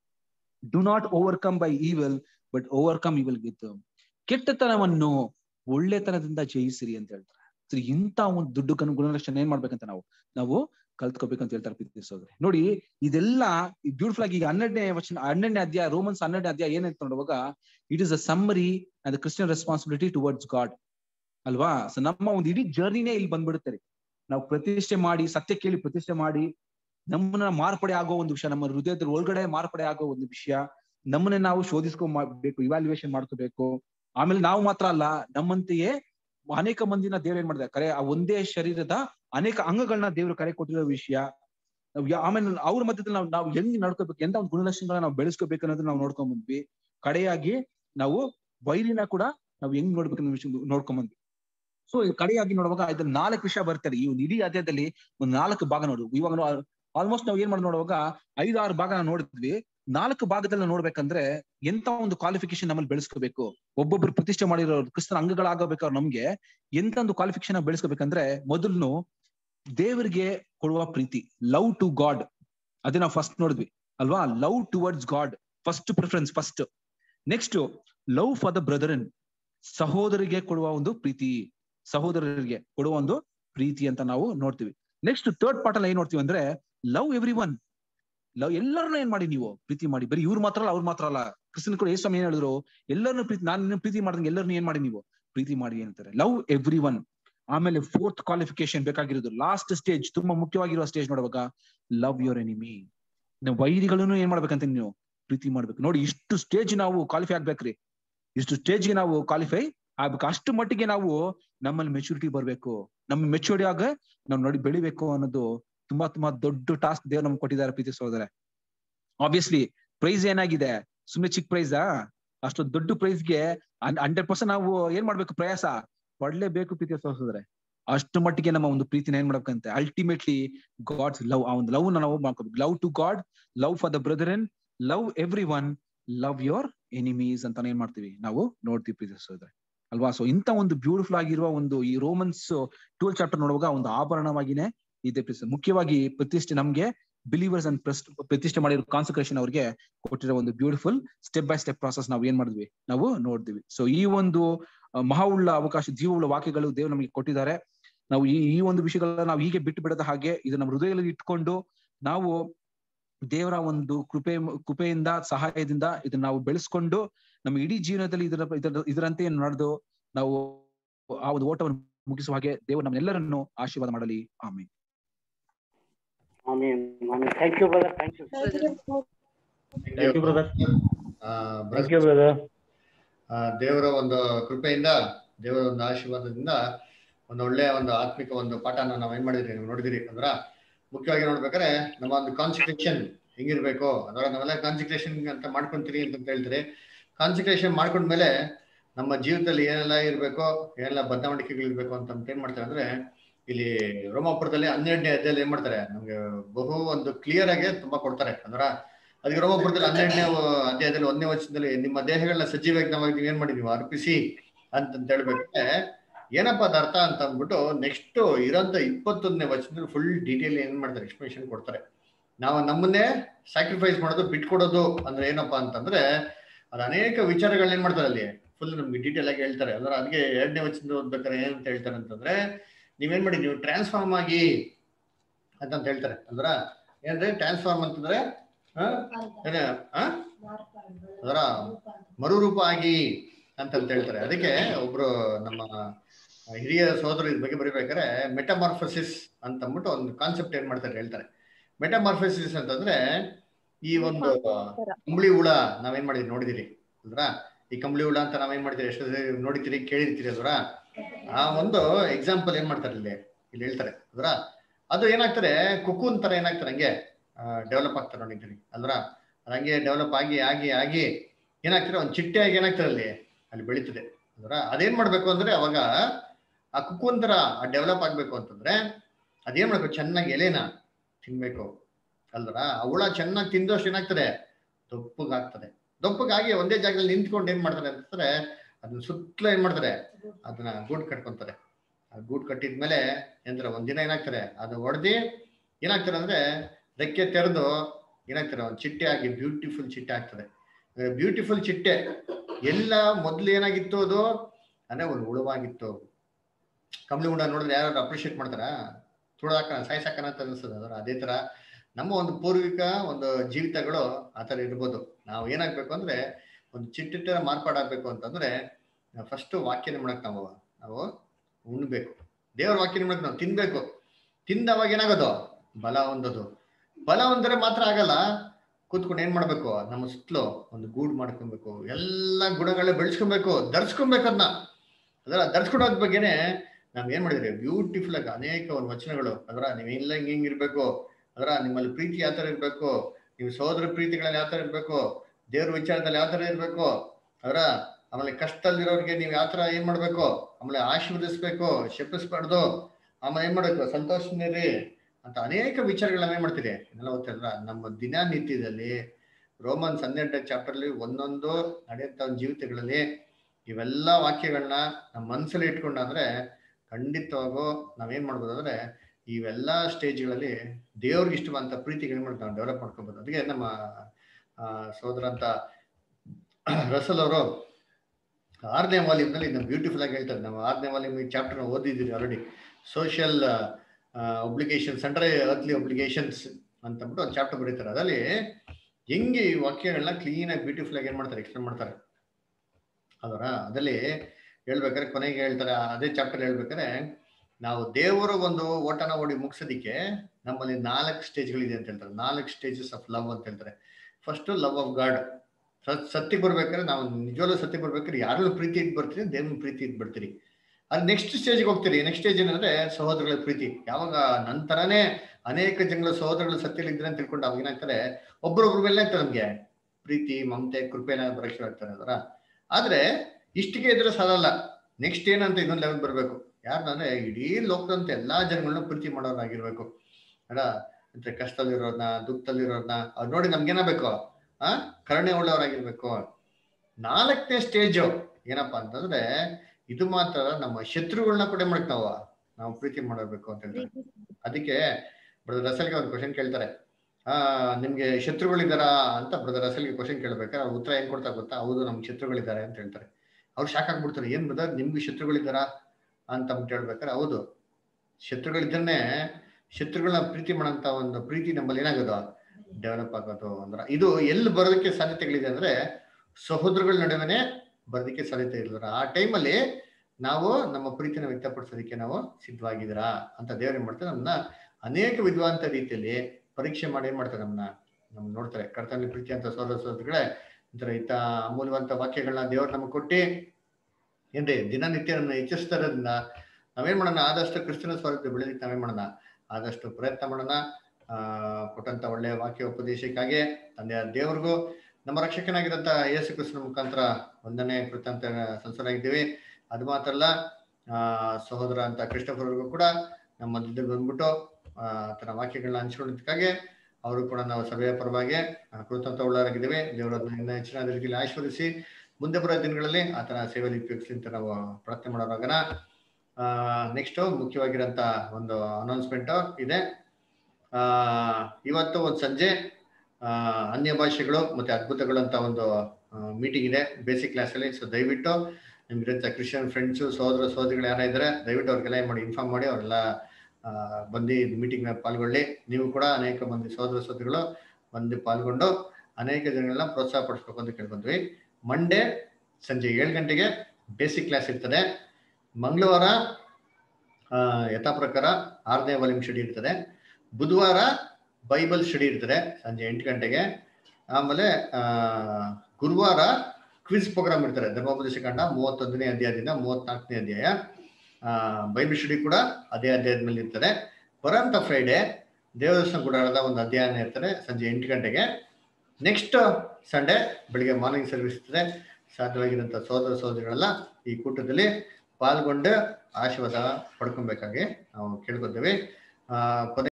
do not overcome by evil but overcome evil with ಕೆಟ್ಟತನವನ್ನು ಒಳ್ಳೆತನದಿಂದ ಜಯಿಸಿರಿ ಅಂತ ಹೇಳ್ತಾರೆ ಸರಿ ಇಂತ ಒಂದು ದುಡ್ಡು ಕನ್ ಗುಣಲಕ್ಷಣ ಏನ್ ಮಾಡ್ಬೇಕಂತ ನಾವು ನಾವು ಕಲ್ತ್ಕೋಬೇಕಂತ ಹೇಳ್ತಾರೆ ಪ್ರೀತಿಸೋದ್ರೆ ನೋಡಿ ಇದೆಲ್ಲ ಬ್ಯೂಟಿಫುಲ್ ಆಗಿ ಈಗ ಹನ್ನೆರಡನೇ ವಚನ ಹನ್ನೆರಡನೇ ಅಧ್ಯಾಯ ರೋಮನ್ಸ್ ಹನ್ನೆರಡನೇ ಅಧ್ಯಾಯ ಏನಂತ ನೋಡುವಾಗ it is a summary and Christian responsibility towards God ಅಲ್ವಾ ಸೊ ನಮ್ಮ ಒಂದು ಇಡೀ ಜರ್ನಿನೇ ಇಲ್ಲಿ ಬಂದ್ಬಿಡುತ್ತೆ ನಾವು ಪ್ರತಿಷ್ಠೆ ಮಾಡಿ ಸತ್ಯ ಕೇಳಿ ಪ್ರತಿಷ್ಠೆ ಮಾಡಿ ನಮ್ಮನ್ನ ಮಾರ್ಪಡೆ ಆಗೋ ಒಂದು ವಿಷಯ ನಮ್ಮ ಹೃದಯದ ಒಳಗಡೆ ಮಾರ್ಪಡೆ ಆಗೋ ಒಂದು ವಿಷಯ ನಮ್ಮನ್ನ ನಾವು ಶೋಧಿಸ್ಕೊಬೇಕು ಇವ್ಯಾಲ್ಯೂಯೇಷನ್ ಮಾಡ್ಕೋಬೇಕು ಆಮೇಲೆ ನಾವು ಮಾತ್ರ ಅಲ್ಲ ನಮ್ಮಂತೆಯೇ ಅನೇಕ ಮಂದಿನ ದೇವ್ರು ಏನ್ ಮಾಡಿದ್ದಾರೆ ಕರೆ ಆ ಒಂದೇ ಶರೀರದ ಅನೇಕ ಅಂಗಗಳನ್ನ ದೇವ್ರು ಕರೆ ಕೊಟ್ಟಿರೋ ವಿಷಯ ಆಮೇಲೆ ಅವ್ರ ಮಧ್ಯದಲ್ಲಿ ನಾವು ನಾವು ಹೆಂಗ್ ನಡ್ಕೋಬೇಕು ಎಂತ ಒಂದು ಗುಣಲಕ್ಷಣಗಳನ್ನ ನಾವು ಬೆಳೆಸ್ಕೋಬೇಕು ಅನ್ನೋದನ್ನ ನಾವು ನೋಡ್ಕೊಂಡ್ ಬಂದ್ವಿ ಕಡೆಯಾಗಿ ನಾವು ವೈರಿನ ಕೂಡ ನಾವು ಹೆಂಗ್ ನೋಡ್ಬೇಕು ಅನ್ನೋ ವಿಷಯ ನೋಡ್ಕೊಂಡ್ ಬಂದ್ವಿ ಸೊ ಕಡೆಯಾಗಿ ನೋಡುವಾಗ ಇದ್ರ ನಾಲ್ಕು ವಿಷಯ ಬರ್ತಾರೆ ಈ ಒಂದು ಇಡೀ ಅಧ್ಯಾಯದಲ್ಲಿ ಒಂದು ನಾಲ್ಕು ಭಾಗ ನೋಡು ಇವಾಗ ಆಲ್ಮೋಸ್ಟ್ ನಾವು ಏನ್ ಮಾಡಿ ನೋಡುವಾಗ ಐದು ಆರು ಭಾಗ ನೋಡಿದ್ವಿ ನಾಲ್ಕು ಭಾಗದಲ್ಲಿ ನೋಡ್ಬೇಕಂದ್ರೆ ಎಂತ ಒಂದು ಕ್ವಾಲಿಫಿಕೇಶನ್ ನಮ್ಮಲ್ಲಿ ಬೆಳೆಸ್ಕೋಬೇಕು ಒಬ್ಬೊಬ್ರು ಪ್ರತಿಷ್ಠೆ ಮಾಡಿರೋ ಕ್ರಿಸ್ತನ ಅಂಗಗಳಾಗಬೇಕಾದ್ರೆ ನಮ್ಗೆ ಎಂತ ಒಂದು ಕ್ವಾಲಿಫಿಕೇಶನ್ ಬೆಳೆಸ್ಕೋಬೇಕಂದ್ರೆ ಮೊದಲು ದೇವರಿಗೆ ಕೊಡುವ ಪ್ರೀತಿ ಲವ್ ಟು ಗಾಡ್ ಅದೇ ನಾವು ಫಸ್ಟ್ ನೋಡಿದ್ವಿ ಅಲ್ವಾ love towards God first preference first next love for the brethren ಸಹೋದರಿಗೆ ಕೊಡುವ ಒಂದು ಪ್ರೀತಿ ಸಹೋದರರಿಗೆ ಕೊಡುವ ಒಂದು ಪ್ರೀತಿ ಅಂತ ನಾವು ನೋಡ್ತೀವಿ ನೆಕ್ಸ್ಟ್ ಥರ್ಡ್ ಪಾರ್ಟ್ ಅಲ್ಲಿ ಏನ್ ನೋಡ್ತೀವಿ ಅಂದ್ರೆ ಲವ್ ಎವ್ರಿ ಒನ್ ಲವ್ ಎಲ್ಲರನ್ನೂ ಏನ್ ಮಾಡಿ ನೀವು ಪ್ರೀತಿ ಮಾಡಿ ಬರೀ ಇವ್ರು ಮಾತ್ರ ಅಲ್ಲ ಅವ್ರು ಮಾತ್ರ ಅಲ್ಲ ಕ್ರಿಸ್ತನ್ ಕೂಡ ಏಸ್ವಾಮಿ ಏನ್ ಹೇಳಿದ್ರು ಎಲ್ಲರನ್ನೂ ಪ್ರೀತಿ ನಾನು ಪ್ರೀತಿ ಮಾಡಿದಂಗೆ ಎಲ್ಲರನ್ನೂ ಏನ್ ಮಾಡಿ ನೀವು ಪ್ರೀತಿ ಮಾಡಿ ಅಂತಾರೆ ಲವ್ ಎವ್ರಿ ಒನ್ ಆಮೇಲೆ ಫೋರ್ತ್ ಕ್ವಾಲಿಫಿಕೇಶನ್ ಬೇಕಾಗಿರೋದು ಲಾಸ್ಟ್ ಸ್ಟೇಜ್ ತುಂಬಾ ಮುಖ್ಯವಾಗಿರುವ ಸ್ಟೇಜ್ ನೋಡುವಾಗ ಲವ್ ಯುವರ್ ಎನಿಮಿ ನಾವು ವೈರಿಗಳನ್ನು ಏನ್ ಮಾಡ್ಬೇಕಂತ ನೀವು ಪ್ರೀತಿ ಮಾಡ್ಬೇಕು ನೋಡಿ ಇಷ್ಟು ಸ್ಟೇಜ್ ನಾವು ಕ್ವಾಲಿಫೈ ಆಗ್ಬೇಕ್ರಿ ಇಷ್ಟು ಸ್ಟೇಜ್ಗೆ ನಾವು ಕ್ವಾಲಿಫೈ ಆಗ್ಬೇಕು ಅಷ್ಟು ಮಟ್ಟಿಗೆ ನಾವು ನಮ್ಮಲ್ಲಿ ಮೆಚುರಿಟಿ ಬರ್ಬೇಕು ನಮ್ಮ ಮೆಚುರಿಟಿ ಆಗ ನಾವು ನೋಡಿ ಬೆಳಿಬೇಕು ಅನ್ನೋದು ತುಂಬಾ ತುಂಬಾ ದೊಡ್ಡ ಟಾಸ್ಕ್ ದೇವ್ರು ನಮ್ಗೆ ಕೊಟ್ಟಿದ್ದಾರೆ ಪ್ರೀತಿ ಸೋದರ ಆಬ್ವಿಯಸ್ಲಿ ಪ್ರೈಸ್ ಏನಾಗಿದೆ ಸುಮ್ಮನೆ ಚಿಕ್ಕ ಪ್ರೈಸಾ ಅಷ್ಟು ದೊಡ್ಡ ಪ್ರೈಸ್ಗೆ ಹಂಡ್ರೆಡ್ ಪರ್ಸೆಂಟ್ ನಾವು ಏನ್ ಮಾಡ್ಬೇಕು ಪ್ರಯಾಸ ಪಡ್ಲೇಬೇಕು ಪ್ರೀತಿ ಸೋದರೆ ಅಷ್ಟು ಮಟ್ಟಿಗೆ ನಮ್ಮ ಒಂದು ಪ್ರೀತಿನ ಏನ್ ಮಾಡ್ಬೇಕಂತೆ ಅಲ್ಟಿಮೇಟ್ಲಿ ಗಾಡ್ಸ್ ಲವ್ ಆ ಒಂದು ಲವ್ ನಾವು ಮಾಡ್ಕೋಬೇಕು love to God love for the brother love every one love your enemies ಅಂತ ಏನ್ ಮಾಡ್ತೀವಿ ನಾವು ನೋಡ್ತೀವಿ ಪ್ರೀತಿ ಸೋದರೆ ಅಲ್ವಾ ಸೊ ಇಂತ ಒಂದು ಬ್ಯೂಟಿಫುಲ್ ಆಗಿರುವ ಒಂದು ಈ ರೋಮನ್ಸ್ ಟೂಲ್ ಚಾಪ್ಟರ್ ನೋಡುವಾಗ ಒಂದು ಆಭರಣವಾಗಿನೇ ಇದೆ ಮುಖ್ಯವಾಗಿ ಪ್ರತಿಷ್ಠೆ ನಮ್ಗೆ ಬಿಲೀವರ್ಸ್ ಅಂಡ್ ಪ್ರತಿಷ್ಠೆ ಮಾಡಿರೋ ಕಾನ್ಸಂಟ್ರೇಷನ್ ಅವ್ರಿಗೆ ಕೊಟ್ಟಿರೋ ಒಂದು beautiful step by step process ನಾವು ಏನ್ ಮಾಡಿದ್ವಿ ನಾವು ನೋಡಿದ್ವಿ ಸೊ ಈ ಒಂದು ಮಹಾವುಳ್ಳ ಅವಕಾಶ ಜೀವವುಳ್ಳ ವಾಕ್ಯಗಳು ದೇವ್ ನಮಗೆ ಕೊಟ್ಟಿದ್ದಾರೆ ನಾವು ಈ ಈ ಒಂದು ವಿಷಯಗಳನ್ನ ನಾವು ಹೀಗೆ ಬಿಟ್ಟು ಬಿಡದ ಹಾಗೆ ಇದು ನಮ್ಮ ಹೃದಯದಲ್ಲಿ ಇಟ್ಕೊಂಡು ನಾವು ದೇವರ ಒಂದು ಕೃಪೆ ಕೃಪೆಯಿಂದ ಸಹಾಯದಿಂದ ಇದನ್ನ ನಾವು ಬೆಳೆಸ್ಕೊಂಡು ನಮ್ಮ ಇಡೀ ಜೀವನದಲ್ಲಿ ಇದರ ಇದರ ಇದರಂತೆ ನಡೆದು ನಾವು ಆ ಒಂದು ಓಟವನ್ನು ಮುಗಿಸುವ ಹಾಗೆ ದೇವರು ನಮ್ಮೆಲ್ಲರನ್ನು ಆಶೀರ್ವಾದ ಮಾಡಲಿ ಆಮೇಲೆ thank you brother thank you thank you brother thank you brother ದೇವರ ಒಂದು ಕೃಪೆಯಿಂದ ದೇವರ ಒಂದು ಆಶೀರ್ವಾದದಿಂದ ಒಂದು ಒಳ್ಳೆಯ ಒಂದು ಆತ್ಮಿಕ ಒಂದು ಪಾಠನ ನಾವು ಏನ್ ಮಾಡಿದ್ರಿ ನೀವು ನೋಡಿದಿರಿ ಅಂದ್ರ ಮುಖ್ಯವಾಗಿ ನೋಡ್ಬೇಕಾದ್ರೆ ನಮ್ಮ ಒಂದು ಕಾನ್ಸಂಟ್ರೇಷನ್ ಹೆಂಗಿರ್ಬೇಕು ಅಂದ್ರೆ ನಾವೆಲ್ಲ ಕಾನ್ಸಂಟ್ರೇಷನ್ ಅಂತ ಮಾಡ್ಕೊಂತೀರಿ ಅಂತ ಹೇಳ್ತೀರಿ ಕಾನ್ಸಂಟ್ರೇಷನ್ ಮಾಡ್ಕೊಂಡ್ಮೇಲೆ ನಮ್ಮ ಜೀವಿತದಲ್ಲಿ ಏನೆಲ್ಲ ಇರ್ಬೇಕೋ ಏನೆಲ್ಲ ಬದಲಾವಣೆಗಳು ಇರ್ಬೇಕು ಅಂತ ಏನ್ ಮಾಡ್ತಾರೆ ಅಂದ್ರೆ ಇಲ್ಲಿ ರೋಮಾಪುರದಲ್ಲಿ ಹನ್ನೆರಡನೇ ಅಧ್ಯಾಯದಲ್ಲಿ ಏನ್ ಮಾಡ್ತಾರೆ ನಮ್ಗೆ ಬಹು ಒಂದು ಕ್ಲಿಯರ್ ಆಗಿ ತುಂಬಾ ಕೊಡ್ತಾರೆ ಅಂದ್ರ ಅದಕ್ಕೆ ರೋಮಾಪುರದಲ್ಲಿ ಹನ್ನೆರಡನೇ ಅಧ್ಯಾಯದಲ್ಲಿ ಒಂದನೇ ವರ್ಷದಲ್ಲಿ ನಿಮ್ಮ ದೇಹಗಳನ್ನ ಸಜೀವವಾಗಿ ನೀವು ಏನ್ ಮಾಡಿ ನೀವು ಅರ್ಪಿಸಿ ಅಂತಂತ ಹೇಳ್ಬೇಕಾದ್ರೆ ಏನಪ್ಪ ಅದ ಅರ್ಥ ಅಂತ ಅಂದ್ಬಿಟ್ಟು ನೆಕ್ಸ್ಟ್ ಇರೋಂಥ ಇಪ್ಪತ್ತೊಂದನೇ ವರ್ಷದಲ್ಲಿ ಫುಲ್ ಡೀಟೇಲ್ ಏನ್ ಮಾಡ್ತಾರೆ ಎಕ್ಸ್ಪ್ಲನೇಷನ್ ಕೊಡ್ತಾರೆ ನಾವು ನಮ್ಮನ್ನೇ ಸ್ಯಾಕ್ರಿಫೈಸ್ ಮಾಡೋದು ಬಿಟ್ಕೊಡೋದು ಅಂದ್ರೆ ಏನಪ್ಪಾ ಅಂತಂದ್ರೆ ಅದು ಅನೇಕ ವಿಚಾರಗಳನ್ನ ಏನ್ ಮಾಡ್ತಾರೆ ಅಲ್ಲಿ ಫುಲ್ ನಮ್ಗೆ ಡೀಟೇಲ್ ಆಗಿ ಹೇಳ್ತಾರೆ ಅಂದ್ರೆ ಅದಕ್ಕೆ ಎರಡನೇ ವಚನದ ಓದ್ಬೇಕಾದ್ರೆ ಏನಂತ ಹೇಳ್ತಾರೆ ಅಂತಂದ್ರೆ ನೀವೇನ್ ಮಾಡಿ ನೀವು ಟ್ರಾನ್ಸ್ಫಾರ್ಮ್ ಆಗಿ ಅಂತಂತ ಹೇಳ್ತಾರೆ ಅಂದ್ರ ಏನ್ರಿ ಟ್ರಾನ್ಸ್ಫಾರ್ಮ್ ಅಂತಂದ್ರೆ ಅದರ ಮರುರೂಪ ಆಗಿ ಅಂತಂತ ಹೇಳ್ತಾರೆ ಅದಕ್ಕೆ ಒಬ್ರು ನಮ್ಮ ಹಿರಿಯ ಸೋದರು ಇದ್ರ ಬಗ್ಗೆ ಬರೀಬೇಕಾದ್ರೆ ಮೆಟಮಾರ್ಫಸಿಸ್ ಅಂತ ಅಂದ್ಬಿಟ್ಟು ಒಂದು ಕಾನ್ಸೆಪ್ಟ್ ಏನ್ ಮಾಡ್ತಾರೆ ಹೇಳ್ತಾರೆ ಮೆಟಮಾರ್ಫಸಿಸ್ ಅಂತಂದ್ರೆ ಈ ಒಂದು ಕಂಬಳಿ ಹುಳ ನಾವೇನ್ ಮಾಡಿದ್ವಿ ನೋಡಿದಿರಿ ಅಲ್ವಾ ಈ ಕಂಬಳಿ ಹುಳ ಅಂತ ನಾವೇನ್ ಮಾಡಿದಿರಿ ಎಷ್ಟು ಸರಿ ನೋಡಿತೀರಿ ಕೇಳಿರ್ತೀರಿ ಅಲ್ರ ಆ ಒಂದು ಎಕ್ಸಾಂಪಲ್ ಏನ್ ಮಾಡ್ತಾರೆ ಇಲ್ಲಿ ಇಲ್ಲಿ ಹೇಳ್ತಾರೆ ಅಲ್ರ ಅದು ಏನಾಗ್ತಾರೆ ಕುಕೂನ್ ತರ ಏನಾಗ್ತಾರೆ ಹಂಗೆ ಡೆವಲಪ್ ಆಗ್ತಾರೆ ನೋಡಿದ್ದೀರಿ ಅಲ್ರ ಅದು ಹಂಗೆ ಡೆವಲಪ್ ಆಗಿ ಆಗಿ ಆಗಿ ಏನಾಗ್ತಾರೆ ಒಂದು ಚಿಟ್ಟೆಯಾಗಿ ಏನಾಗ್ತಾರೆ ಅಲ್ಲಿ ಅಲ್ಲಿ ಬೆಳೀತದೆ ಅಲ್ರ ಅದೇನ್ ಮಾಡ್ಬೇಕು ಅಂದ್ರೆ ಅವಾಗ ಆ ಕುಕೂನ್ ತರ ಡೆವಲಪ್ ಆಗ್ಬೇಕು ಅಂತಂದ್ರೆ ಅದೇನ್ ಮಾಡ್ಬೇಕು ಚೆನ್ನಾಗಿ ಎಲೆನ ತಿನ್ಬೇಕು ಅಲ್ರ ಆ ಹುಳ ಚೆನ್ನಾಗಿ ತಿಂದಷ್ಟು ಏನಾಗ್ತದೆ ದಪ್ಪಗಾಗ್ತದೆ ದಪ್ಪಗಾಗಿ ಒಂದೇ ಜಾಗದಲ್ಲಿ ನಿಂತ್ಕೊಂಡು ಏನ್ ಮಾಡ್ತಾರೆ ಅಂತಂದ್ರೆ ಅದನ್ನ ಸುತ್ತಲೂ ಏನ್ ಮಾಡ್ತಾರೆ ಅದನ್ನ ಗೂಡ್ ಕಟ್ಕೊಂತಾರೆ ಆ ಗೂಡ್ ಕಟ್ಟಿದ್ಮೇಲೆ ಏನಂತಾರೆ ಒಂದಿನ ಏನಾಗ್ತಾರೆ ಅದು ಹೊಡೆದಿ ಏನಾಗ್ತಾರೆ ಅಂದ್ರೆ ರೆಕ್ಕೆ ತೆರೆದು ಏನಾಗ್ತಾರೆ ಒಂದು ಚಿಟ್ಟೆ ಆಗಿ ಬ್ಯೂಟಿಫುಲ್ ಚಿಟ್ಟೆ ಆಗ್ತದೆ ಬ್ಯೂಟಿಫುಲ್ ಚಿಟ್ಟೆ ಎಲ್ಲ ಮೊದ್ಲು ಏನಾಗಿತ್ತು ಅದು ಅಂದ್ರೆ ಒಂದು ಹುಳುವಾಗಿತ್ತು ಕಂಬಳಿ ಹುಳ ನೋಡಿದ್ರೆ ಯಾರು ಅಪ್ರಿಶಿಯೇಟ್ ಮಾಡ್ತಾರ ತುಳಾಕ ಸಾಯ್ಸಾಕನ ಅಂತ ಅನಿಸ್ತದೆ ಅದರ ಅದೇ ತರ ನಮ್ಮ ಒಂದು ಪೂರ್ವಿಕ ಒಂದು ಜೀವಿತಗಳು ಆ ಥರ ಇರ್ಬೋದು ನಾವು ಏನಾಗ್ಬೇಕು ಅಂದ್ರೆ ಒಂದು ಚಿಟ್ಟಿಟ್ಟರ ಮಾರ್ಪಾಡಾಗ್ಬೇಕು ಅಂತಂದ್ರೆ ಫಸ್ಟ್ ವಾಕ್ಯನ ಮಾಡಕ್ ನಾವು ನಾವು ಉಣ್ಬೇಕು ದೇವರ ವಾಕ್ಯನ ಮಾಡಕ್ ನಾವು ತಿನ್ಬೇಕು ತಿಂದವಾಗ ಏನಾಗೋದು ಬಲ ಹೊಂದೋದು ಬಲ ಹೊಂದರೆ ಮಾತ್ರ ಆಗಲ್ಲ ಕೂತ್ಕೊಂಡು ಏನ್ ಮಾಡ್ಬೇಕು ನಮ್ಮ ಸುತ್ತಲೂ ಒಂದು ಗೂಡು ಮಾಡ್ಕೊಬೇಕು ಎಲ್ಲ ಗುಣಗಳನ್ನ ಬೆಳೆಸ್ಕೊಬೇಕು ಧರಿಸ್ಕೊಬೇಕು ಅದನ್ನ ಅದರ ಧರಿಸ್ಕೊಡೋದ್ ಬಗ್ಗೆನೆ ನಾವ್ ಏನ್ ಮಾಡಿದ್ರಿ ಬ್ಯೂಟಿಫುಲ್ ಆಗಿ ಅನೇಕ ಒಂದು ವಚನಗಳು ಅದರ ನೀವೆಲ್ಲ ಹಿಂಗ್ ಹಿಂಗ್ ಇರ್ಬೇಕು ಅದರ ನಿಮ್ಮಲ್ಲಿ ಪ್ರೀತಿ ಯಾವ ತರ ಇರ್ಬೇಕು ನೀವು ಸಹೋದರ ಪ್ರೀತಿಗಳಲ್ಲಿ ಯಾವ ತರ ಇರ್ಬೇಕು ದೇವ್ರ ವಿಚಾರದಲ್ಲಿ ಯಾವ ತರ ಇರ್ಬೇಕು ಅದರ ಆಮೇಲೆ ಕಷ್ಟದಲ್ಲಿರೋರಿಗೆ ನೀವು ಯಾವ ತರ ಏನ್ ಮಾಡ್ಬೇಕು ಆಮೇಲೆ ಆಶೀರ್ವದಿಸ್ಬೇಕು ಶಪಿಸ್ಬಾರ್ದು ಆಮೇಲೆ ಏನ್ ಮಾಡ್ಬೇಕು ಸಂತೋಷನಿರಿ ಅಂತ ಅನೇಕ ವಿಚಾರಗಳನ್ನ ಏನ್ ಮಾಡ್ತೀರಿ ಇದೆಲ್ಲ ಓದ್ತಿದ್ರ ನಮ್ಮ ದಿನನಿತ್ಯದಲ್ಲಿ ರೋಮನ್ಸ್ ಹನ್ನೆರಡನೇ ಚಾಪ್ಟರ್ಲಿ ಒಂದೊಂದು ನಡೆಯುವಂತ ಒಂದು ಜೀವಿತಗಳಲ್ಲಿ ಇವೆಲ್ಲ ವಾಕ್ಯಗಳನ್ನ ನಮ್ಮ ಮನಸ್ಸಲ್ಲಿ ಇಟ್ಕೊಂಡಾದ್ರೆ ಖಂಡಿತವಾಗೂ ನಾವೇನ್ ಮಾಡ್ಬೋದು ಅಂದ್ರೆ ಇವೆಲ್ಲ ಸ್ಟೇಜ್ಗಳಲ್ಲಿ ದೇವ್ರಿಗೆ ಇಷ್ಟವಂತ ಪ್ರೀತಿಗೆ ಏನ್ ಮಾಡ್ತಾರೆ ಡೆವಲಪ್ ಮಾಡ್ಕೋಬಹುದು ಅದಕ್ಕೆ ನಮ್ಮ ಆ ಸೋದರ ಅಂತ ರಸಲ್ ಅವರು ಆರನೇ ವಾಲ್ಯೂಮ್ನಲ್ಲಿ ಇದನ್ನ ಬ್ಯೂಟಿಫುಲ್ ಆಗಿ ಹೇಳ್ತಾರೆ ನಾವು ಆರನೇ ವಾಲ್ಯೂಮ್ ಈ ಚಾಪ್ಟರ್ ಓದಿದ್ದೀರಿ ಆಲ್ರೆಡಿ ಸೋಷಿಯಲ್ ಒಬ್ಲಿಗೇಷನ್ಸ್ ಅಂದ್ರೆ ಅರ್ತ್ಲಿ ಒಬ್ಲಿಗೇಷನ್ಸ್ ಅಂತ ಅಂದ್ಬಿಟ್ಟು ಒಂದು ಚಾಪ್ಟರ್ ಬರೀತಾರೆ ಅದರಲ್ಲಿ ಹೆಂಗೆ ಈ ವಾಕ್ಯಗಳನ್ನ ಕ್ಲೀನ್ ಆಗಿ ಬ್ಯೂಟಿಫುಲ್ ಆಗಿ ಏನ್ ಮಾಡ್ತಾರೆ ಎಕ್ಸ್ಪ್ಲೇನ್ ಮಾಡ್ತಾರೆ ಅದರ ಅದಲ್ಲಿ ಹೇಳ್ಬೇಕಾದ್ರೆ ಕೊನೆಗೆ ಹೇಳ್ತಾರೆ ಅದೇ ಚಾಪ್ಟರ್ ಹೇಳ್ಬೇಕಾದ್ರೆ ನಾವು ದೇವರ ಒಂದು ಓಟನ ಓಡಿ ಮುಗಿಸೋದಿಕ್ಕೆ ನಮ್ಮಲ್ಲಿ ನಾಲ್ಕು ಸ್ಟೇಜ್ಗಳಿದೆ ಅಂತ ಹೇಳ್ತಾರೆ ನಾಲ್ಕು ಸ್ಟೇಜಸ್ ಆಫ್ ಲವ್ ಅಂತ ಹೇಳ್ತಾರೆ ಫಸ್ಟ್ ಲವ್ ಆಫ್ ಗಾಡ್ ಸತ್ಯ ಬರ್ಬೇಕಾದ್ರೆ ನಾವು ನಿಜವಾಗ್ಲೂ ಸತ್ಯ ಬರ್ಬೇಕಾದ್ರೆ ಯಾರು ಪ್ರೀತಿ ಇದ್ ಬರ್ತೀರಿ ದೇವ್ರ ಪ್ರೀತಿ ಇದ್ ಬರ್ತೀರಿ ಅದು ನೆಕ್ಸ್ಟ್ ಸ್ಟೇಜ್ಗೆ ಹೋಗ್ತೀರಿ ನೆಕ್ಸ್ಟ್ ಸ್ಟೇಜ್ ಏನಂದ್ರೆ ಸಹೋದರಗಳ ಪ್ರೀತಿ ಯಾವಾಗ ನಂತರನೇ ಅನೇಕ ಜನಗಳ ಸಹೋದರಗಳು ಸತ್ಯದಲ್ಲಿ ಇದ್ರೆ ಅಂತ ತಿಳ್ಕೊಂಡು ಅವಾಗ ಏನಾಗ್ತಾರೆ ಒಬ್ರೊಬ್ರ ಮೇಲೆ ಆಗ್ತಾರೆ ನಮ್ಗೆ ಪ್ರೀತಿ ಮಮತೆ ಕೃಪೆನ ಬರಕ್ಷೆ ಆಗ್ತಾರೆ ಅದರ ಆದ್ರೆ ಇಷ್ಟಿಗೆ ಇದ್ರೆ ಸಾಲಲ್ಲ ನೆಕ್ಸ್ಟ್ ಏನಂತ ಇನ್ನೊಂದು ಲೆವೆಲ್ ಬರಬೇಕು ಯಾರಂದ್ರೆ ಇಡೀ ಲೋಕದಂತ ಎಲ್ಲಾ ಜನಗಳನ್ನ ಪ್ರೀತಿ ಮಾಡೋರಾಗಿರ್ಬೇಕು ಅಲ್ಲ ಅಂದ್ರೆ ಕಷ್ಟದಲ್ಲಿರೋರ್ನ ದುಃಖದಲ್ಲಿರೋರ್ನ ಅವ್ರು ನೋಡಿ ನಮ್ಗೇನಾಗಬೇಕು ಆ ಕರುಣೆ ಉಳ್ಳವರಾಗಿರ್ಬೇಕು ನಾಲ್ಕನೇ ಸ್ಟೇಜು ಏನಪ್ಪಾ ಅಂತಂದ್ರೆ ಇದು ಮಾತ್ರ ನಮ್ಮ ಶತ್ರುಗಳನ್ನ ಕೂಡ ಮಾಡಕ್ ನಾವು ನಾವು ಪ್ರೀತಿ ಮಾಡಬೇಕು ಅಂತ ಹೇಳ್ತಾರೆ ಅದಕ್ಕೆ ಬ್ರದರ್ ರಸಲ್ಗೆ ಒಂದು ಕ್ವಶನ್ ಕೇಳ್ತಾರೆ ಆ ನಿಮ್ಗೆ ಶತ್ರುಗಳಿದಾರಾ ಅಂತ ಬ್ರದರ್ ರಸಲ್ಗೆ ಕ್ವಶನ್ ಕೇಳ್ಬೇಕಾದ್ರೆ ಅವ್ರು ಉತ್ತರ ಏನ್ ಕೊಡ್ತಾ ಗೊತ್ತಾ ಹೌದು ನಮ್ಗೆ ಶತ್ರುಗಳಿದ್ದಾರೆ ಅಂತ ಹೇಳ್ತಾರೆ ಅವ್ರು ಶಾಕ್ ಆಗ್ಬಿಡ್ತಾರೆ ಏನ್ ಬ್ರದರ್ ನಿಮ್ಗೆ ಶತ್ರುಗಳಿದಾರಾ ಅಂತ ಅಂದ್ಬಿಟ್ಟು ಹೇಳ್ಬೇಕಾದ್ರೆ ಹೌದು ಶತ್ರುಗಳಿದ್ದನ್ನೇ ಶತ್ರುಗಳನ್ನ ಪ್ರೀತಿ ಮಾಡೋಂತ ಒಂದು ಪ್ರೀತಿ ನಮ್ಮಲ್ಲಿ ಏನಾಗೋದು ಡೆವಲಪ್ ಆಗೋದು ಅಂದ್ರೆ ಇದು ಎಲ್ಲಿ ಬರೋದಕ್ಕೆ ಸಾಧ್ಯತೆಗಳಿದೆ ಅಂದ್ರೆ ಸಹೋದರಗಳ ನಡುವೆನೆ ಬರೋದಕ್ಕೆ ಸಾಧ್ಯತೆ ಇರಲ್ಲ ಆ ಟೈಮಲ್ಲಿ ನಾವು ನಮ್ಮ ಪ್ರೀತಿನ ವ್ಯಕ್ತಪಡಿಸೋದಕ್ಕೆ ನಾವು ಸಿದ್ಧವಾಗಿದ್ದೀರಾ ಅಂತ ದೇವ್ರ ಏನ್ ಮಾಡ್ತಾರೆ ನಮ್ಮನ್ನ ಅನೇಕ ವಿದ್ವಾಂತ ರೀತಿಯಲ್ಲಿ ಪರೀಕ್ಷೆ ಮಾಡಿ ಏನ್ ಮಾಡ್ತಾರೆ ನಮ್ಮನ್ನ ನಮ್ ನೋಡ್ತಾರೆ ಕರ್ತನಲ್ಲಿ ಪ್ರೀತಿ ಅಂತ ಸೋದರ ಸೋದರಿಗಳೇ ಇಂತರ ಇತ್ತ ಅಮೂಲ್ಯವಂತ ವಾಕ್ಯಗಳನ್ನ ದೇವ್ರು ನಮಗೆ ಕೊಟ್ಟಿ ಏನ್ರಿ ದಿನನಿತ್ಯ ನನ್ನ ಹೆಚ್ಚಿಸ್ತಾರದ್ರಿಂದ ನಾವೇನ್ ಮಾಡೋಣ ಆದಷ್ಟು ಕ್ರಿಸ್ತನ ಸ್ವರೂಪ ಬೆಳೆದಿಕ್ಕೆ ನಾವೇನ್ ಮಾಡೋಣ ಆದಷ್ಟು ಪ್ರಯತ್ನ ಮಾಡೋಣ ಆ ಕೊಟ್ಟಂತ ಒಳ್ಳೆಯ ವಾಕ್ಯ ಉಪದೇಶಕ್ಕಾಗಿ ತಂದೆಯ ದೇವ್ರಿಗೂ ನಮ್ಮ ರಕ್ಷಕನಾಗಿರಂತ ಯೇಸು ಕ್ರಿಸ್ತನ ಮುಖಾಂತರ ಒಂದನೇ ಕೃತಂತ ಸಂಸರಾಗಿದ್ದೀವಿ ಅದು ಮಾತ್ರ ಅಲ್ಲ ಆ ಸಹೋದರ ಅಂತ ಕ್ರಿಸ್ಟಫರ್ಗೂ ಕೂಡ ನಮ್ಮ ಮಧ್ಯದಲ್ಲಿ ಬಂದ್ಬಿಟ್ಟು ಆ ತನ್ನ ವಾಕ್ಯಗಳನ್ನ ಹಂಚ್ಕೊಂಡಿದ್ದಕ್ಕಾಗಿ ಅವರು ಕೂಡ ನಾವು ಸಭೆಯ ಪರವಾಗಿ ಕೃತಂತ ಉಳ್ಳಾರಾಗಿದ್ದೇವೆ ದೇವರನ್ನ ಇನ್ನ ಹೆಚ್ಚಿನ ರೀತಿಯಲ್ಲಿ ಆಶೀರ್ವದಿಸಿ ಮುಂದೆ ಬರೋ ದಿನಗಳಲ್ಲಿ ಆತನ ಸೇವೆಯಲ್ಲಿ ಉಪಯೋಗಿಸಿ ಅಂತ ನಾವು ಪ್ರಾರ್ಥನೆ ಮಾಡೋರಾಗನ ಆ ನೆಕ್ಸ್ಟ್ ಮುಖ್ಯವಾಗಿರೋಂಥ ಒಂದು ಅನೌನ್ಸ್ಮೆಂಟ್ ಇದೆ ಆ ಇವತ್ತು ಒಂದು ಸಂಜೆ ಆ ಅನ್ಯ ಭಾಷೆಗಳು ಮತ್ತೆ ಅದ್ಭುತಗಳು ಅಂತ ಒಂದು ಮೀಟಿಂಗ್ ಇದೆ ಬೇಸಿಕ್ ಕ್ಲಾಸಲ್ಲಿ ಸೊ ದಯವಿಟ್ಟು ನಿಮ್ಗಿರಂತ ಕ್ರಿಶ್ಚಿಯನ್ ಫ್ರೆಂಡ್ಸು ಸಹೋದರ ಸಹೋದರಿಗಳು ಯಾರ ಇದ್ದಾರೆ ದಯವಿಟ್ಟು ಅವ್ರಿಗೆಲ್ಲ ಏನ್ ಮಾಡಿ ಇನ್ಫಾರ್ಮ್ ಮಾಡಿ ಅವರೆಲ್ಲ ಬಂದು ಮೀಟಿಂಗ್ ಪಾಲ್ಗೊಳ್ಳಿ ನೀವು ಕೂಡ ಅನೇಕ ಮಂದಿ ಸಹೋದರ ಸಹೋದರಿಗಳು ಬಂದು ಪಾಲ್ಗೊಂಡು ಅನೇಕ ಜನಗಳನ್ನ ಪ್ರೋತ್ಸಾಹ ಪಡಿಸ್ಬೇಕು ಅಂತ ಕೇಳ್ಕೊಂಡ್ವಿ ಮಂಡೇ ಸಂಜೆ ಏಳು ಗಂಟೆಗೆ ಬೇಸಿಕ್ ಕ್ಲಾಸ್ ಇರ್ತದೆ ಮಂಗಳವಾರ ಆ, ಯಥಾ ಪ್ರಕಾರ ಆರನೇ ವಾಲ್ಯೂಮ್ ಸ್ಟಡಿ ಇರ್ತದೆ ಬುಧವಾರ ಬೈಬಲ್ ಸ್ಟಡಿ ಇರ್ತದೆ ಸಂಜೆ ಎಂಟು ಗಂಟೆಗೆ ಆಮೇಲೆ ಆ, ಗುರುವಾರ ಕ್ವಿಜ್ ಪ್ರೋಗ್ರಾಮ್ ಇರ್ತಾರೆ ಧರ್ಮೋಪದೇಶ ಕಂಡ ಮೂವತ್ತೊಂದನೇ ಅಧ್ಯಾಯದಿಂದ ಮೂವತ್ನಾಲ್ಕನೇ ಅಧ್ಯಾಯ ಆ, ಬೈಬಲ್ ಸ್ಟಡಿ ಕೂಡ ಅದೇ ಅಧ್ಯಾಯದ ಮೇಲೆ ಇರ್ತದೆ ಬರೋಂಥ ಫ್ರೈಡೆ ದೇವದರ್ಶನ ಗುಡಾರದ ಒಂದು ಅಧ್ಯಯನ ಇರ್ತದೆ ಸಂಜೆ ಎಂಟು ಗಂಟೆಗೆ ನೆಕ್ಸ್ಟ್ ಸಂಡೇ ಬೆಳಿಗ್ಗೆ ಮಾರ್ನಿಂಗ್ ಸರ್ವಿಸ್ ಇರ್ತದೆ ಸಾಧ್ಯವಾಗಿರೋಂಥ ಸೋದರ ಸೋದರಿಗಳೆಲ್ಲ ಈ ಕೂಟದಲ್ಲಿ ಪಾಲ್ಗೊಂಡು ಆಶೀರ್ವಾದ ಪಡ್ಕೊಬೇಕಾಗಿ ನಾವು ಕೇಳ್ಕೊತೀವಿ ಆ ಕೊನೆ